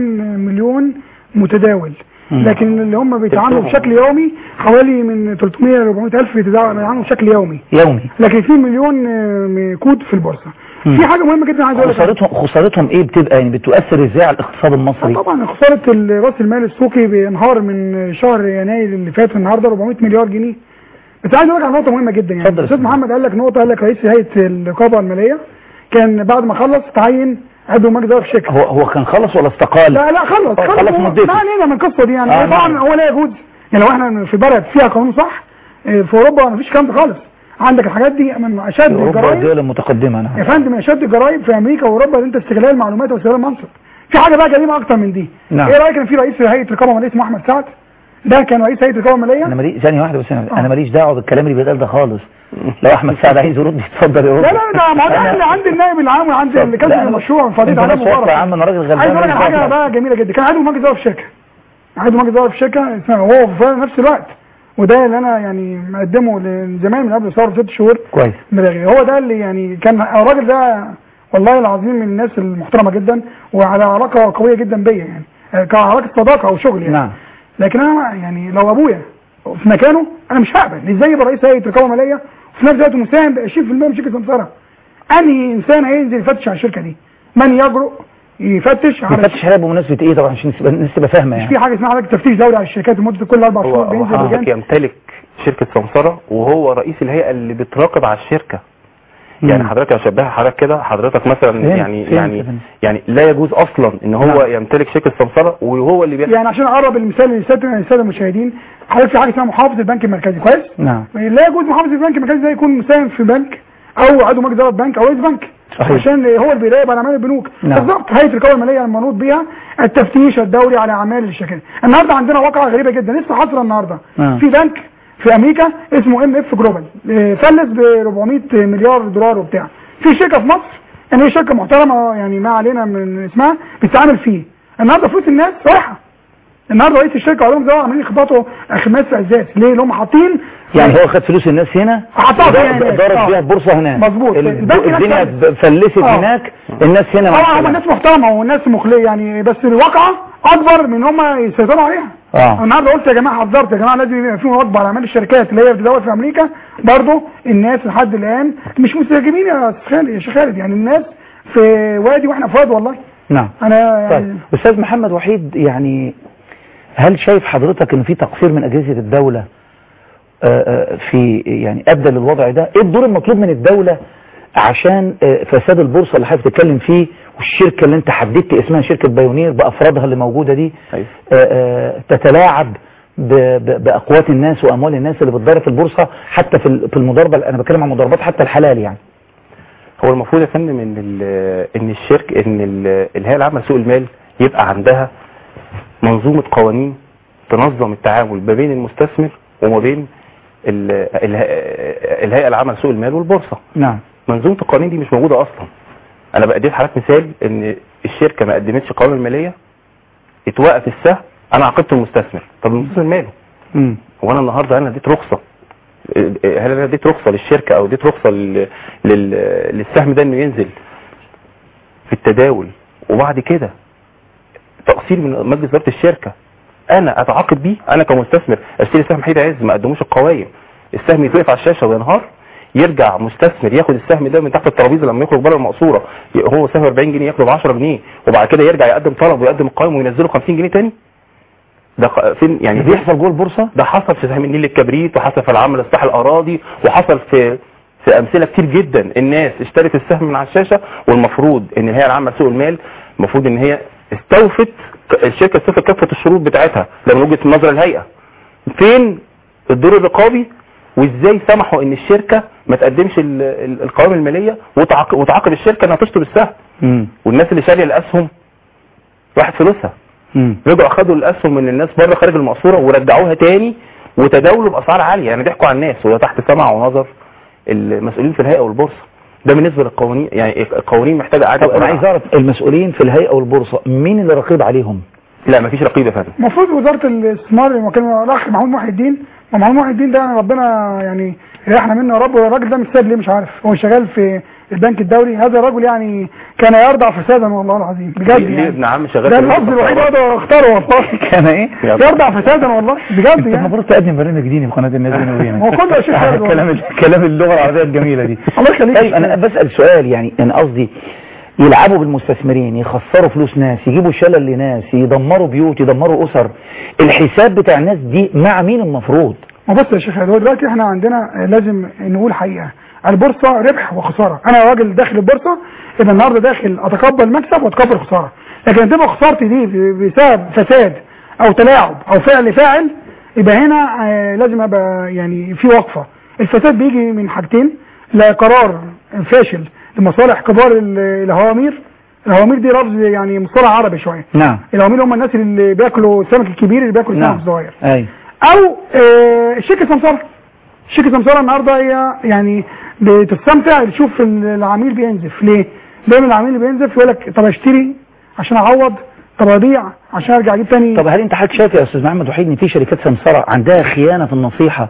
2 مليون متداول مم. لكن اللي هم بيتعاملوا تلتهم. بشكل يومي حوالي من 300 ل 400 الف بيتعاملوا بشكل يومي يومي لكن 2 مليون آه، كود في البورصة مم. في حاجة مهمة جدا عايز اقول لك عليها. خسارتهم خسارتهم ايه بتبقى يعني بتؤثر ازاي على الاقتصاد المصري آه طبعا خسارة ال- راس المال السوقي بينهار من شهر يناير اللي فات النهارده 400 مليار جنيه بس عايز اقول لك على نقطة مهمة جدا يعني اتفضل يا الاستاذ سيدي. محمد قال لك نقطة قال لك رئيس هيئة الرقابة المالية كان بعد ما خلص تعين عضو مجلس إدارة في شركة هو هو كان خلص ولا استقال لا لا خلص خلص هو- مدته. ما علينا من القصه دي يعني آه، هو طبعا نعم. هو لا يجوز يعني لو احنا في بلد فيها قانون صح آه، في اوروبا ما فيش الكلام ده خالص عندك الحاجات دي من اشد اوروبا الجرائم الدول المتقدمه يا انا فندم من اشد الجرائم في امريكا واوروبا اللي انت استغلال المعلومات واستغلال المنصب في حاجه بقى جريمه اكتر من دي نعم. ايه رايك ان في رئيس هيئه الرقابه الماليه اسمه احمد سعد ده كان رئيس هيئه الرقابه الماليه انا مالي ثانيه واحده بس انا, آه. أنا ماليش دعوه بالكلام اللي بيتقال ده خالص لو احمد سعد عايز يرد يتفضل يرد لا لا ده ما هو ده أنا- اللي عند النائب العام وعند اللي كان لا، في أنا- المشروع فضيله أنت علي ناس واقفة مبارك يا عم انا راجل غلبان عايز اقول لك ماليش حاجه دعوة. بقى جميله جدا كان عضو مجلس اداره في شركه عضو مجلس اداره في شركه اسمها هو في نفس الوقت وده اللي انا يعني مقدمه ل- زمان من قبل الثوره بست شهور كويس ملاغي هو ده اللي يعني كان الراجل ده والله العظيم من الناس المحترمه جدا وعلى علاقه قويه جدا بيا يعني آه، كعلاقه صداقه او شغل يعني نعم لكن انا يعني لو ابويا في مكانه انا مش هقبل ازاي يبقى رئيس هيئه رقابه ماليه وفي نفس الوقت مساهم ب 20% من شركه سمسره انهي انسان هينزل يفتش على الشركه دي من يجرؤ يفتش على نفتش عليها بمناسبه ايه طبعا عشان تبقى- الناس تبقى فاهمه مش يعني في حاجه اسمها حضرتك تفتيش دوري على الشركات لمده كل اربع هو شهور هو بينزل حضرتك لجان يمتلك شركه سمسره وهو رئيس الهيئه اللي بتراقب على الشركه يعني مم. حضرتك اشبهها حضرتك كده حضرتك مثلا فهمت، يعني فهمت، يعني فهمت. يعني لا يجوز اصلا ان هو نعم. يمتلك شركه سمسره وهو اللي بياخد يعني عشان اقرب المثال للساده للسادة المشاهدين حضرتك في حاجه اسمها محافظ البنك المركزي كويس؟ نعم لا يجوز محافظ البنك المركزي ده يكون مساهم في بنك او عضو مجلس اداره بنك او رئيس بنك صحيح. عشان هو اللي بيراقب على اعمال البنوك نعم. بالظبط هيئه الرقابه الماليه المنوط بها التفتيش الدوري على اعمال الشركات النهارده عندنا واقعه غريبه جدا لسه حاصله النهارده نعم. في بنك في امريكا اسمه ام اف جلوبال آه، فلس ب 400 مليار دولار وبتاع في شركه في مصر يعني هي شركه محترمه يعني ما علينا من اسمها بتتعامل فيه النهارده فلوس الناس رايحه النهارده رئيس الشركه وعليهم زي عاملين يخبطوا خماس في ازاز ليه اللي هم حاطين يعني هو خد فلوس الناس هنا حطها فيها ضرب- هناك. ضرب آه. بيها البورصه هناك مظبوط. ال- البنك نفسه الدنيا فلس. ب- فلست آه. هناك الناس هنا طبعا معاها هم ناس محترمه وناس مخليه يعني بس الواقعه اكبر من هم يسيطروا عليها اه النهارده قلت يا جماعه حذرت يا جماعه لازم يبقى في مراقبه على اعمال الشركات اللي هي بتدور في امريكا برضه الناس لحد الان مش مستجيبين يا أستاذ خالد يا شيخ خالد يعني الناس في وادي واحنا في وادي والله نعم انا يعني طيب استاذ محمد وحيد يعني هل شايف حضرتك ان في تقصير من اجهزه الدوله آه، آه، في يعني ادى للوضع ده ايه الدور المطلوب من الدوله عشان آه، فساد البورصه اللي حضرتك بتتكلم فيه والشركه اللي انت حددت اسمها شركه بايونير بافرادها اللي موجوده دي أيوة. آه، آه، تتلاعب ب- ب- باقوات الناس واموال الناس اللي بتضارب في البورصه حتى في ال- في المضاربه انا بتكلم عن مضاربات حتى الحلال يعني هو المفروض يا فندم ان ال- ان الشرك ان ال- الهيئه العامه لسوق المال يبقى عندها منظومه قوانين تنظم التعامل ما بين المستثمر وما بين ال- ال- الهيئه العامه لسوق المال والبورصه نعم منظومه القوانين دي مش موجوده اصلا انا بديت حضرتك مثال ان الشركه ما قدمتش قوائم الماليه اتوقف السهم انا عاقبت المستثمر طب المستثمر ماله مم. هو انا النهارده انا اديت رخصه هل انا اديت رخصه للشركه او اديت رخصه لل... لل... للسهم ده انه ينزل في التداول وبعد كده تقصير من مجلس اداره الشركه انا اتعاقد بيه انا كمستثمر اشتري سهم حيد عز ما قدموش القوائم السهم يتوقف على الشاشه وينهار يرجع مستثمر ياخد السهم ده من تحت الترابيزه لما يخرج بره المقصوره هو سهم 40 جنيه ياخده ب 10 جنيه وبعد كده يرجع يقدم طلب ويقدم القوائم وينزله 50 جنيه تاني ده ق- فين يعني ده بيحصل جوه البورصه ده حصل في سهم النيل الكبريت وحصل في العمل اصلاح الاراضي وحصل في في امثله كتير جدا الناس اشترت السهم من على الشاشه والمفروض ان الهيئه العامه لسوق المال المفروض ان هي استوفت ك- الشركه استوفت كافه الشروط بتاعتها ده من وجهه نظر الهيئه فين الدور الرقابي وازاي سمحوا ان الشركه ما تقدمش ال- ال- القوائم الماليه وتعاق- وتعاقب الشركه انها تشطب السهم مم. والناس اللي شاريه الاسهم راحت فلوسها مم. رجعوا خدوا الاسهم من الناس بره خارج المقصوره ورجعوها تاني وتداولوا باسعار عاليه يعني ضحكوا على الناس وده تحت سمع ونظر المسؤولين في الهيئه والبورصه ده بالنسبه للقوانين يعني القوانين محتاجه طب اعاده انا عايز اعرف المسؤولين في الهيئه والبورصه مين اللي رقيب عليهم لا مفيش رقيب يا فندم المفروض وزاره الاستثمار لما كان الاخ محمود محي الدين محمود محي الدين ده يعني ربنا يعني يريحنا منه يا رب والراجل ده مش ساب ليه مش عارف هو شغال في البنك الدولي هذا الرجل يعني كان يرضع فسادا والله العظيم بجد ليه يعني ابن عم شغال ده في اللفظ الوحيد اللي اقدر اختاره والله كان ايه يرضع فسادا والله بجد انت يعني المفروض تقدم برنامج ديني في قناه الناس بيني وبينك هو كله يا شيخ خالد والله. كلام كلام اللغه العربيه الجميله دي الله يخليك طيب انا بسال سؤال يعني انا قصدي يلعبوا بالمستثمرين يخسروا فلوس ناس يجيبوا شلل لناس يدمروا بيوت يدمروا اسر الحساب بتاع الناس دي مع مين المفروض ما بص يا شيخ خالد، هو دلوقتي احنا عندنا لازم نقول حقيقه البورصه ربح وخساره انا راجل داخل البورصه يبقى النهارده داخل اتقبل مكسب واتقبل خساره لكن تبقى خسارتي دي بسبب فساد او تلاعب او فعل فاعل يبقى هنا آه، لازم ابقى يعني في وقفه الفساد بيجي من حاجتين لا قرار فاشل لمصالح كبار ال- الهوامير الهوامير دي لفظ يعني مصطلح عربي شويه نعم الهوامير هم الناس اللي بياكلوا السمك الكبير اللي بياكلوا السمك نعم الصغير ايوه او آه، شركه سمساره شركه سمساره النهارده هي يعني بتستمتع تشوف ال- العميل بينزف ليه؟ دايما العميل اللي بينزف يقول لك طب اشتري عشان اعوض طب ابيع عشان ارجع اجيب تاني طب هل انت حضرتك شايف يا استاذ محمد وحيد ان في شركات سمسره عندها خيانه في النصيحه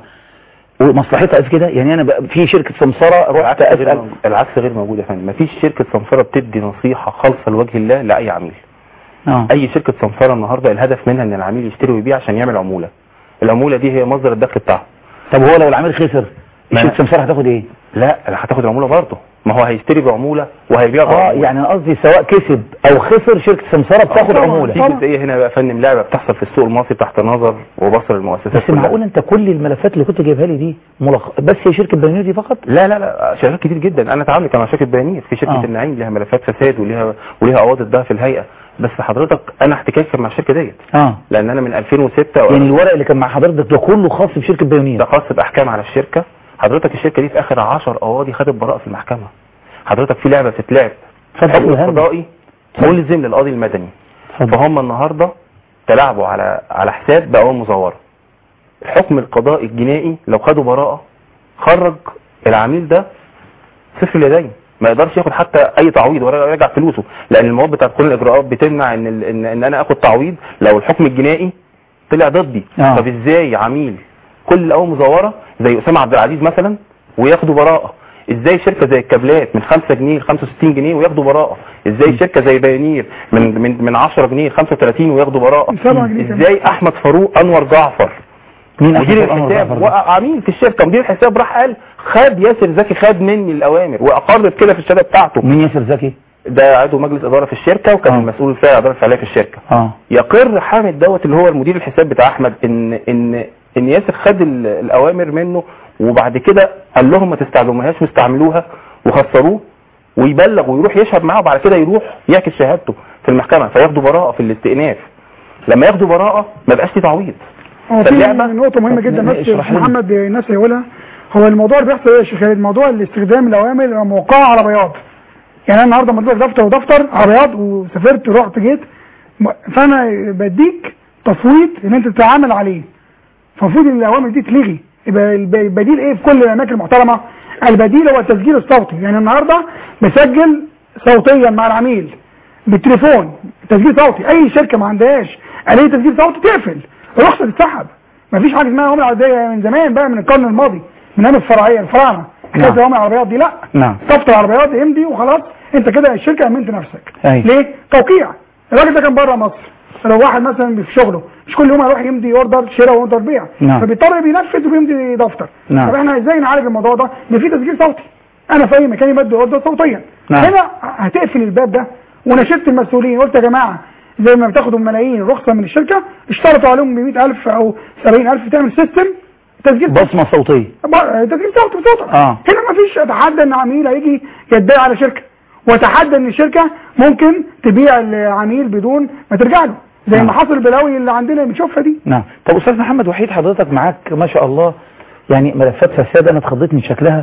ومصلحتها في كده يعني انا بقى في شركه سمسره رحت العكس غير اسال موجود. العكس غير موجود يا فندم مفيش شركه سمسره بتدي نصيحه خالصه لوجه الله لاي عميل اه اي شركه سمسره النهارده الهدف منها ان العميل يشتري ويبيع عشان يعمل عموله العموله دي هي مصدر الدخل بتاعه طب هو لو العميل خسر ما- شركه سمسره هتاخد ايه؟ لا هتاخد العموله برضه ما هو هيشتري بعموله وهيبيع اه بعموله يعني انا قصدي سواء كسب او خسر شركه سمسره بتاخد طبعاً. عموله في جزئيه هنا بقى يا فندم لعبه بتحصل في السوق المصري تحت نظر وبصر المؤسسات بس كلها. معقول انت كل الملفات اللي كنت جايبها لي دي ملخ... بس هي شركه بايونير دي فقط؟ لا لا لا شركات كتير جدا انا اتعاملت مع شركه بيانير في شركه آه. النعيم ليها ملفات فساد وليها وليها قواضي ده في الهيئه بس حضرتك انا احتكاكي مع الشركه ديت اه لان انا من 2006 يعني الورق اللي كان مع حضرتك ده كله خاص بشركه ده بايونير خاص باحكام على الشركه حضرتك الشركه دي في اخر 10 قواضي خدت براءه في المحكمه حضرتك في لعبه بتتلعب اتفضل حكم يا هاني. قضائي ملزم للقاضي المدني اتفضل. فهم النهارده تلاعبوا على على حساب بقوام مزوره الحكم القضائي الجنائي لو خدوا براءه خرج العميل ده صفر اليدين ما يقدرش ياخد حتى اي تعويض ولا يرجع فلوسه لان المواد بتاعت قانون الاجراءات بتمنع ان ال- ان, إن انا اخد تعويض لو الحكم الجنائي طلع ضدي آه. طب ازاي عميل كل القوام مزوره زي اسامه عبد العزيز مثلا وياخدوا براءه ازاي شركه زي الكابلات من 5 جنيه ل 65 جنيه وياخدوا براءه ازاي شركه زي بيانير من من من 10 جنيه ل 35 وياخدوا براءه سبعة جنيه كمان. ازاي احمد فاروق انور جعفر مين مدير أحمد أنور الحساب جعفر ده؟ وقع عميل في الشركه مدير الحساب راح قال خد ياسر زكي خد مني الاوامر واقر بكده في الشهاده بتاعته مين ياسر زكي؟ ده عضو مجلس اداره في الشركه وكان آه. المسؤول الفعلي عن الاداره الفعليه في الشركه اه يقر حامد دوت اللي هو المدير الحساب بتاع احمد ان ان ان ياسر خد ال- الاوامر منه وبعد كده قال لهم ما تستعملوهاش واستعملوها وخسروه ويبلغ ويروح يشهد معاه وبعد كده يروح يعكس شهادته في المحكمه فياخدوا براءه في الاستئناف لما ياخدوا براءه ما بقاش في تعويض هو في فاللعبة- نقطة مهمة طب جدا بس اشرح لنا. محمد الناس يقولها هو الموضوع اللي بيحصل ايه يا شيخ خالد موضوع الاستخدام الاوامر موقعة على بياض يعني انا النهارده مدير دفتر ودفتر على بياض وسافرت ورحت جيت م- فانا بديك تصويت ان انت تتعامل عليه فالمفروض ان الاوامر دي تلغي يبقى الب- البديل ايه في كل الاماكن المحترمه البديل هو التسجيل الصوتي يعني النهارده بسجل صوتيا مع العميل بالتليفون تسجيل صوتي اي شركه ما عندهاش آلية تسجيل صوتي تقفل رخصه تتسحب مفيش حاجه اسمها عمله عاديه من زمان بقى من القرن الماضي من ايام الفرعيه الفراعنه حكايه نعم. العمله العربيات دي لا نعم دفتر العربيات امضي وخلاص انت كده الشركه امنت نفسك أي. ليه توقيع الراجل ده كان بره مصر لو واحد مثلا في شغله مش كل يوم هيروح يمضي اوردر شراء واوردر بيع نعم. فبيضطر بينفذ وبيمضي دفتر نعم. طب احنا ازاي نعالج الموضوع ده ان في تسجيل صوتي انا في اي مكان يمد اوردر صوتيا نعم. هنا هتقفل الباب ده ونشدت المسؤولين قلت يا جماعه زي ما بتاخدوا ملايين رخصه من الشركه اشترطوا عليهم ب 100000 او 70000 تعمل سيستم تسجيل بصمة صوتية بقى- تسجيل صوت بصوتك اه هنا ما فيش اتحدى ان عميل هيجي يدعي على شركه واتحدى ان الشركه ممكن تبيع العميل بدون ما ترجع له زي نعم. ما حصل البلاوي اللي عندنا بنشوفها دي نعم طب استاذ محمد وحيد حضرتك معاك ما شاء الله يعني ملفات فساد انا اتخضيت من شكلها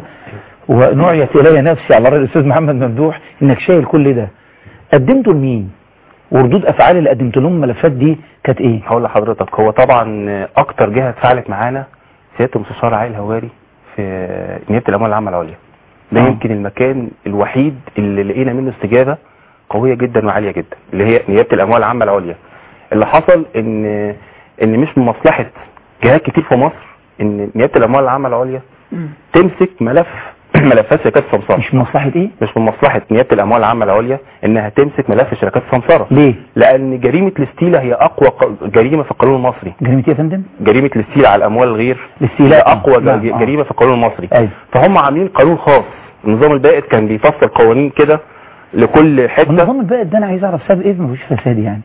ونعيت الي نفسي على رأي الاستاذ محمد ممدوح انك شايل كل ده قدمته لمين وردود افعال اللي قدمت لهم الملفات دي كانت ايه هقول لحضرتك هو طبعا اكتر جهه اتفاعلت معانا سياده المستشار عائل هواري في نيابه الاموال العامه العليا ده آه. يمكن المكان الوحيد اللي لقينا منه استجابه قويه جدا وعاليه جدا اللي هي نيابه الاموال العامه العليا اللي حصل ان ان مش من مصلحه جهات كتير في مصر ان نيابه الاموال العامه العليا تمسك ملف ملفات شركات السمسره مش من مصلحة ايه مش من مصلحه نيابه الاموال العامه العليا انها تمسك ملف شركات السمسره ليه لان جريمه الاستيلاء هي اقوى ق- جريمه في القانون المصري جريمة ايه يا فندم جريمه الاستيلاء على الاموال الغير الاستيلاء هي اقوى نعم، ج- آه. جريمه في القانون المصري ايوه فهم عاملين قانون خاص النظام البائد كان بيفصل قوانين كده لكل حته والنظام البائد ده انا عايز اعرف سبب ايه ما فيش فساد يعني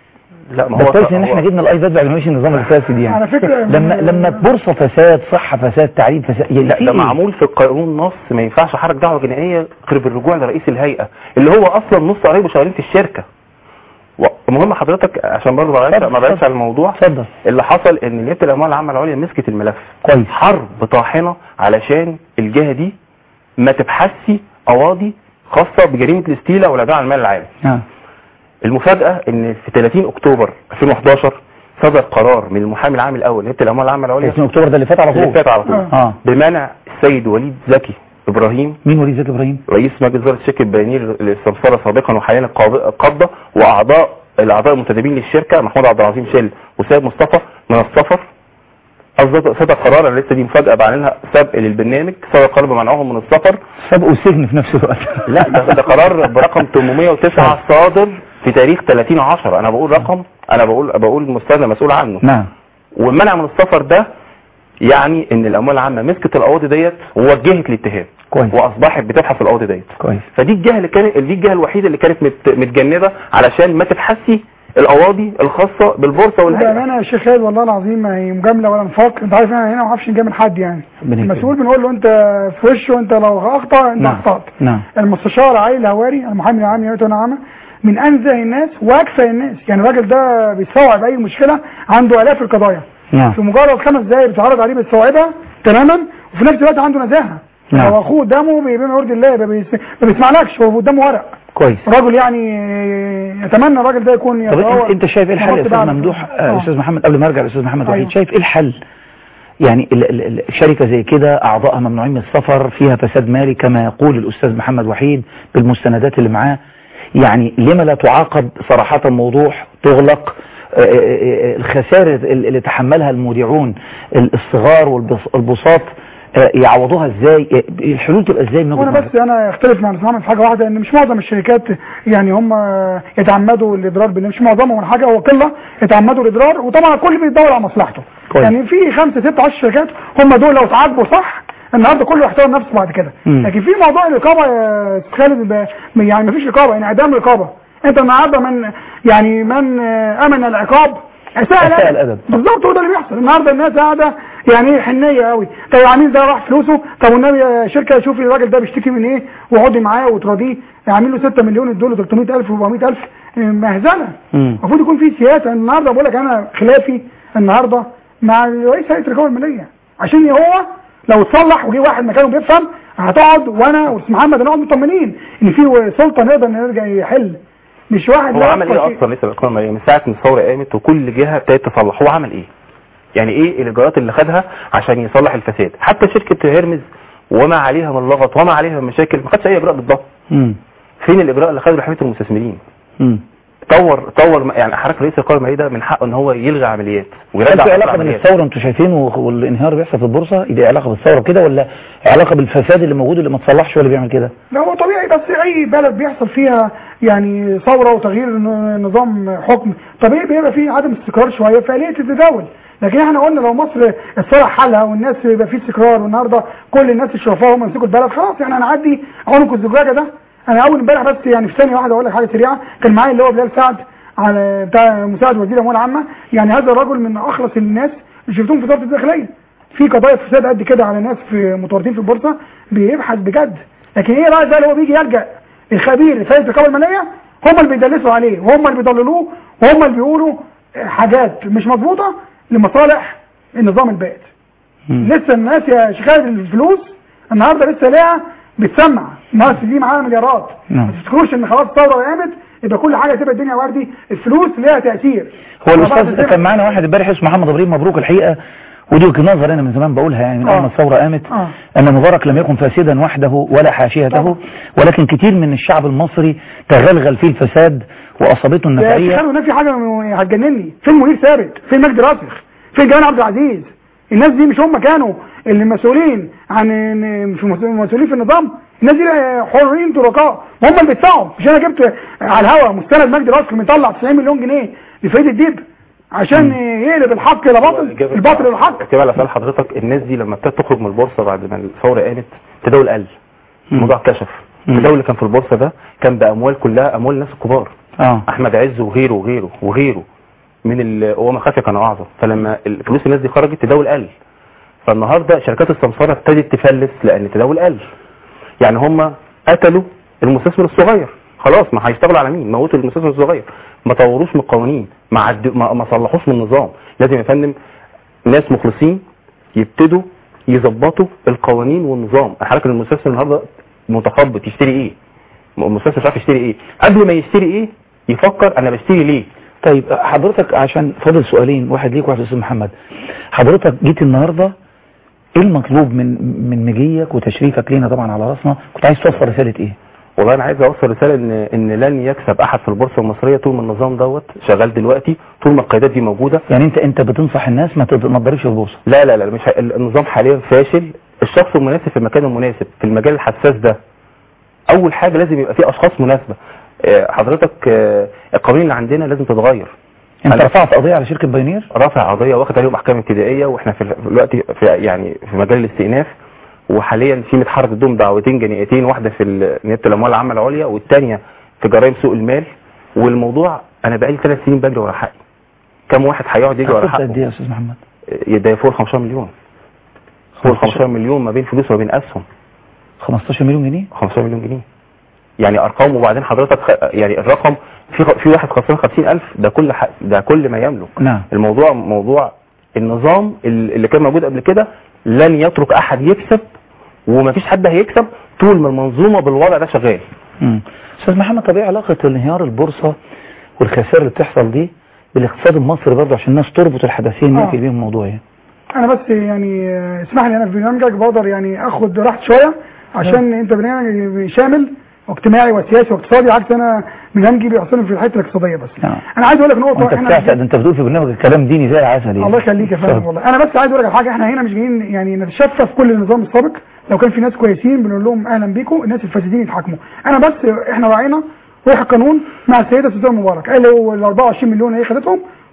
لا ما ده هو كويس ان هو- احنا جبنا الايباد بعد ما مشي النظام الفاسد يعني على فكره لما لما بورصه فساد صحه فساد تعليم فساد يعني لا في ده إيه؟ معمول في القانون نص ما ينفعش حرك دعوه جنائيه غير بالرجوع لرئيس الهيئه اللي هو اصلا نص قرايبه شغالين في الشركه و- المهم حضرتك عشان برضه ما بعدش اتفضل، ما بعدش اتفضل. على الموضوع اتفضل اللي حصل ان نيابه الاموال العامه العليا مسكت الملف كويس حرب طاحنه علشان الجهه دي ما تبحثش قواضي خاصه بجريمه الاستيلاء والعدوان على المال العام اه المفاجاه ان في 30 اكتوبر 2011 صدر قرار من المحامي العام الاول نيابه الاموال العامه العليا 30 اكتوبر ده اللي فات على اللي طول فات على طول اه بمنع السيد وليد زكي ابراهيم مين وليد زكي ابراهيم رئيس مجلس اداره شركه بيانير للسمسره سابقا وحاليا القاب- القبضه واعضاء الاعضاء المنتدبين للشركه محمود عبد العظيم شل وسيد مصطفى من السفر اصدر صدر قرار انا لسه دي مفاجاه بعلنها سبق للبرنامج صدر قرار بمنعهم من السفر سبقوا السجن في نفس الوقت لا ده, ده قرار برقم 809 صادر في تاريخ 30 10 انا بقول رقم انا بقول بقول المستند مسؤول عنه نعم والمنع من السفر ده يعني ان الاموال العامه مسكت القواضي ديت ووجهت الاتهام كويس واصبحت بتبحث القواضي ديت كويس فدي الجهه اللي كانت دي الجهه الوحيده اللي كانت مت... متجنبه علشان ما تبحثش القواضي الخاصه بالبورصه والهيئه بامانه يا شيخ خالد والله العظيم ما هي مجامله ولا نفاق انت عارف انا هنا ما اعرفش نجامل حد يعني ربنا يكرمك. المسؤول بنقول له انت في وشه انت لو اخطا انت نعم اخطات نعم المستشار عائل الهواري المحامي العام لنيابه العامه من انزه الناس واكفى الناس يعني الراجل ده بيستوعب اي مشكله عنده الاف القضايا نعم في مجرد خمس دقايق بتعرض عليه بيستوعبها تماما وفي نفس الوقت عنده نزاهه نعم. لو اخوه قدامه بي- بما يرضي الله ما بيس- ما بيسمعلكش هو قدامه ورق كويس رجل يعني يتمنى الراجل ده يكون طب يتطور انت, انت شايف ايه الحل يا يحط استاذ بعد- ممدوح آه، آه. استاذ محمد قبل ما ارجع لاستاذ محمد وحيد أيوه. شايف ايه الحل يعني ال- ال- ال- شركة زي كده أعضائها ممنوعين من السفر فيها فساد مالي كما يقول الأستاذ محمد وحيد بالمستندات اللي معاه يعني لما لا تعاقب صراحة موضوع تغلق آه، آه، آه، الخسائر اللي تحملها المودعون الصغار والبساط يعوضوها ازاي آه، الحلول تبقى ازاي من وجهة وانا نظرك؟ بس انا اختلف مع الاستاذ محمد في حاجه واحده ان مش معظم الشركات يعني هم يتعمدوا الاضرار بالله مش معظمهم ولا حاجه هو قله يتعمدوا الاضرار وطبعا الكل بيدور على مصلحته كويس. يعني في خمسه سته 10 شركات هم دول لو تعاقبوا صح النهارده كله يحترم نفسه بعد كده مم. لكن في موضوع الرقابه يا أستاذ خالد ب- يعني ما فيش رقابه يعني اعدام رقابه انت النهارده من يعني من آه، امن العقاب اساء أساء الادب الأدب. بالظبط هو ده اللي بيحصل النهارده الناس قاعده يعني ايه حنيه قوي طب العميل ده راح فلوسه طب والنبي يا شركه شوفي الراجل ده بيشتكي من ايه واقعدي معاه وتراضيه اعمل له 6 مليون ادوا له 300000 و400000 مهزله مم. المفروض يكون في سياسه النهارده بقول لك انا خلافي النهارده مع رئيس هيئه الرقابه الماليه عشان هو لو اتصلح وجه واحد مكانه بيفهم هتقعد وانا واستاذ محمد هنقعد مطمنين ان في سلطه نقدر نرجع يحل مش واحد هو لا عمل يفقه ايه شيء. اصلا لسه القائمه الماليه من ساعه ما الثوره قامت وكل جهه ابتدت تصلح هو عمل ايه يعني ايه الاجراءات اللي خدها عشان يصلح الفساد حتى شركه هيرمز وما عليها من لغط وما عليها من مشاكل ما خدش اي اجراء ضدها مم. فين الاجراء اللي خده لحمايه المستثمرين مم. طور طور يعني حضرتك رئيس القائمه الماليه ده من حقه ان هو يلغي عمليات هل ويرجع في حق علاقه بين العمليات. الثوره انتوا شايفينه والانهيار اللي بيحصل في البورصه دي علاقه بالثوره كده ولا علاقه بالفساد اللي موجود اللي ما تصلحش ولا بيعمل كده لا هو طبيعي بس اي بلد بيحصل فيها يعني ثوره وتغيير ن- نظام حكم طبيعي بيبقى فيه عدم استقرار شويه فآلية تتداول لكن احنا قلنا لو مصر اتصلح حالها والناس يبقى فيه استقرار والنهارده كل الناس الشرفاء هم يمسكوا البلد خلاص يعني هنعدي عنق الزجاجه ده انا اول امبارح بس يعني في ثانيه واحده اقول لك حاجه سريعه كان معايا اللي هو بلال سعد على بتاع مساعد وزير الاموال العامه يعني هذا الرجل من اخلص الناس اللي شفتهم في وزاره الداخليه في قضايا فساد قد كده على ناس في متورطين في البورصه بيبحث بجد لكن ايه رايك بقى اللي هو بيجي يلجا الخبير في هيئه الرقابه الماليه هم اللي بيدلسوا عليه وهم اللي بيضللوه وهم اللي بيقولوا حاجات مش مظبوطه لمصالح النظام البائد لسه الناس يا شيخ الفلوس النهارده لسه ليها بتسمع الناس دي معاها مليارات نعم. ما تفتكروش ان خلاص الثوره قامت يبقى كل حاجه تبقى الدنيا وردي الفلوس ليها تاثير هو بعد الاستاذ كده- كان معانا واحد امبارح اسمه محمد ابراهيم مبروك الحقيقه ودي وجهه نظر انا من زمان بقولها يعني من اول ما آه. الثوره قامت آه. ان مبارك لم يكن فاسدا وحده ولا حاشيته طبعا. ولكن كتير من الشعب المصري تغلغل فيه الفساد واصابته يا النفعيه تخيلوا ان في حاجه م- هتجنني فين منير ثابت فين مجدي راسخ فين جمال عبد العزيز الناس دي مش هم كانوا اللي مسؤولين عن إن- مش مس- مسؤولين في النظام الناس دي حرين طرقاء هم اللي بيدفعوا مش انا جبت على الهوا مستند مجدي راسخ مطلع 90 مليون جنيه لفريد الديب عشان يقلب الحق الى باطل الباطل الى حق اكتب على سؤال حضرتك الناس دي لما ابتدت تخرج من البورصه بعد ما الثوره قامت التداول قل الموضوع كشف التداول اللي كان في البورصه ده كان باموال كلها اموال الناس الكبار اه احمد عز وغيره وغيره وغيره من ال... هو ما خافيا كانوا اعظم فلما الفلوس الناس دي خرجت التداول قل فالنهارده شركات السمساره ابتدت تفلس لان التداول قل يعني هم قتلوا المستثمر الصغير خلاص ما هيشتغلوا على مين موتوا المستثمر الصغير ما طوروش من القوانين ما, عد... ما... ما صلحوش من النظام لازم يا فندم ناس مخلصين يبتدوا يظبطوا القوانين والنظام حضرتك المستثمر النهارده متخبط يشتري ايه المستثمر مش عارف يشتري ايه قبل ما يشتري ايه يفكر انا بشتري ليه طيب حضرتك عشان فاضل سؤالين واحد ليك وواحد للاستاذ محمد حضرتك جيت النهارده ايه المطلوب من من مجيك وتشريفك لينا طبعا على راسنا كنت عايز توصل رساله ايه والله انا عايز اوصل رساله ان ان لن يكسب احد في البورصه المصريه طول ما النظام دوت شغال دلوقتي طول ما القيادات دي موجوده يعني انت انت بتنصح الناس ما تض- ما تضربش في البورصه لا لا لا مش ه- النظام حاليا فاشل الشخص المناسب في المكان المناسب في المجال الحساس ده اول حاجه لازم يبقى في اشخاص مناسبه آه، حضرتك آه، القوانين اللي عندنا لازم تتغير انت أنا- رفعت قضيه على شركه بايونير رافع قضيه واخد عليهم احكام ابتدائيه واحنا في ال- في الوقت في يعني في مجال الاستئناف وحاليا في متحرك ضدهم دعوتين جنائيتين واحده في ال- نيابه الاموال العامه العليا والثانيه في جرائم سوء المال والموضوع انا بقالي ثلاث سنين بجري ورا حقي كم واحد هيقعد يجري ورا خدت قد حقه ايه يا استاذ محمد ده فوق ال 15 مليون فوق ال 15 مليون ما بين فلوس وما بين اسهم 15 مليون جنيه 15 مليون جنيه يعني ارقام وبعدين حضرتك خ... يعني الرقم في في واحد خسران 50000 ده كل ح... ده كل ما يملك نعم الموضوع موضوع النظام ال- اللي كان موجود قبل كده لن يترك احد يكسب ومفيش حد هيكسب طول ما المنظومه بالوضع ده شغال مم. استاذ محمد طب ايه علاقه انهيار البورصه والخسائر اللي بتحصل دي بالاقتصاد المصري برضه عشان الناس تربط الحدثين آه. نقفل بيهم الموضوع يعني انا بس يعني آه، اسمح لي انا في برنامجك بقدر يعني اخد راحتي شويه عشان انت برنامج شامل واجتماعي وسياسي واقتصادي عكس انا برنامجي بيحصلني في الحته الاقتصاديه بس نعم. انا عايز اقول لك نقطه وانت بتعتقد انت بتقول في برنامج كلام ديني زي العسل يعني الله يخليك يا فندم والله انا بس عايز اقول لك على حاجه احنا هنا مش جايين يعني نتشفى في كل النظام السابق لو كان في ناس كويسين بنقول لهم اهلا بيكم الناس الفاسدين يتحاكموا انا بس احنا راعينا روح القانون مع السيده سوزان مبارك قال له ال 24 مليون هي خدتهم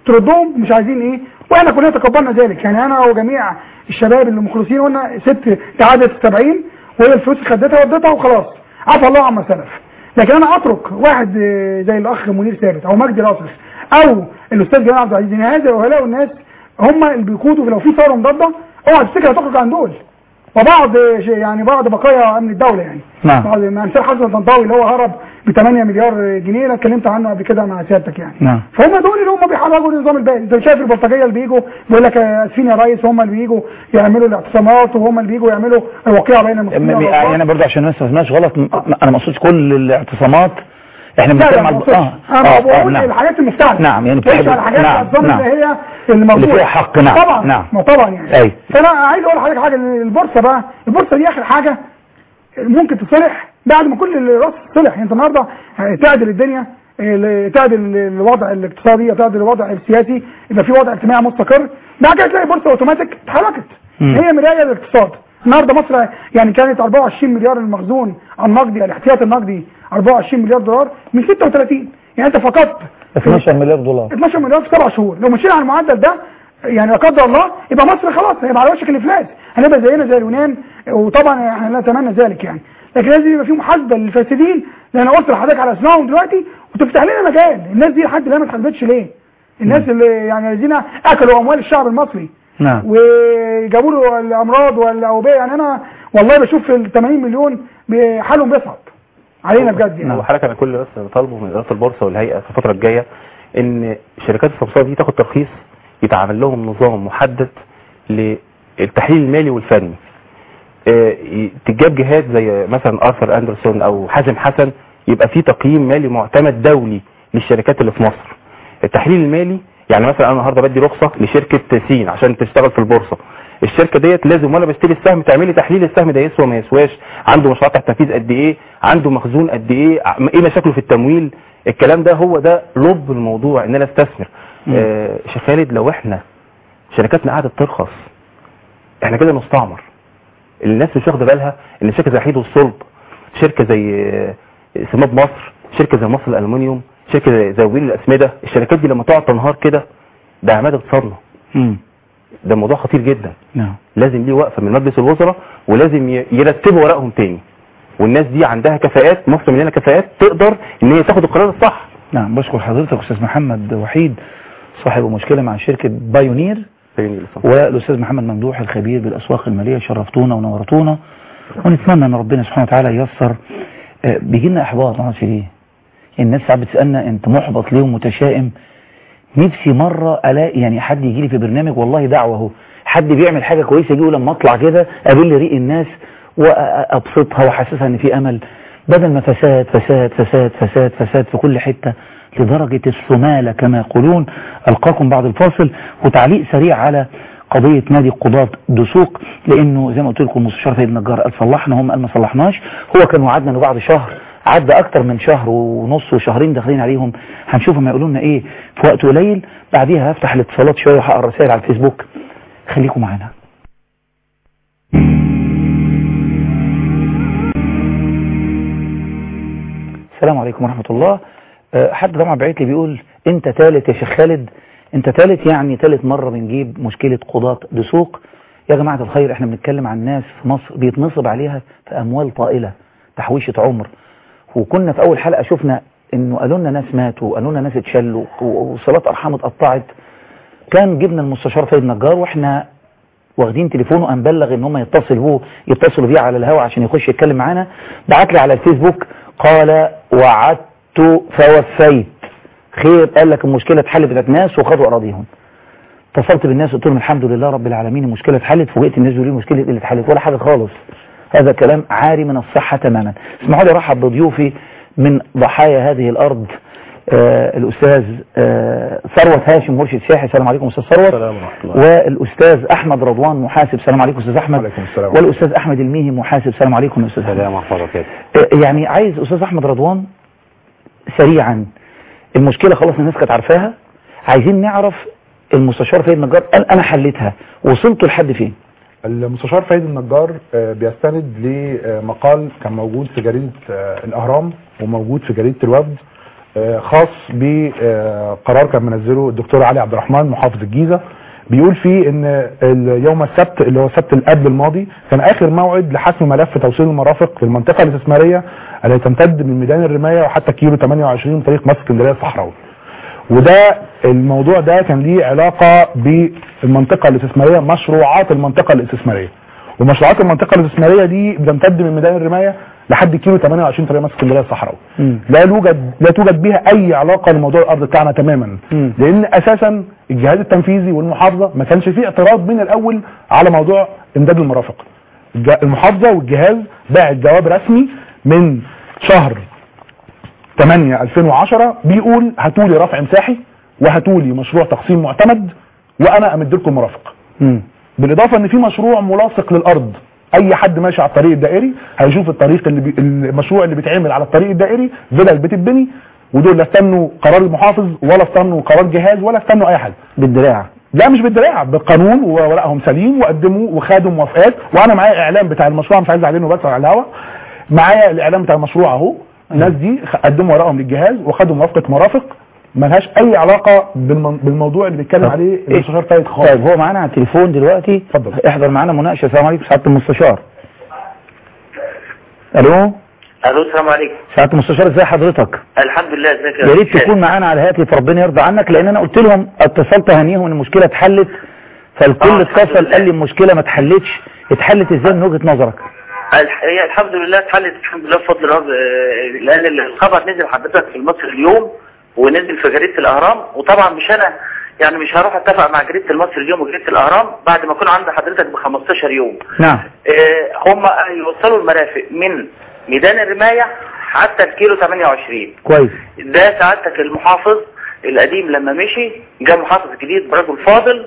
تردهم مش عايزين ايه واحنا كلنا تقبلنا ذلك يعني انا وجميع الشباب اللي مخلصين قلنا ست تعادت 70 وهي الفلوس خدتها ودتها وخلاص عفى الله عما سلف لكن انا اترك واحد آه، زي الاخ منير ثابت او مجدي راسخ او الاستاذ جمال عبد العزيز ان هذا هؤلاء الناس هم اللي بيقودوا لو في ثوره مضاده اوعى تفتكر هتخرج عن دول وبعض آه، ش- يعني بعض بقايا امن الدوله يعني نعم. بعض امثال حسن الطنطاوي اللي هو هرب ب 8 مليار جنيه انا اتكلمت عنه قبل كده مع سيادتك يعني نعم فهم دول اللي هم بيحرجوا النظام الباقي انت شايف البلطجيه اللي بيجوا بيقول لك آه، اسفين يا ريس هم اللي بيجوا يعملوا الاعتصامات وهم اللي بيجوا يعملوا الوقيعه بين المسلمين م- م- والأوقاف. يعني برضه عشان الناس ما تفهمناش غلط م- م- انا ما اقصدش كل الاعتصامات احنا لا لا بنتكلم ما على اقصدش. اه انا اه, آه بقول نعم الحاجات المستعده نعم يعني مش بتحب- على الحاجات نعم الأنظمة نعم اللي هي الموضوع اللي فيها حق نعم طبعا نعم ما طبعا يعني اي فانا عايز اقول لحضرتك حاجه إن البورصه بقى البورصه دي اخر حاجه ممكن تصلح بعد ما كل الراس تصلح انت النهارده تعدل الدنيا ال- تعدل الوضع الاقتصادي تعدل الوضع السياسي يبقى في وضع اجتماعي مستقر بعد كده تلاقي البورصه اوتوماتيك اتحركت مم. هي مرايه للاقتصاد النهارده مصر يعني كانت 24 مليار المخزون النقدي الاحتياط النقدي 24 مليار دولار من 36 يعني انت فقدت 12 مليار دولار 12 مليار في سبع شهور لو مشينا على المعدل ده يعني لا قدر الله يبقى مصر خلاص هيبقى على وشك الافلاس هنبقى زينا زي اليونان وطبعا احنا لا نتمنى ذلك يعني لكن لازم يبقى في محاسبه للفاسدين لان انا قلت لحضرتك على اسمائهم دلوقتي وتفتح لنا مجال الناس دي لحد الان ما اتحاسبتش ليه؟ الناس اللي يعني الذين اكلوا اموال الشعب المصري نعم وجابوا له الامراض والاوبئه يعني انا والله بشوف ال 80 مليون حالهم بيصعب علينا بجد يعني هو حضرتك انا كل بس بطالبه من اداره البورصه والهيئه في الفتره الجايه ان شركات السمسار دي تاخد ترخيص يتعمل لهم نظام محدد للتحليل المالي والفني آه، ي- تجاب جهات زي مثلا ارثر اندرسون او حازم حسن يبقى في تقييم مالي معتمد دولي للشركات اللي في مصر التحليل المالي يعني مثلا انا النهارده بدي رخصه لشركه سين عشان تشتغل في البورصه الشركه ديت لازم وانا بشتري السهم تعمل لي تحليل السهم ده يسوى ما يسواش عنده مشروعات تحت تنفيذ قد ايه عنده مخزون قد ايه ع- ايه مشاكله في التمويل الكلام ده هو ده لب الموضوع ان انا استثمر آه شيخ خالد لو احنا شركاتنا قعدت ترخص احنا كده نستعمر الناس مش واخده بالها ان شركه زي حديد والصلب شركه زي آه، سماد مصر شركه زي مصر الالومنيوم شركه زي زي ويل الاسمده الشركات دي لما تقعد تنهار كده ده عماد اقتصادنا مم. ده موضوع خطير جدا نعم لازم ليه وقفه من مجلس الوزراء ولازم ي- يرتبوا ورقهم تاني والناس دي عندها كفاءات مصر مليانه كفاءات تقدر ان هي تاخد القرار الصح نعم بشكر حضرتك استاذ محمد وحيد صاحب مشكلة مع شركة بايونير والاستاذ محمد ممدوح الخبير بالاسواق المالية شرفتونا ونورتونا ونتمنى ان ربنا سبحانه وتعالى ييسر آه، بيجي لنا احباط ما اعرفش ليه الناس ساعات بتسالنا انت محبط ليه ومتشائم نفسي مرة الاقي يعني حد يجي لي في برنامج والله دعوة اهو حد بيعمل حاجة كويسة يجي لما اطلع كده اقابل ريق الناس وابسطها واحسسها ان في امل بدل ما فساد فساد فساد فساد فساد في كل حتة لدرجة الثمالة كما يقولون ألقاكم بعد الفاصل وتعليق سريع على قضية نادي القضاة دسوق لأنه زي ما قلت لكم المستشار سيد النجار قال صلحنا هم قال ما صلحناش هو كان وعدنا إنه بعد شهر عدى أكتر من شهر ونص وشهرين داخلين عليهم هنشوفهم هيقولوا لنا إيه في وقت قليل بعديها هفتح الاتصالات شوية وهقرا الرسائل على الفيسبوك خليكم معانا السلام عليكم ورحمة الله أه، حد طبعا بعت لي بيقول انت تالت يا شيخ خالد انت تالت يعني تالت مرة بنجيب مشكلة قضاة دسوق يا جماعة الخير احنا بنتكلم عن ناس في مصر بيتنصب عليها في اموال طائلة تحويشة عمر وكنا في اول حلقة شفنا انه قالوا لنا ناس ماتوا وقالوا لنا ناس اتشلوا وصلات ارحام اتقطعت كان جبنا المستشار سيد نجار واحنا واخدين تليفونه قام بلغ ان هم يتصلوا هو يتصلوا بيه على الهواء عشان يخش يتكلم معانا بعت لي على الفيسبوك قال وعدت فوفيت خير قال لك المشكله اتحلت بتاعت ناس وخدوا اراضيهم اتصلت بالناس قلت لهم الحمد لله رب العالمين المشكله اتحلت فوجئت الناس بيقولوا لي المشكله اللي اتحلت ولا حاجه خالص هذا كلام عاري من الصحه تماما اسمحوا لي ارحب بضيوفي من ضحايا هذه الارض آه الاستاذ آه ثروت هاشم مرشد سياحي السلام عليكم استاذ ثروت السلام ورحمة الله والاستاذ احمد رضوان محاسب السلام عليكم استاذ احمد وعليكم السلام. والاستاذ احمد الميهي محاسب السلام عليكم يا استاذ السلام ورحمة الله وبركاته آه، يعني عايز استاذ احمد رضوان سريعا المشكله خلاص الناس كانت عارفاها عايزين نعرف المستشار سيد نجار قال انا حليتها وصلتوا لحد فين المستشار فايد النجار آه، بيستند لمقال كان موجود في جريدة آه، الأهرام وموجود في جريدة الوفد آه، خاص بقرار كان منزله الدكتور علي عبد الرحمن محافظ الجيزه بيقول فيه ان ال- يوم السبت اللي هو السبت اللي قبل الماضي كان اخر موعد لحسم ملف توصيل المرافق في المنطقه الاستثماريه التي تمتد من ميدان الرمايه وحتى كيلو 28 طريق مصر اسكندريه الصحراوي وده الموضوع ده كان ليه علاقه بالمنطقه الاستثماريه مشروعات المنطقه الاستثماريه ومشروعات المنطقه الاستثماريه دي بتمتد من ميدان الرمايه لحد كيلو 28 طريق مصر اسكندريه الصحراوي لا يوجد لا توجد بها اي علاقه لموضوع الارض بتاعنا تماما لان اساسا الجهاز التنفيذي والمحافظه ما كانش فيه اعتراض من الاول على موضوع امداد المرافق الج- المحافظه والجهاز باعت جواب رسمي من شهر 8 2010 بيقول هاتوا لي رفع مساحي وهاتوا لي مشروع تقسيم معتمد وانا امد لكم مرافق بالاضافه ان في مشروع ملاصق للارض اي حد ماشي على الطريق الدائري هيشوف الطريق اللي بي... المشروع اللي بيتعمل على الطريق الدائري فيلا بتتبني ودول لا استنوا قرار المحافظ ولا استنوا قرار جهاز ولا استنوا اي حاجه بالدراع لا مش بالدراع بالقانون وورقهم سليم وقدموا وخدوا موافقات وانا معايا اعلان بتاع المشروع مش عايز اعلنه بس على الهواء معايا الاعلان بتاع المشروع اهو الناس دي خ- قدموا ورقهم للجهاز وخدوا موافقه مرافق ملهاش اي علاقه بالمن... بالموضوع اللي بيتكلم عليه المستشار فايد خالص طيب هو معانا على التليفون دلوقتي اتفضل احضر معانا مناقشه السلام عليكم سعاده المستشار الو الو السلام عليكم سعاده المستشار ازي حضرتك الحمد لله ازيك يا ريت تكون معانا على الهاتف ربنا يرضى عنك لان انا قلت لهم اتصلت هنيهم ان المشكله اتحلت فالكل اتصل قال لي المشكله ما اتحلتش اتحلت ازاي من وجهه نظرك الح- هي الحمد لله اتحلت الحمد لله بفضل رب آه، لان الخبر نزل حضرتك في المصري اليوم ونزل في جريده الاهرام وطبعا مش انا يعني مش هروح اتفق مع جريده المصري اليوم وجريده الاهرام بعد ما اكون عند حضرتك ب 15 يوم نعم آه، هم يوصلوا المرافق من ميدان الرمايه حتى الكيلو 28 كويس ده سعادتك المحافظ القديم لما مشي جاء محافظ جديد برجل فاضل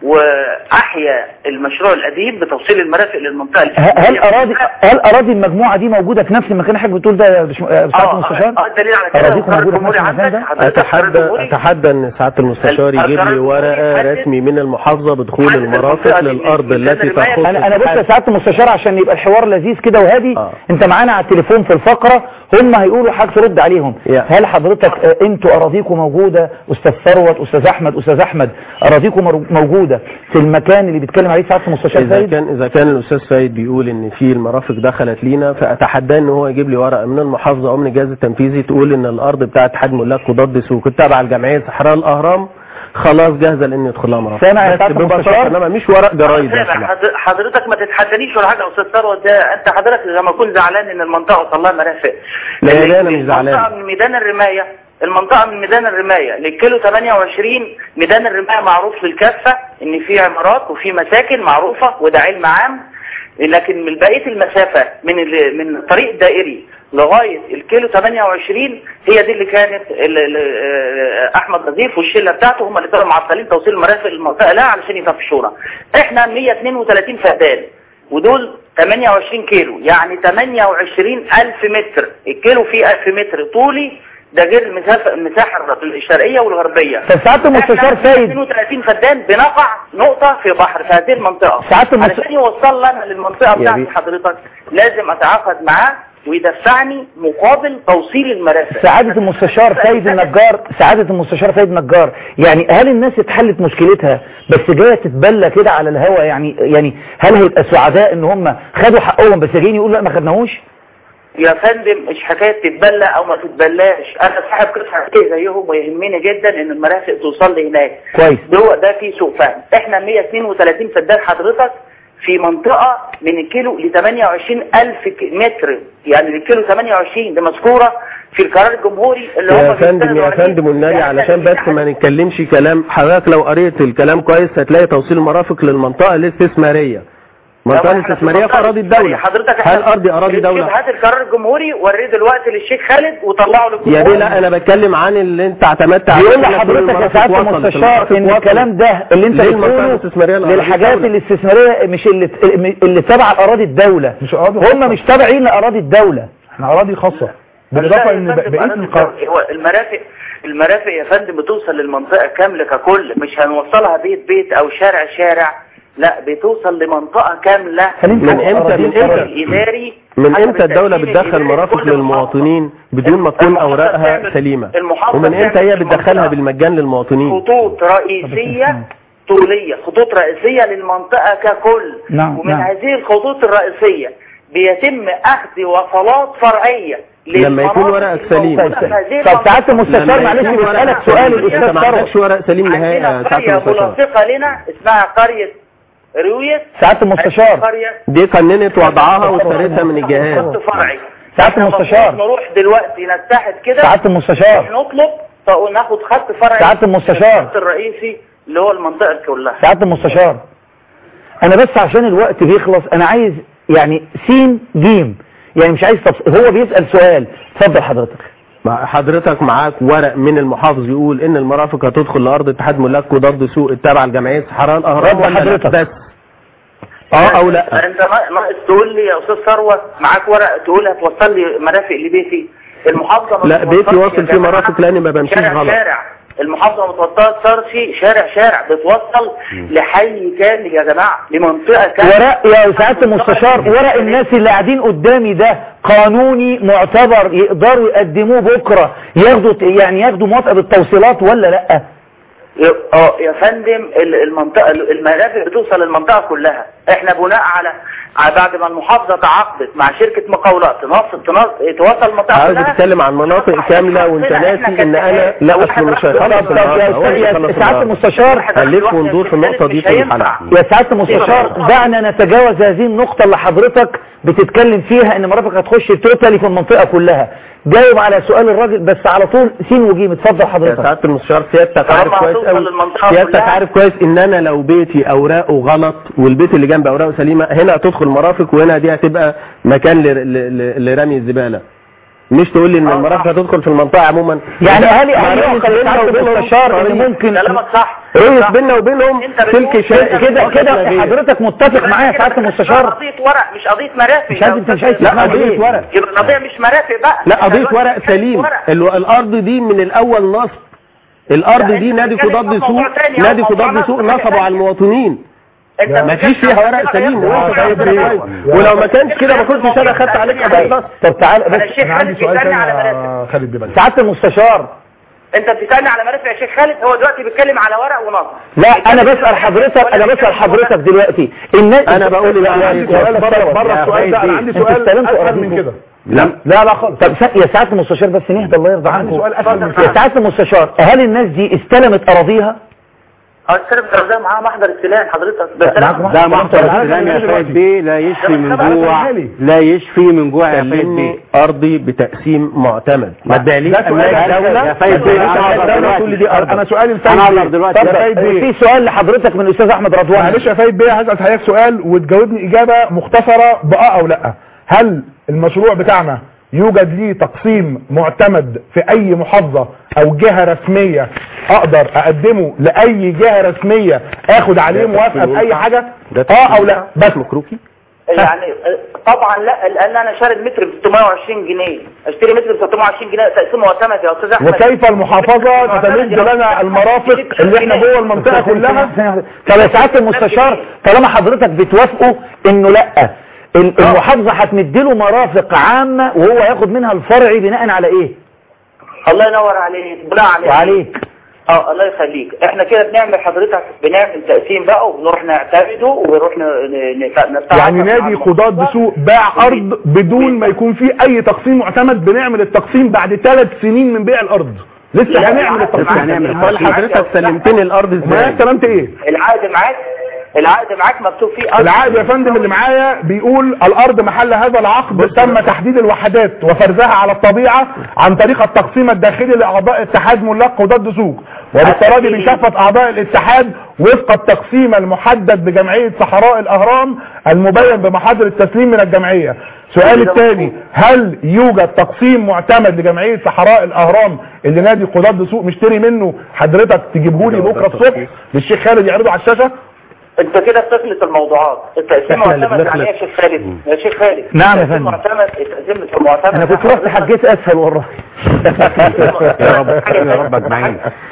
واحيا المشروع القديم بتوصيل المرافق للمنطقه ه- هل اراضي هل اراضي المجموعه دي موجوده في نفس المكان اللي حضرتك بتقول ده يا باشم- يا سعاده المستشار اه الدليل على كده اراضيكم القرار موجوده في نفس الجمهوري المكان ده عندك اتحدى اتحدى ان سعاده المستشار يجيب لي ورقه رسمي من المحافظه بدخول المرافق للارض التي تخص انا انا بص يا سعاده المستشار عشان يبقى الحوار لذيذ كده وهادي انت معانا على التليفون في الفقره هم هيقولوا حاجه ترد عليهم هل حضرتك آه، انتوا اراضيكم موجوده استاذ ثروت استاذ احمد استاذ احمد اراضيكم مر- موجوده في المكان اللي بيتكلم عليه سعاده المستشار اذا سيد كان اذا كان الاستاذ سيد بيقول ان في المرافق دخلت لينا فاتحداه ان هو يجيب لي ورقه من المحافظه او من الجهاز التنفيذي تقول ان الارض بتاعت حد ملاك مضاد سوق تابعه لجمعيه صحراء الاهرام خلاص جاهزه لان يدخل لها مرافق سامع يا بس سعادة ببساطة المستشار؟ انما مش ورق جرايد يا سامع سماح. حضر- حضرتك ما تتحدانيش ولا حاجه يا استاذ ثروت ده انت حضرتك لما اكون زعلان ان المنطقه وصل لها مرافق لا، لا، اللي- أنا مش زعلان. المنطقه من ميدان الرمايه المنطقه من ميدان الرمايه للكيلو 28 ميدان الرمايه معروف للكافه ان في عمارات وفي مساكن معروفه وده علم عام لكن من بقيه المسافه من ال- من الطريق الدائري لغايه الكيلو 28 هي دي اللي كانت ال- ال- آه، احمد نظيف والشله بتاعته هم اللي كانوا معطلين توصيل المرافق للمنطقه لها علشان يطفشونا احنا 132 فدان ودول 28 كيلو يعني 28 ألف متر الكيلو فيه 1000 متر طولي ده غير المسافة المساحة الشرقية والغربية طب سعاده المستشار احنا سيد 32 فدان بنقع نقطة في بحر في هذه المنطقة سعادة المس- علشان يوصل لنا للمنطقة يا بتاعت بيه. حضرتك لازم اتعاقد معاه ويدفعني مقابل توصيل المرافق سعادة المستشار سيد النجار سعادة المستشار سيد النجار يعني هل الناس اتحلت مشكلتها بس جاية تتبلى كده على الهوا يعني يعني هل هيبقى سعداء ان هم خدوا حقهم بس جايين يقولوا لا ما خدناهوش يا فندم مش حكاية تتبلى او ما تتبلاش انا صاحب قطعة كده زيهم ويهمني جدا ان المرافق توصل لي هناك كويس ده ده في سوء فهم احنا 132 فدان حضرتك في منطقة من الكيلو ل 28 ألف ك- متر يعني الكيلو 28 دي مذكورة في القرار الجمهوري اللي يا هم فندم بيستندوا يا عليه. فندم والنبي علشان بس ما نتكلمش كلام حضرتك لو قريت الكلام كويس هتلاقي توصيل المرافق للمنطقه الاستثماريه المنطقه لو احنا في الاستثماريه في اراضي الدوله حضرتك هل ارضي اراضي دوله شوف هات القرار الجمهوري وريه دلوقتي للشيخ خالد وطلعه للجمهور يا بيه لا انا بتكلم عن اللي انت اعتمدت عليه بيقول إنك لحضرتك يا المرافق سعادة وصلت، المستشار المرافق ان وصلت. الكلام ده اللي انت ليه المنطقة بتقوله الاستثمارية لأراضي للحاجات الدولة؟ الاستثمارية مش اللي اللي تبع اراضي الدولة مش اراضي هم مش تابعين لاراضي الدولة احنا اراضي خاصة بالاضافة ان بقية القرار هو المرافق المرافق يا فندم بتوصل للمنطقة كاملة ككل مش هنوصلها بيت بيت او شارع شارع لا بتوصل لمنطقة كاملة من امتى من امتى الاداري من حسب امتى الدولة التقسيم بتدخل الإداري مرافق لكل للمواطنين بدون ما تكون المحافظة اوراقها بتعمل- سليمة المحافظة ومن امتى هي بتعمل بتدخلها المنطقة. بالمجان للمواطنين خطوط رئيسية طولية خطوط رئيسية للمنطقة ككل نعم، ومن نعم. هذه الخطوط الرئيسية بيتم أخذ وصلات فرعية لما يكون للمناطق ورقك سليم. الموجودة في هذه طب ساعات المنطقة. المستشار لما معلش يكون بيسألك ورقك سؤال سليم. الأستاذ انت ما عندكش ثروت ورق سليم نهائي عندنا يا سعادة قرية المستشار ملاصقة لنا اسمها قرية رويس سعادة المستشار قرية دي قننت وضعها واشتريتها من الجهاز خط فرعي سعادة احنا المستشار. المفروض نروح دلوقتي نتحد كده سعادة المستشار نطلب طب ناخد خط فرعي سعادة المستشار. الخط الرئيسي اللي هو المنطقة كلها سعادة المستشار انا بس عشان الوقت بيخلص انا عايز يعني سين جيم يعني مش عايز تفص... هو بيسأل سؤال اتفضل حضرتك مع- حضرتك معاك ورق من المحافظ يقول ان المرافق هتدخل لارض اتحاد ملاك وضد سوق التابعه لجمعيه صحراء الاهرام رد ولا لا؟ حضرتك. بس اه او لا انت ما- ناقص تقول لي يا استاذ ثروت معاك ورق تقول هتوصل لي مرافق لبيتي المحافظه ما لا بتوصلش بيتي يا واصل فيه جماعة. مرافق لاني ما بمشيش شارع غلط شارع المحافظه ما بتوصلش شارع شارع بتوصل لحي كامل يا جماعه لمنطقه كامله ورق يا سعادة المستشار ورق الناس اللي قاعدين قدامي ده قانوني معتبر يقدروا يقدموه بكرة ياخدوا يعني ياخدوا موافقة بالتوصيلات ولا لا يا- اه يا فندم ال- المنطقه المرافق بتوصل المنطقه كلها احنا بناء على على بعد ما المحافظه تعاقدت مع شركه مقاولات تنصب تنصب توصل المنطقه عاوز كلها تتكلم عن مناطق كامله وانت ناسي ان انا لا اصل مش هيخلص طب يا النهارده هو أستاذ- يا هيخلص سعادة النهارده. المستشار خليك وندور في النقطه دي في الحلقه يا سعادة المستشار دعنا نتجاوز هذه النقطة اللي حضرتك بتتكلم فيها ان مرافق هتخش توتالي في المنطقة كلها جاوب على سؤال الراجل بس على طول سين وجيم اتفضل يا حضرتك سعاده المستشار سيادتك عارف طالما كويس هتوصل قوي للمنطقة سيادتك كلها. عارف كويس ان انا لو بيتي اوراقه غلط والبيت اللي جنبي اوراقه سليمه هنا هتدخل مرافق وهنا دي هتبقى مكان ل- ل- ل- لرمي الزباله مش تقول لي ان المرافق هتدخل في المنطقه عموما يعني ده هل معناه هل إن يعقل بيننا سعادة وبينهم المستشار ان طريق. ممكن كلامك صح رؤية صح. بيننا وبينهم انت بتقول سلك شائك كده كده غير. حضرتك متفق معايا يا سعادة المستشار قضيه ورق مش قضيه مرافق مش عارف انت مش عايز لا تسمعني قضيه ليه؟ ورق يبقى القضيه مش مرافق بقى لا إحنا قضيه دلوقتي ورق بنتكلم سليم ورق. ال- الارض دي من الاول نصب الارض لا، دي انت نادي بتتكلم قضاد في سوق موضوع تاني، نادي او موضوع قضاد سوق نصب حاجة نصبوا على تانية. المواطنين انت ما فيش فيها ورق سليم وانت شايف ده كويس ولو ما كانش كده ما كنتش انا خدت عليك قضيه بس طب تعال انا بس الشيخ انا عندي خالد سؤال بيسالني تاني على مرافق يا خالد بيه سعادة المستشار انت بتسالني على مرافق يا شيخ خالد هو دلوقتي بيتكلم على ورق ونصب لا انا بسأل حضرتك انا بسأل حضرتك دلوقتي الناس انا بقول اللي انا عندي سؤال بره بره السؤال ده انا عندي سؤال اسهل من كده لا لا لا خالص طب سا- يا سعادة المستشار بس نهدى الله يرضى عندي عنكم سؤال اسهل من يا كده سعادة المستشار هل الناس دي استلمت اراضيها اه السيرف ده معاه محضر استلام حضرتك ده معاك استلام محضر ده محضر استلام. السلام يا سيد بيه لا يشفي من ده جوع لي. لا يشفي من جوع يا سيد سلمني بيه ارضي بتقسيم معتمد ما اداليش ده سؤال املاك يا دوله سيد بيه، أنا املاك أقدر دوله دلوقتي. كل دي ارض انا سؤالي لسيد انا بيه. اقدر دلوقتي طب يا سيد بيه في سؤال لحضرتك من الاستاذ احمد رضوان معلش يا سيد بيه هسأل حضرتك سؤال وتجاوبني إجابة مختصرة بآه أو لأ هل المشروع بتاعنا يوجد ليه تقسيم معتمد في أي محافظة أو جهة رسمية أقدر أقدمه لأي جهة رسمية آخد عليه موافقة بأي حاجة آه أو لأ بس مكروكي يعني اه، طبعا لا لان انا شاري المتر ب 620 جنيه اشتري متر ب 620 جنيه تقسيم معتمد يا استاذ احمد وكيف المحافظة تتمد لنا المرافق اللي احنا جوه المنطقة كلها طب يا سعادة المستشار طالما حضرتك بتوافقوا انه لا ال- المحافظة هتمدله مرافق عامة وهو هياخد منها الفرعي بناء على ايه الله ينور عليك بناء عليك وعليك اه الله يخليك احنا كده بنعمل حضرتك بنعمل تقسيم بقى وبنروح نعتمده ونروح ن- ن- ن- نتعاقد يعني مع نادي قضاة بسوق باع ارض بدون ما يكون فيه اي تقسيم معتمد بنعمل التقسيم بعد ثلاث سنين من بيع الارض لسه لا، هنعمل العقد التقسيم معاك. هنعمل امال حضرتك سلمتني الارض ما ازاي استلمت ايه العقد معاك العقد معاك مكتوب فيه أرض. العقد يا فندم اللي معايا بيقول الارض محل هذا العقد تم تحديد الوحدات وفرزها على الطبيعة عن طريق التقسيم الداخلي لاعضاء اتحاد ملاك قضاة سوق وبالتالي دي بيشفت اعضاء الاتحاد وفق التقسيم المحدد بجمعية صحراء الاهرام المبين بمحاضر التسليم من الجمعية سؤالي الثاني هل يوجد تقسيم معتمد لجمعية صحراء الاهرام اللي نادي قضاة سوق مشتري منه حضرتك تجيبه لي بكره الصبح للشيخ خالد يعرضه على الشاشة انت كده بتخلط الموضوعات التقسيم احنا اللي معتمد يعني بنخلط. ايه يا شيخ خالد يا شيخ خالد نعم يا التقسيم فندم. معتمد التقسيم مش معتمد انا كنت رحت حجيت اسهل والله يا رب يا رب اجمعين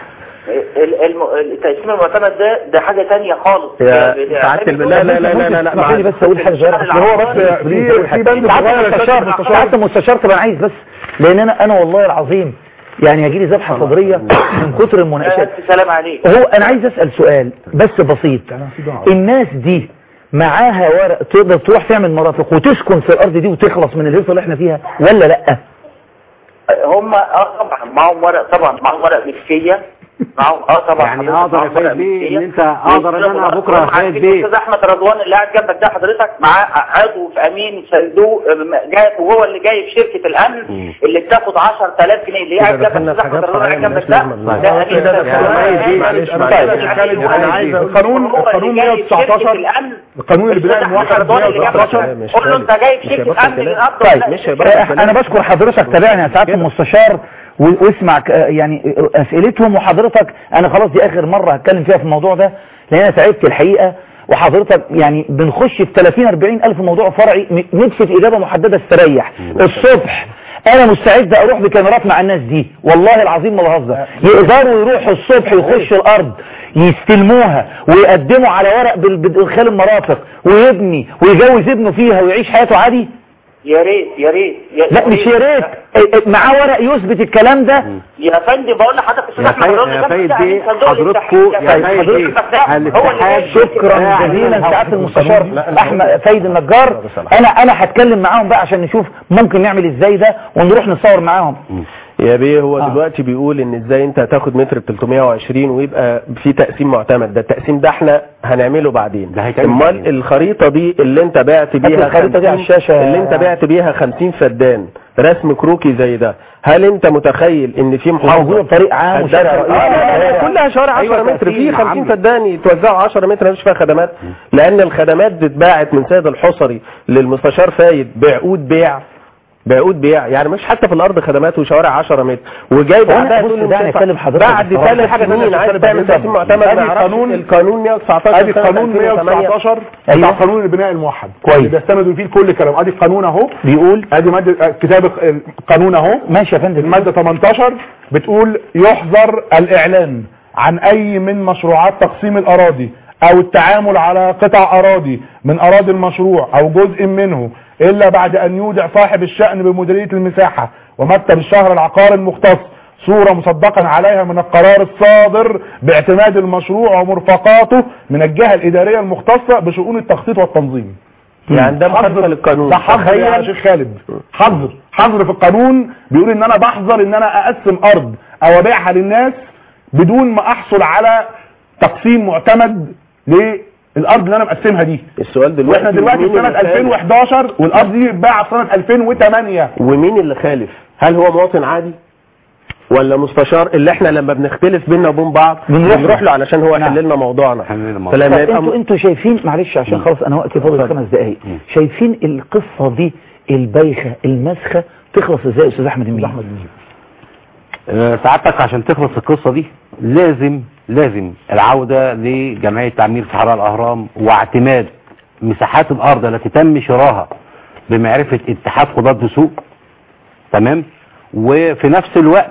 ال- الم- التقسيم المعتمد ده ده حاجة تانية خالص يا ده- سعادة الب- لا لا لا لا لا لا اسمح لي بس اقول حاجه صغيره أصل هو بس في في بند صغير المستشار ساعات المستشار طب انا عايز بس لان انا انا والله العظيم يعني هيجي لي ذبحه صدريه من كتر المناقشات ألف سلام عليك هو انا عايز اسال سؤال بس بسيط الناس دي معاها ورق تقدر تروح تعمل مرافق وتسكن في الارض دي وتخلص من الهيصه اللي احنا فيها ولا لا هم اه طبعا معاهم ورق طبعا معاهم ورق ملكية معاهم اه طبعا يعني حضرتك اقدر معاهم ورق افايد بيه ملكية. ان انت اقدر ان انا ويشتغلوا بكره معاهم. افايد عارفين بيه الاستاذ احمد رضوان اللي قاعد جنبك ده حضرتك معاه عضو في امين صندوق آه، جايب وهو اللي جايب شركه الامن اللي بتاخد 10000 جنيه اللي قاعد كده جنبك دخلنا في الاستاذ احمد حاجات رضوان قاعد صحيحة جنبك ملهاش ده لازمة. ده كده امين دخلنا معايا دي، معلش معلش انا عايز القانون القانون 119 القانون البناء الموحد 119 قول له انت جايب شركه امن للارض طيب ولا مش لا؟ هيبقى انا بشكر حضرتك تابعني يا سعاده المستشار و- واسمع ك- يعني اسئلتهم وحضرتك انا خلاص دي اخر مره هتكلم فيها في الموضوع ده لان انا تعبت الحقيقه وحضرتك يعني بنخش في 30 40 الف موضوع فرعي م- نفسي في اجابه محدده استريح الصبح انا مستعد اروح بكاميرات مع الناس دي والله العظيم ما بهزر يقدروا يروحوا الصبح يخشوا الارض يستلموها ويقدموا على ورق بال- بادخال المرافق ويبني ويجوز ابنه فيها ويعيش حياته عادي يا ريت يا ريت يا- لا مش يا ريت ا- ا- معاه ورق يثبت الكلام ده يا فندم بقول لحضرتك استاذ يا احمد فايد- رضوان يا ده فايد ده بيه، صندوق حضرتكوا- التحقيق. يا طيب فايد حضرتك بيه، ده هو اللي الاتحاد جايب شكرا جزيلا سعاده المستشار احمد فايد النجار انا انا هتكلم معاهم بقى عشان نشوف ممكن نعمل ازاي ده ونروح نصور معاهم يا بيه هو آه. دلوقتي بيقول ان ازاي انت هتاخد متر ب 320 ويبقى في تقسيم معتمد ده التقسيم ده احنا هنعمله بعدين ده هيتعمل امال بعدين. الخريطه دي اللي انت بعت بيها الخريطة دي على 50 الشاشة. اللي انت بعت بيها 50 فدان رسم كروكي زي ده هل انت متخيل ان في محافظه وموجودة بطريق عام هتدخل- وشارع آه رئيسي. لا لا لا كلها شوارع 10 أيوة، متر في تقسيم 50 عام. فدان يتوزعوا 10 متر مفيش فيها خدمات لان الخدمات اتباعت من سيد الحصري للمستشار فايد بعقود بيع بعقود بيع يعني مش حتى في الارض خدمات وشوارع 10 متر وجاي هو أنا بعدها بص تقول ده لي أنا أكلم حضرتك بعد بصراحة. ثلاث حاجة تانية سنين عايز عشان تعمل تبقى تقسيم معتمد أدي ما يعرفش قانون- القانون 119 ادي سنة قانون 2008. 119 أيوة. بتاع قانون البناء الموحد كويس. اللي بيستندوا فيه كل كلام ادي القانون اهو بيقول ادي ماده كتاب القانون اهو ماشي يا فندم الماده 18 بتقول يحظر الاعلان عن اي من مشروعات تقسيم الاراضي او التعامل على قطع اراضي من اراضي المشروع او جزء منه الا بعد ان يودع صاحب الشأن بمديرية المساحة ومكتب الشهر العقار المختص صورة مصدقا عليها من القرار الصادر باعتماد المشروع ومرفقاته من الجهة الإدارية المختصة بشؤون التخطيط والتنظيم يعني ده مخالفه للقانون ده حظر يا تخيل شيخ خالد حظر حظر في القانون بيقول ان انا بحظر ان انا اقسم ارض او ابيعها للناس بدون ما احصل على تقسيم معتمد للارض اللي انا مقسمها دي السؤال دلوقتي واحنا دلوقتي في مين سنه اللي خالف؟ 2011 والارض دي اتباعت في سنه 2008 ومين اللي خالف هل هو مواطن عادي ولا مستشار اللي احنا لما بنختلف بينا وبين بعض بنروح له. بنروح له علشان هو نعم. يحل لنا موضوعنا حل لنا موضوعنا. فلما طب يبقى انتوا انتوا شايفين معلش عشان خلاص انا وقتي فاضل خمس دقايق شايفين القصه دي البايخه المسخه تخلص ازاي يا استاذ احمد الميزي آه، سعادتك عشان تخلص القصة دي لازم لازم العودة لجمعية تعمير صحراء الأهرام واعتماد مساحات الأرض التي تم شراها بمعرفة اتحاد قضاة السوق تمام وفي نفس الوقت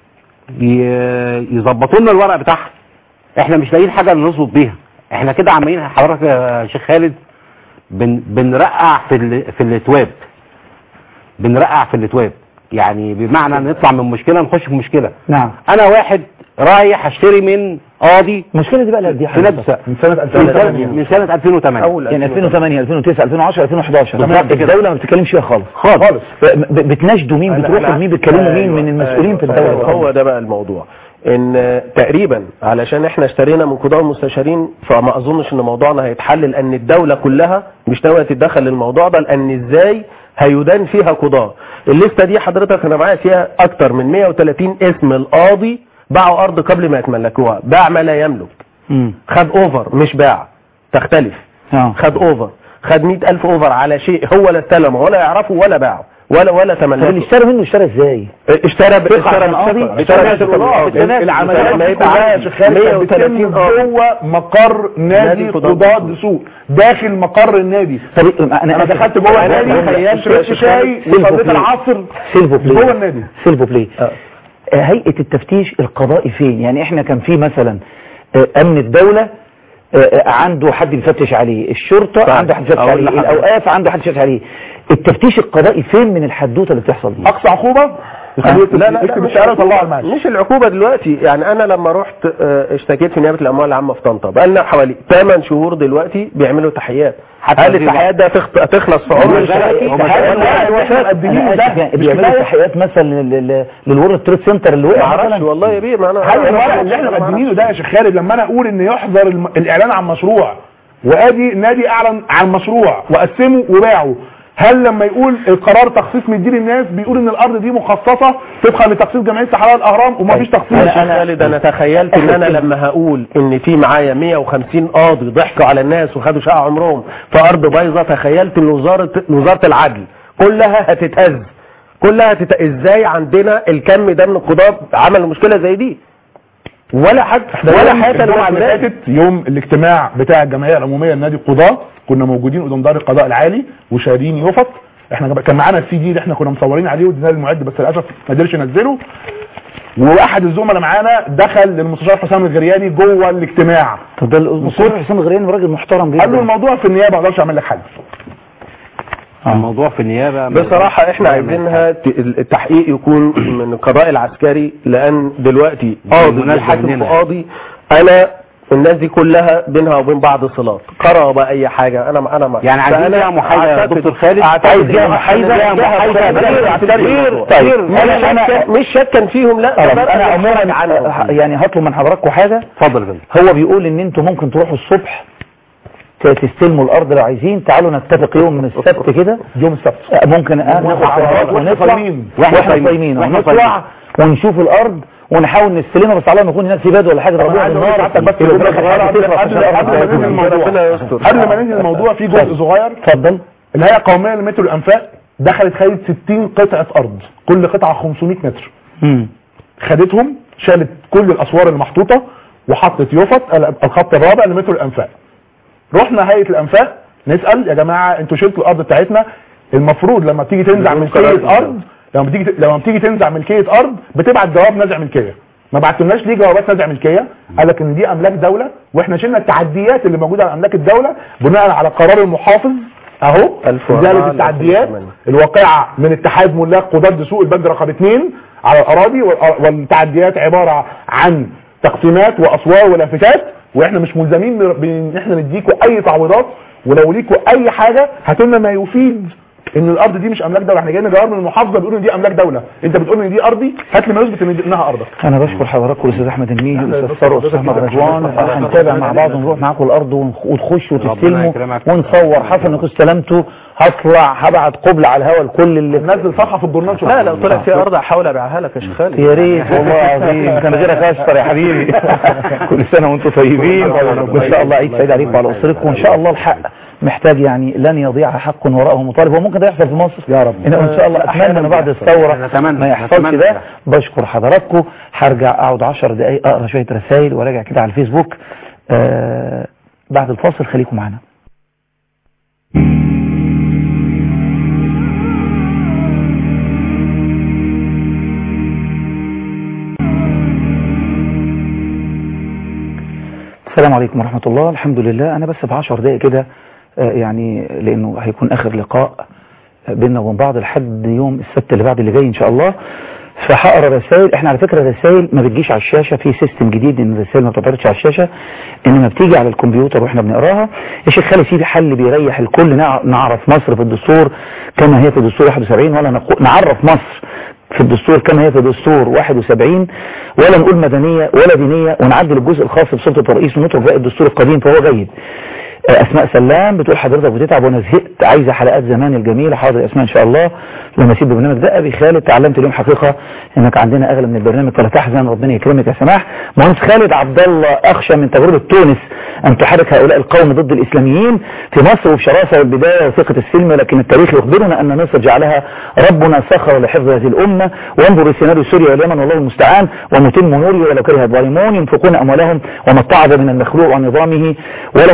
ي- يظبطوا لنا الورق بتاعها احنا مش لاقيين حاجة نظبط بيها احنا كده عمالين حضرتك يا شيخ خالد بن بنرقع في ال... في الاتواب بنرقع في الاتواب يعني بمعنى نطلع من مشكلة نخش في مشكلة نعم انا واحد رايح اشتري من قاضي المشكله دي بقى لها قد ايه يا في حضرتك؟ نفس من سنه من 2008 سنة- من سنة 2008 اول يعني 2008 2009 2010 2011 بالظبط كده. الدوله ما بتتكلمش فيها خالص خالص ب- بتناشدوا مين أنا- بتروحوا أنا- لمين بتكلموا مين أيوة، من المسؤولين في أيوة، الدوله هو ده بقى الموضوع ان تقريبا علشان احنا اشترينا من قضاء المستشارين فما اظنش ان موضوعنا هيتحل لان الدولة كلها مش ناويه تتدخل للموضوع ده لان ازاي هيدان فيها قضاة الليسته دي حضرتك انا معايا فيها اكتر من 130 اسم القاضي باعوا ارض قبل ما يتملكوها باع ما لا يملك مم. خد اوفر مش باع تختلف اه خد اوفر خد 100000 اوفر على شيء هو لا استلمه ولا يعرفه ولا باعه ولا ولا طب اللي تملكه اشترى منه اشترى ازاي؟ اشترى ب- ثقة اشترى عن قاضي؟ بثقة. اشترى اشترى بثقة. بثقة. العمليات لما دي يبقى كلها يا عندي شيخ خالد كانت بتتم 130 قاضي. جوه مقر نادي نادي قضاة قضاة سوق داخل مقر النادي طب انا انا آسف. دخلت جوه أنا النادي تخيلت شربت يا شاي شيخ وصليت خالد. العصر سيلفو بلاي جوه النادي سيلفو بلاي آه، هيئة التفتيش القضائي فين يعني احنا كان في مثلا آه، امن الدولة آه، آه، عنده حد بيفتش عليه الشرطة عنده حد بيفتش أقول عليه لحضرتك. الاوقاف عنده حد بيفتش عليه التفتيش القضائي فين من الحدوتة اللي بتحصل دي اقصى عقوبة يخليه لا لا لا يكتب مش الشهاده ويطلعه على العقوبة المعاش مش العقوبة دلوقتي يعني انا لما رحت آه، اشتكيت في نيابة الاموال العامة في طنطا بقى لنا حوالي 8 شهور دلوقتي بيعملوا تحيات هل في التحيات ده تخت- هتخلص في عمر الشهري؟ هم تحيات بيعملوا- الوفاة أنا آسف يعني بيعملوا تحيات مثلا لل- لل- للورد تريد سنتر اللي وقع معرفش مثلا والله يا بيه ما انا هل أنا- الورق اللي احنا أنا ما مقدمينه ده يا شيخ خالد لما انا اقول ان يحظر الم- الاعلان عن مشروع وادي نادي اعلن عن مشروع وقسمه وباعه هل لما يقول القرار تخصيص مدير الناس بيقول ان الارض دي مخصصه طبقا لتخصيص جمعيه صحراء الاهرام ومفيش تخصيص يا شيخ خالد انا تخيلت ان انا لما هقول ان في معايا 150 قاضي ضحكوا على الناس وخدوا شقه عمرهم في ارض بايظه تخيلت ان وزاره وزاره العدل كلها هتتهز كلها هتت... ازاي عندنا الكم ده من القضاه عمل مشكله زي دي ولا حد ولا يوم حتى الجمعه اللي فاتت يوم الاجتماع بتاع الجمعيه العموميه لنادي القضاه كنا موجودين قدام دار القضاء العالي وشارين يفط احنا جب- كان معانا السي دي اللي احنا كنا مصورين عليه واديناه للمعد بس للاسف ما قدرش ينزله واحد الزملاء معانا دخل للمستشار حسام الغرياني جوه الاجتماع طب ده المستشار حسام الغرياني راجل محترم جدا قال له الموضوع في النيابه ما اقدرش اعمل لك حل الموضوع في النيابه بصراحة احنا عايزينها ت- التحقيق يكون من القضاء العسكري لان دلوقتي قاضي بالمناسبة بيحاكم في مننا. قاضي انا الناس دي كلها بينها وبين بعض صلات قرابة اي حاجة انا انا ما يعني عايزين فأنا ليها محايدة يا أعتقد- دكتور خالد؟ أعتقد عايز إن ليها إحنا محايدة؟ ليها محايدة محايدة غير كتير. طيب. كتير. مش أنا- شك- مش شكا فيهم لا خلاص ده انا بقى عموما حاجة عنهم. ه- يعني هطلب من حضراتكم حاجه اتفضل يا فندم هو بيقول ان انتوا ممكن تروحوا الصبح ت- تستلموا الارض لو عايزين تعالوا نتفق يوم من السبت كده يوم السبت آه، ممكن آه، ناخد قرارات واحنا ونطلع صايمين. واحنا واحنا صايمين صايمين. واحنا ونطلع ونشوف الارض ونحاول نستلمها بس على ما يكون هناك في باد ولا حاجه طب انا ضربوها عايز اقول بالنار لحضرتك بس يبقى جزء في صغير حاجة قبل تخلص قبل عشان قبل ما ننهي الموضوع ربنا يستر. قبل ما ننهي الموضوع في جزء صغير اتفضل الهيئه القوميه لمترو الانفاق دخلت خدت 60 قطعه ارض كل قطعه 500 متر مم. خدتهم شالت كل الاسوار المحطوطه وحطت يفط الخط الرابع لمترو الانفاق رحنا هيئه الانفاق نسال يا جماعه انتوا شلتوا الارض بتاعتنا المفروض لما بتيجي تنزع بدون ملكيه قرار ارض لما بتيجي لما بتيجي تنزع ملكيه ارض بتبعت جواب نزع ملكيه ما بعتلناش ليه جوابات نزع ملكيه قال لك ان دي املاك دوله واحنا شلنا التعديات اللي موجوده على املاك الدوله بناء على قرار المحافظ اهو 1004 ازاله التعديات 2008. الواقعه من اتحاد ملاك قضاة سوق البند رقم اثنين على الاراضي والأ- والتعديات عباره عن تقسيمات واسوار ولافتات واحنا مش ملزمين بر- بان احنا نديكوا اي تعويضات ولو ليكوا اي حاجه هاتوا لنا ما يفيد ان الارض دي مش املاك دوله احنا جايين جواب من المحافظه بيقول ان دي املاك دوله انت بتقول ان دي ارضي هات لي ما يثبت ان دي انها ارضك انا بشكر حضراتكم الاستاذ احمد الميهي أهلا والاستاذ بك ثروت حضرتك والاستاذ احمد كده. رضوان شكراً. هنتابع مع بعض ونروح معاكم الارض ونخ- وتخشوا ربنا وتستلموا يكرمك. ونصور حسن انكم استلمتوا هطلع هبعت قبلة على الهواء لكل اللي نزل صفحه في الجورنال لا لو طلع في ارض هحاول ابيعها لك يا شيخ خالد يا ريت والله العظيم كان غيرك اشطر يا حبيبي كل سنه وانتم طيبين وان شاء الله عيد سعيد عليكم وعلى اسرتكم وان شاء الله الحق محتاج يعني لن يضيع حق وراءه مطالب وممكن ده يحصل في مصر يا رب إن ان شاء الله اتمنى ان بعد الثوره نتمنى- ما يحصلش نتمنى ده ده. بشكر حضراتكم هرجع اقعد 10 دقائق اقرا شويه رسائل وراجع كده على الفيسبوك آه بعد الفاصل خليكم معنا السلام عليكم ورحمة الله الحمد لله أنا بس بعشر دقايق كده آه، يعني لأنه هيكون آخر لقاء آه، بيننا وبين بعض لحد يوم السبت اللي بعد اللي جاي إن شاء الله فهقرا رسائل احنا على فكرة الرسائل ما بتجيش على الشاشة في سيستم جديد ان الرسائل ما بتعرضش على الشاشة انما بتيجي على الكمبيوتر واحنا بنقراها يا شيخ خالد في حل بيريح الكل نع- نعرف مصر في الدستور كما هي في الدستور 71 ولا نقو- نعرف مصر في الدستور كما هي في الدستور 71 ولا نقول مدنية ولا دينية ونعدل الجزء الخاص بسلطة الرئيس ونترك باقي الدستور القديم فهو جيد آه، اسماء سلام بتقول حضرتك بتتعب وانا زهقت عايزه حلقات زمان الجميله حاضر يا اسماء ان شاء الله لما اسيب البرنامج ده ابي خالد تعلمت اليوم حقيقه انك عندنا اغلى من البرنامج فلا تحزن ربنا يكرمك يا سماح مهندس خالد عبد الله اخشى من تجربه تونس ان تحرك هؤلاء القوم ضد الاسلاميين في مصر وفي شراسه والبدايه وثقه السلم لكن التاريخ يخبرنا ان مصر جعلها ربنا سخر لحفظ هذه الامه وانظر لسيناريو سوريا واليمن والله المستعان ومتم نوره ولو كره الظالمون ينفقون اموالهم وما اتعظ من المخلوق عن نظامه ولا من انهيار امريكا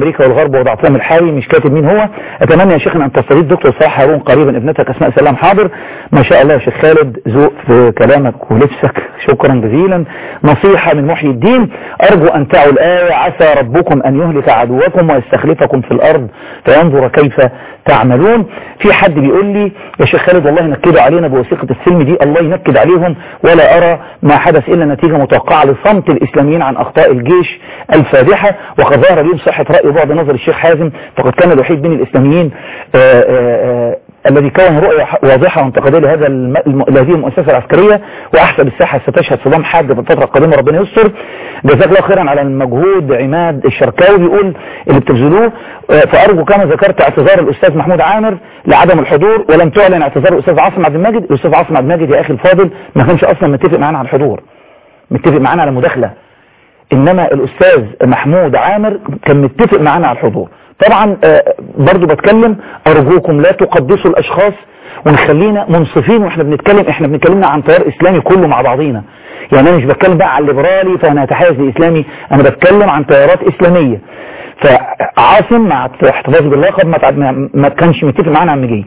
امريكا والغرب وضعتهم الحالي مش كاتب مين هو اتمنى يا شيخنا ان تستضيف دكتور صلاح هارون قريبا ابنتك اسماء سلام حاضر ما شاء الله يا شيخ خالد ذوق في كلامك ولبسك شكرا جزيلا نصيحة من محيي الدين ارجو ان تعوا الايه عسى ربكم ان يهلك عدوكم ويستخلفكم في الارض فينظر كيف تعملون في حد بيقول لي يا شيخ خالد والله نكدوا علينا بوثيقة السلم دي الله ينكد عليهم ولا أرى ما حدث إلا نتيجة متوقعة لصمت الإسلاميين عن أخطاء الجيش الفادحة وقد ظهر اليوم صحة رأي بعض نظر الشيخ حازم فقد كان الوحيد بين الإسلاميين آآ آآ الذي كون رؤية واضحة وانتقادية لهذا الم... الم... لهذه المؤسسة العسكرية وأحسب الساحة ستشهد صدام حاد في الفترة القادمة ربنا يستر جزاك الله خيرا على المجهود عماد الشركاوي بيقول اللي بتبذلوه فأرجو كما ذكرت اعتذار الأستاذ محمود عامر لعدم الحضور ولم تعلن اعتذار الأستاذ عاصم عبد الماجد الأستاذ عاصم عبد الماجد يا أخي الفاضل ما كانش أصلا متفق معانا على الحضور متفق معانا على مداخلة إنما الأستاذ محمود عامر كان متفق معانا على الحضور طبعا برضو بتكلم أرجوكم لا تقدسوا الأشخاص ونخلينا منصفين واحنا بنتكلم احنا بنتكلمنا عن تيار اسلامي كله مع بعضينا يعني انا مش بتكلم بقى عن الليبرالي فانا اتحيز لاسلامي انا بتكلم عن تيارات اسلامية فعاصم مع احتفاظي باللقب ما, ما كانش متفق معانا على المجيه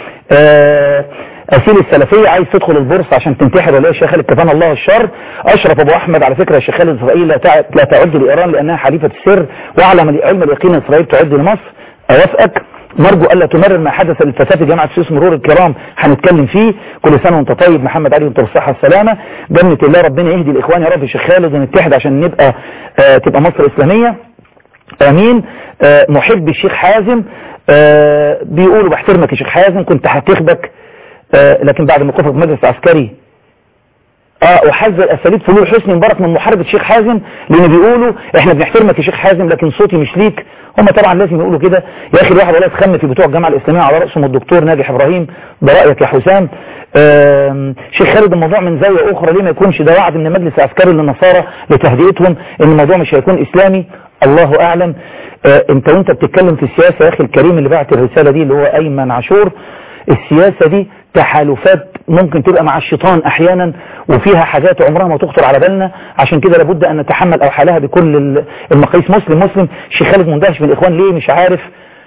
أسيل السلفية عايز تدخل البورصة عشان تنتحر ولا يا شيخ خالد كفانا الله الشر أشرف أبو أحمد على فكرة يا شيخ خالد إسرائيل لا لا تعد لإيران لأنها حليفة السر وأعلم علم اليقين إسرائيل تعد لمصر أوافقك نرجو ألا تمرر ما حدث للفتاة في جامعة سويس مرور الكرام هنتكلم فيه كل سنة وانت طيب محمد علي وانت بالصحة السلامة جنة الله ربنا يهدي الإخوان يا رب يا شيخ خالد ونتحد عشان نبقى آه تبقى مصر إسلامية امين آه محب الشيخ حازم آه بيقولوا بحترمك يا شيخ حازم كنت هتخبك آه لكن بعد موقفك في مجلس عسكري اه وحذر اساليب فلول حسني مبارك من محاربة الشيخ حازم لان بيقولوا احنا بنحترمك يا شيخ حازم لكن صوتي مش ليك هم طبعا لازم يقولوا كده يا اخي الواحد والله اتخم في بتوع الجامعه الاسلاميه على راسهم الدكتور ناجح ابراهيم ده رايك يا حسام شيخ خالد الموضوع من زاويه اخرى ليه ما يكونش ده وعد من المجلس العسكري للنصارى لتهدئتهم ان الموضوع مش هيكون اسلامي الله اعلم اه انت وانت بتتكلم في السياسه يا اخي الكريم اللي بعت الرساله دي اللي هو ايمن عاشور السياسه دي تحالفات ممكن تبقى مع الشيطان احيانا وفيها حاجات عمرها ما تخطر على بالنا عشان كده لابد ان نتحمل اوحالها بكل المقاييس مسلم مسلم الشيخ خالد مندهش من الاخوان ليه مش عارف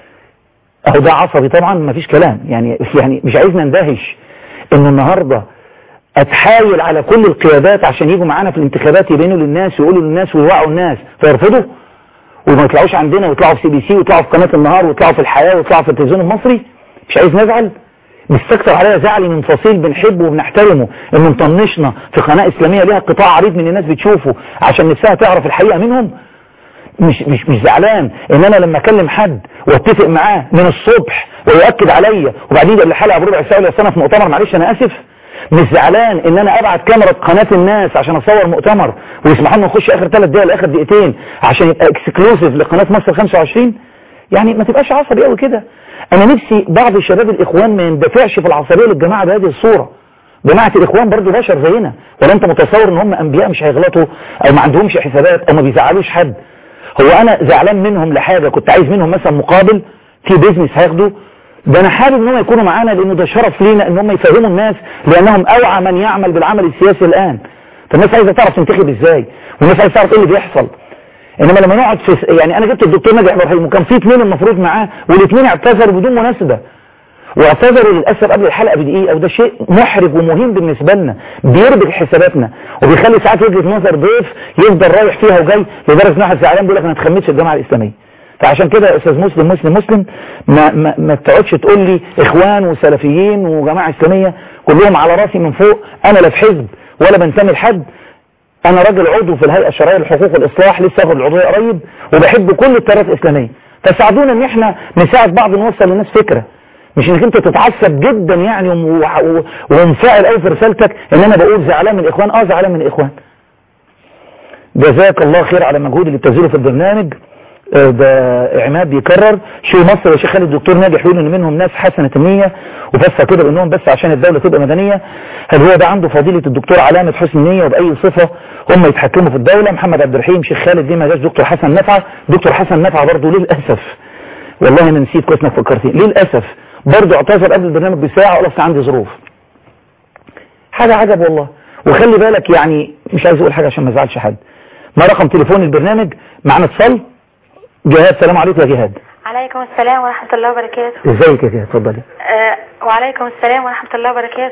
اهو ده عصبي طبعا ما فيش كلام يعني يعني مش عايزنا ندهش انه النهارده اتحايل على كل القيادات عشان يجوا معانا في الانتخابات يبينوا للناس ويقولوا للناس ويوعوا الناس فيرفضوا وما يطلعوش عندنا ويطلعوا في سي بي سي ويطلعوا في قناه النهار ويطلعوا في الحياه ويطلعوا في التلفزيون المصري مش عايز نزعل بيستكتر عليا زعلي من فصيل بنحبه وبنحترمه انه مطنشنا في قناة اسلامية ليها قطاع عريض من الناس بتشوفه عشان نفسها تعرف الحقيقة منهم مش مش مش زعلان ان انا لما اكلم حد واتفق معاه من الصبح ويؤكد عليا وبعدين يبقى الحلقه بربع ساعه ولا سنه في مؤتمر معلش انا اسف مش زعلان ان انا ابعت كاميرا قناه الناس عشان اصور مؤتمر ويسمحوا لنا نخش اخر ثلاث دقايق اخر دقيقتين عشان يبقى اكسكلوسيف لقناه مصر 25 يعني ما تبقاش عصبي قوي كده انا نفسي بعض الشباب الاخوان ما يندفعش في العصبيه للجماعه بهذه الصوره جماعه الاخوان برضو بشر زينا ولا انت متصور ان هم انبياء مش هيغلطوا او ما عندهمش حسابات او ما بيزعلوش حد هو انا زعلان منهم لحاجه كنت عايز منهم مثلا مقابل في بيزنس هياخده ده انا حابب ان هم يكونوا معانا لانه ده شرف لينا ان هم يفهموا الناس لانهم اوعى من يعمل بالعمل السياسي الان فالناس عايزه تعرف تنتخب ازاي والناس عايزه تعرف ايه اللي بيحصل انما لما نقعد في يعني انا جبت الدكتور ناجح ابراهيم وكان في اثنين المفروض معاه والاثنين اعتذروا بدون مناسبه واعتذروا للاسف قبل الحلقه بدقيقه وده شيء محرج ومهم بالنسبه لنا بيربك حساباتنا وبيخلي ساعات وجهه نظر ضيف يفضل رايح فيها وجاي لدرجه ان واحد زعلان بيقول لك انا ما اتخمتش الجامعه الاسلاميه فعشان كده يا استاذ مسلم مسلم مسلم ما ما, ما تقعدش تقول لي اخوان وسلفيين وجماعه اسلاميه كلهم على راسي من فوق انا لا في حزب ولا بنتمي لحد انا راجل عضو في الهيئه الشرعيه للحقوق والاصلاح لسه واخد العضويه قريب وبحب كل التيارات الاسلاميه فساعدونا ان احنا نساعد بعض نوصل للناس فكره مش انك انت تتعصب جدا يعني ومنفعل قوي في رسالتك ان انا بقول زعلان من الاخوان اه زعلان من الاخوان جزاك الله خير على المجهود اللي بتبذله في البرنامج ده عماد بيكرر شيء مصر يا شيخ خالد الدكتور ناجح يقول ان منهم ناس حسنة النية وفسر كده بانهم بس عشان الدولة تبقى مدنية هل هو ده عنده فضيلة الدكتور علامة حسن النية وبأي صفة هم يتحكموا في الدولة محمد عبد الرحيم شيخ خالد ليه ما جاش دكتور حسن نفعة دكتور حسن نفعة برضه للأسف والله انا نسيت كويس انك فكرتني للأسف برضه اعتذر قبل البرنامج بساعة وقال اصل عندي ظروف حاجة عجب والله وخلي بالك يعني مش عايز اقول حاجة عشان ما ازعلش حد ما رقم تليفون البرنامج معانا اتصال جهاد سلام عليكم يا جهاد عليكم السلام ورحمة الله وبركاته ازيك يا جهاد اتفضلي آه وعليكم السلام ورحمة الله وبركاته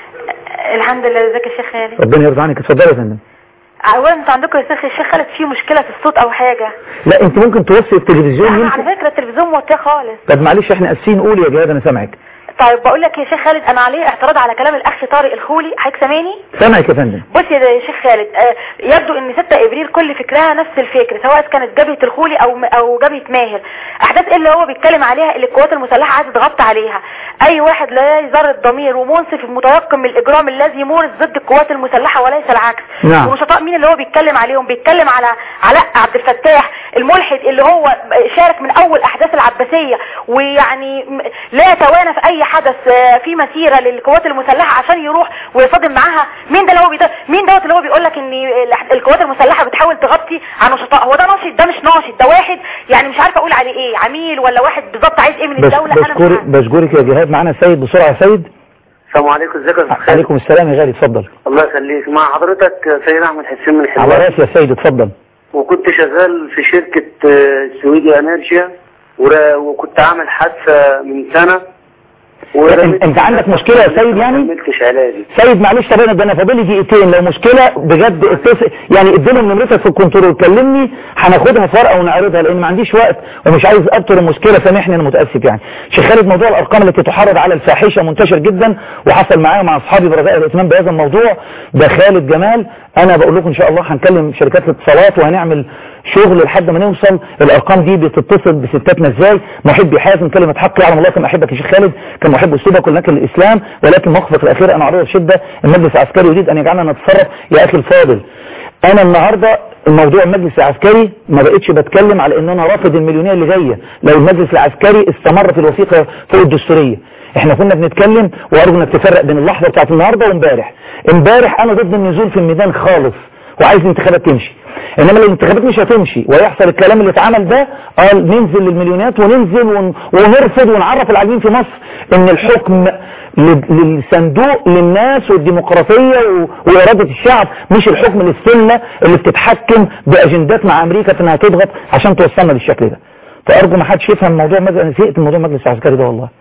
آه الحمد لله ازيك يا شيخ خالد ربنا يرضى عنك اتفضلي يا فندم اولا انتوا عندكم يا شيخ الشيخ خالد في مشكلة في الصوت او حاجة لا انت ممكن توصي التلفزيون أنا يمكن على فكرة التلفزيون موطيه خالص طب معلش احنا اسفين قولي يا جهاد انا سامعك طيب بقول لك يا شيخ خالد انا عليه اعتراض على كلام الاخ طارق الخولي حضرتك سامعني سامعك يا فندم بص يا شيخ خالد آه، يبدو ان 6 ابريل كل فكرها نفس الفكر سواء كانت جبهه الخولي او او جبهه ماهر احداث ايه اللي هو بيتكلم عليها اللي القوات المسلحه عايزه تغطي عليها اي واحد لا يزر الضمير ومنصف متيقن من الاجرام الذي يمارس ضد القوات المسلحه وليس العكس نعم. ونشطاء مين اللي هو بيتكلم عليهم بيتكلم على علاء عبد الفتاح الملحد اللي هو شارك من اول احداث العباسيه ويعني م- لا يتوانى في اي حدث آه، في مسيره للقوات المسلحه عشان يروح ويصادم معاها مين ده اللي هو بيد... مين دوت اللي هو بيقول لك ان الأح- القوات المسلحه بتحاول تغطي على نشطاء هو ده ناشط ده مش ناشط ده واحد يعني مش عارفه اقول عليه ايه عميل ولا واحد بالظبط عايز ايه من بس الدوله انا مش بشكرك بشكرك يا جهاد معانا سيد بسرعه يا سيد السلام عليكم ازيك يا استاذ خالد عليكم السلام يا غالي اتفضل الله يخليك مع حضرتك سيد احمد حسين من على حلوان راسي يا سيد اتفضل وكنت شغال في شركة آه، سويدي انرجيا ور- وكنت عامل حادثة من سنة انت, انت عندك مشكله يا سيد يعني كملتش علاجي سيد معلش طب انا ده انا فاضل لي دقيقتين لو مشكله بجد اتصل يعني اديلهم نمرتك في الكنترول كلمني هناخدها في ورقه ونعرضها لان ما عنديش وقت ومش عايز ابطل المشكله سامحني انا متاسف يعني شيخ خالد موضوع الارقام التي تحرض على الفاحشه منتشر جدا وحصل معايا مع اصحابي برجاء الاهتمام بهذا الموضوع ده خالد جمال انا بقول لكم ان شاء الله هنكلم شركات الاتصالات وهنعمل شغل لحد ما نوصل الارقام دي بتتصل بستاتنا ازاي محبي حازم كلمه حق يعلم الله كما احبك يا شيخ خالد كان محب اسلوبك ولكن الاسلام ولكن موقفك الاخير انا اعرضه بشده المجلس العسكري يريد ان يجعلنا نتصرف يا اخي الفاضل انا النهارده الموضوع المجلس العسكري ما بقتش بتكلم على ان انا رافض المليونيه اللي جايه لو المجلس العسكري استمر في الوثيقه فوق الدستوريه احنا كنا بنتكلم وارجو انك تفرق بين اللحظه بتاعت النهارده وامبارح امبارح انا ضد النزول في الميدان خالص وعايز الانتخابات تمشي انما لو الانتخابات مش هتمشي ويحصل الكلام اللي اتعمل ده قال ننزل للمليونات وننزل ون... ونرفض ونعرف العالمين في مصر ان الحكم لل- للصندوق للناس والديمقراطية و... وإرادة الشعب مش الحكم للسلة اللي بتتحكم بأجندات مع أمريكا في انها تضغط عشان توصلنا للشكل ده فأرجو ما حدش يفهم موضوع مجلس أنا زهقت من موضوع المجلس العسكري ده والله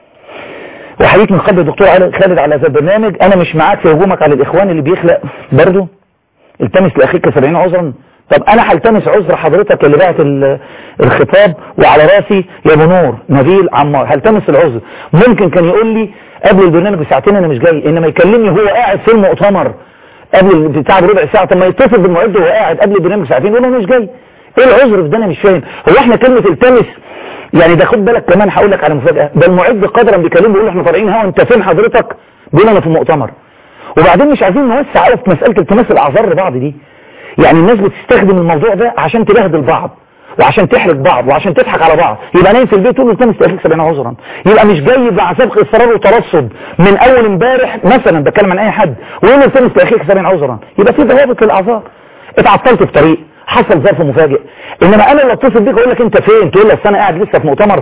وحقيقة من قبل الدكتور علي- خالد على هذا البرنامج أنا مش معاك في هجومك على الإخوان اللي بيخلق برضه التمس لأخيك سبعين عذرا طب أنا هلتمس عذر حضرتك اللي بعت ال- الخطاب وعلى راسي يا أبو نور نبيل عمار هلتمس العذر ممكن كان يقول لي قبل البرنامج بساعتين أنا مش جاي إنما يكلمني هو قاعد في المؤتمر قبل بتاع بربع ساعة طب ما يتصل بالمعد وهو قاعد قبل البرنامج بساعتين يقول أنا مش جاي ايه العذر في ده انا مش فاهم هو احنا كلمة التمس يعني ده خد بالك كمان هقول لك على مفاجأة ده المعد قدرا بيكلمه بيقول له احنا طالعين هوا انت فين حضرتك بيقول انا في المؤتمر وبعدين مش عايزين نوسع قوي في مسألة التماس الاعذار لبعض دي يعني الناس بتستخدم الموضوع ده عشان تبهدل بعض وعشان تحرج بعض وعشان تضحك على بعض يبقى نايم في البيت تقول له التمس تأخيك سبعين عذرا يبقى مش جاي مع سابق اصرار وترصد من اول امبارح مثلا بتكلم عن اي حد ويقول له التمس تأخيك سبعين عذرا يبقى في ضوابط للاعذار اتعطلت في طريق حصل ظرف مفاجئ انما انا اللي اتصل بيك اقول لك انت فين تقول لي اصل انا قاعد لسه في مؤتمر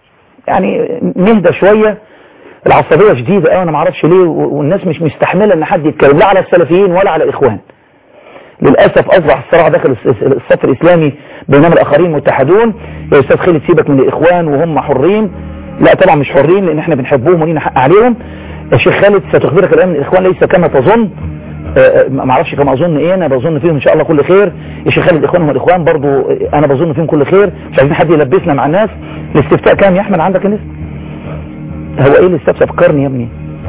يعني نهدى شويه العصبيه شديده قوي انا ما اعرفش ليه و- والناس مش مستحمله ان حد يتكلم لا على السلفيين ولا على الاخوان للاسف اصبح الصراع داخل الس- الصف الاسلامي بينما الاخرين متحدون يا استاذ خالد سيبك من الاخوان وهم حرين لا طبعا مش حرين لان احنا بنحبهم ولينا حق عليهم الشيخ خالد ستخبرك الان الاخوان ليس كما تظن آه، آه، ما اعرفش كما اظن ايه انا بظن فيهم ان شاء الله كل خير الشيخ خالد اخوان هم الاخوان برضو آه، انا بظن فيهم كل خير مش عايزين حد يلبسنا مع الناس الاستفتاء كام يا احمد عندك النسبه هو ايه الاستفتاء فكرني يا ابني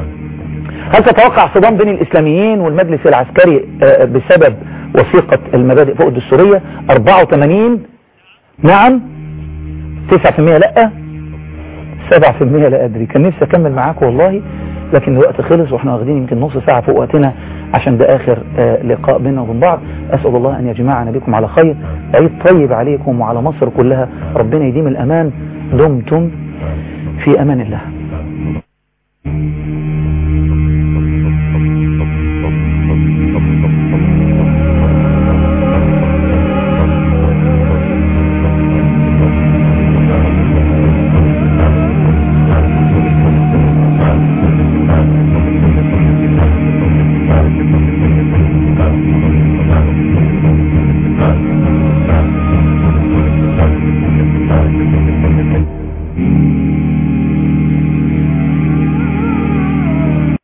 هل تتوقع صدام بين الاسلاميين والمجلس العسكري آه، بسبب وثيقة المبادئ فوق الدستورية 84 نعم 9% لا 7% لا ادري كان نفسي اكمل معاكم والله لكن الوقت خلص واحنا واخدين يمكن نص ساعة فوق وقتنا عشان ده اخر آه، لقاء بيننا وبين بعض اسأل الله ان يجمعنا بكم على خير عيد طيب عليكم وعلى مصر كلها ربنا يديم الامان دمتم في امان الله Thank you.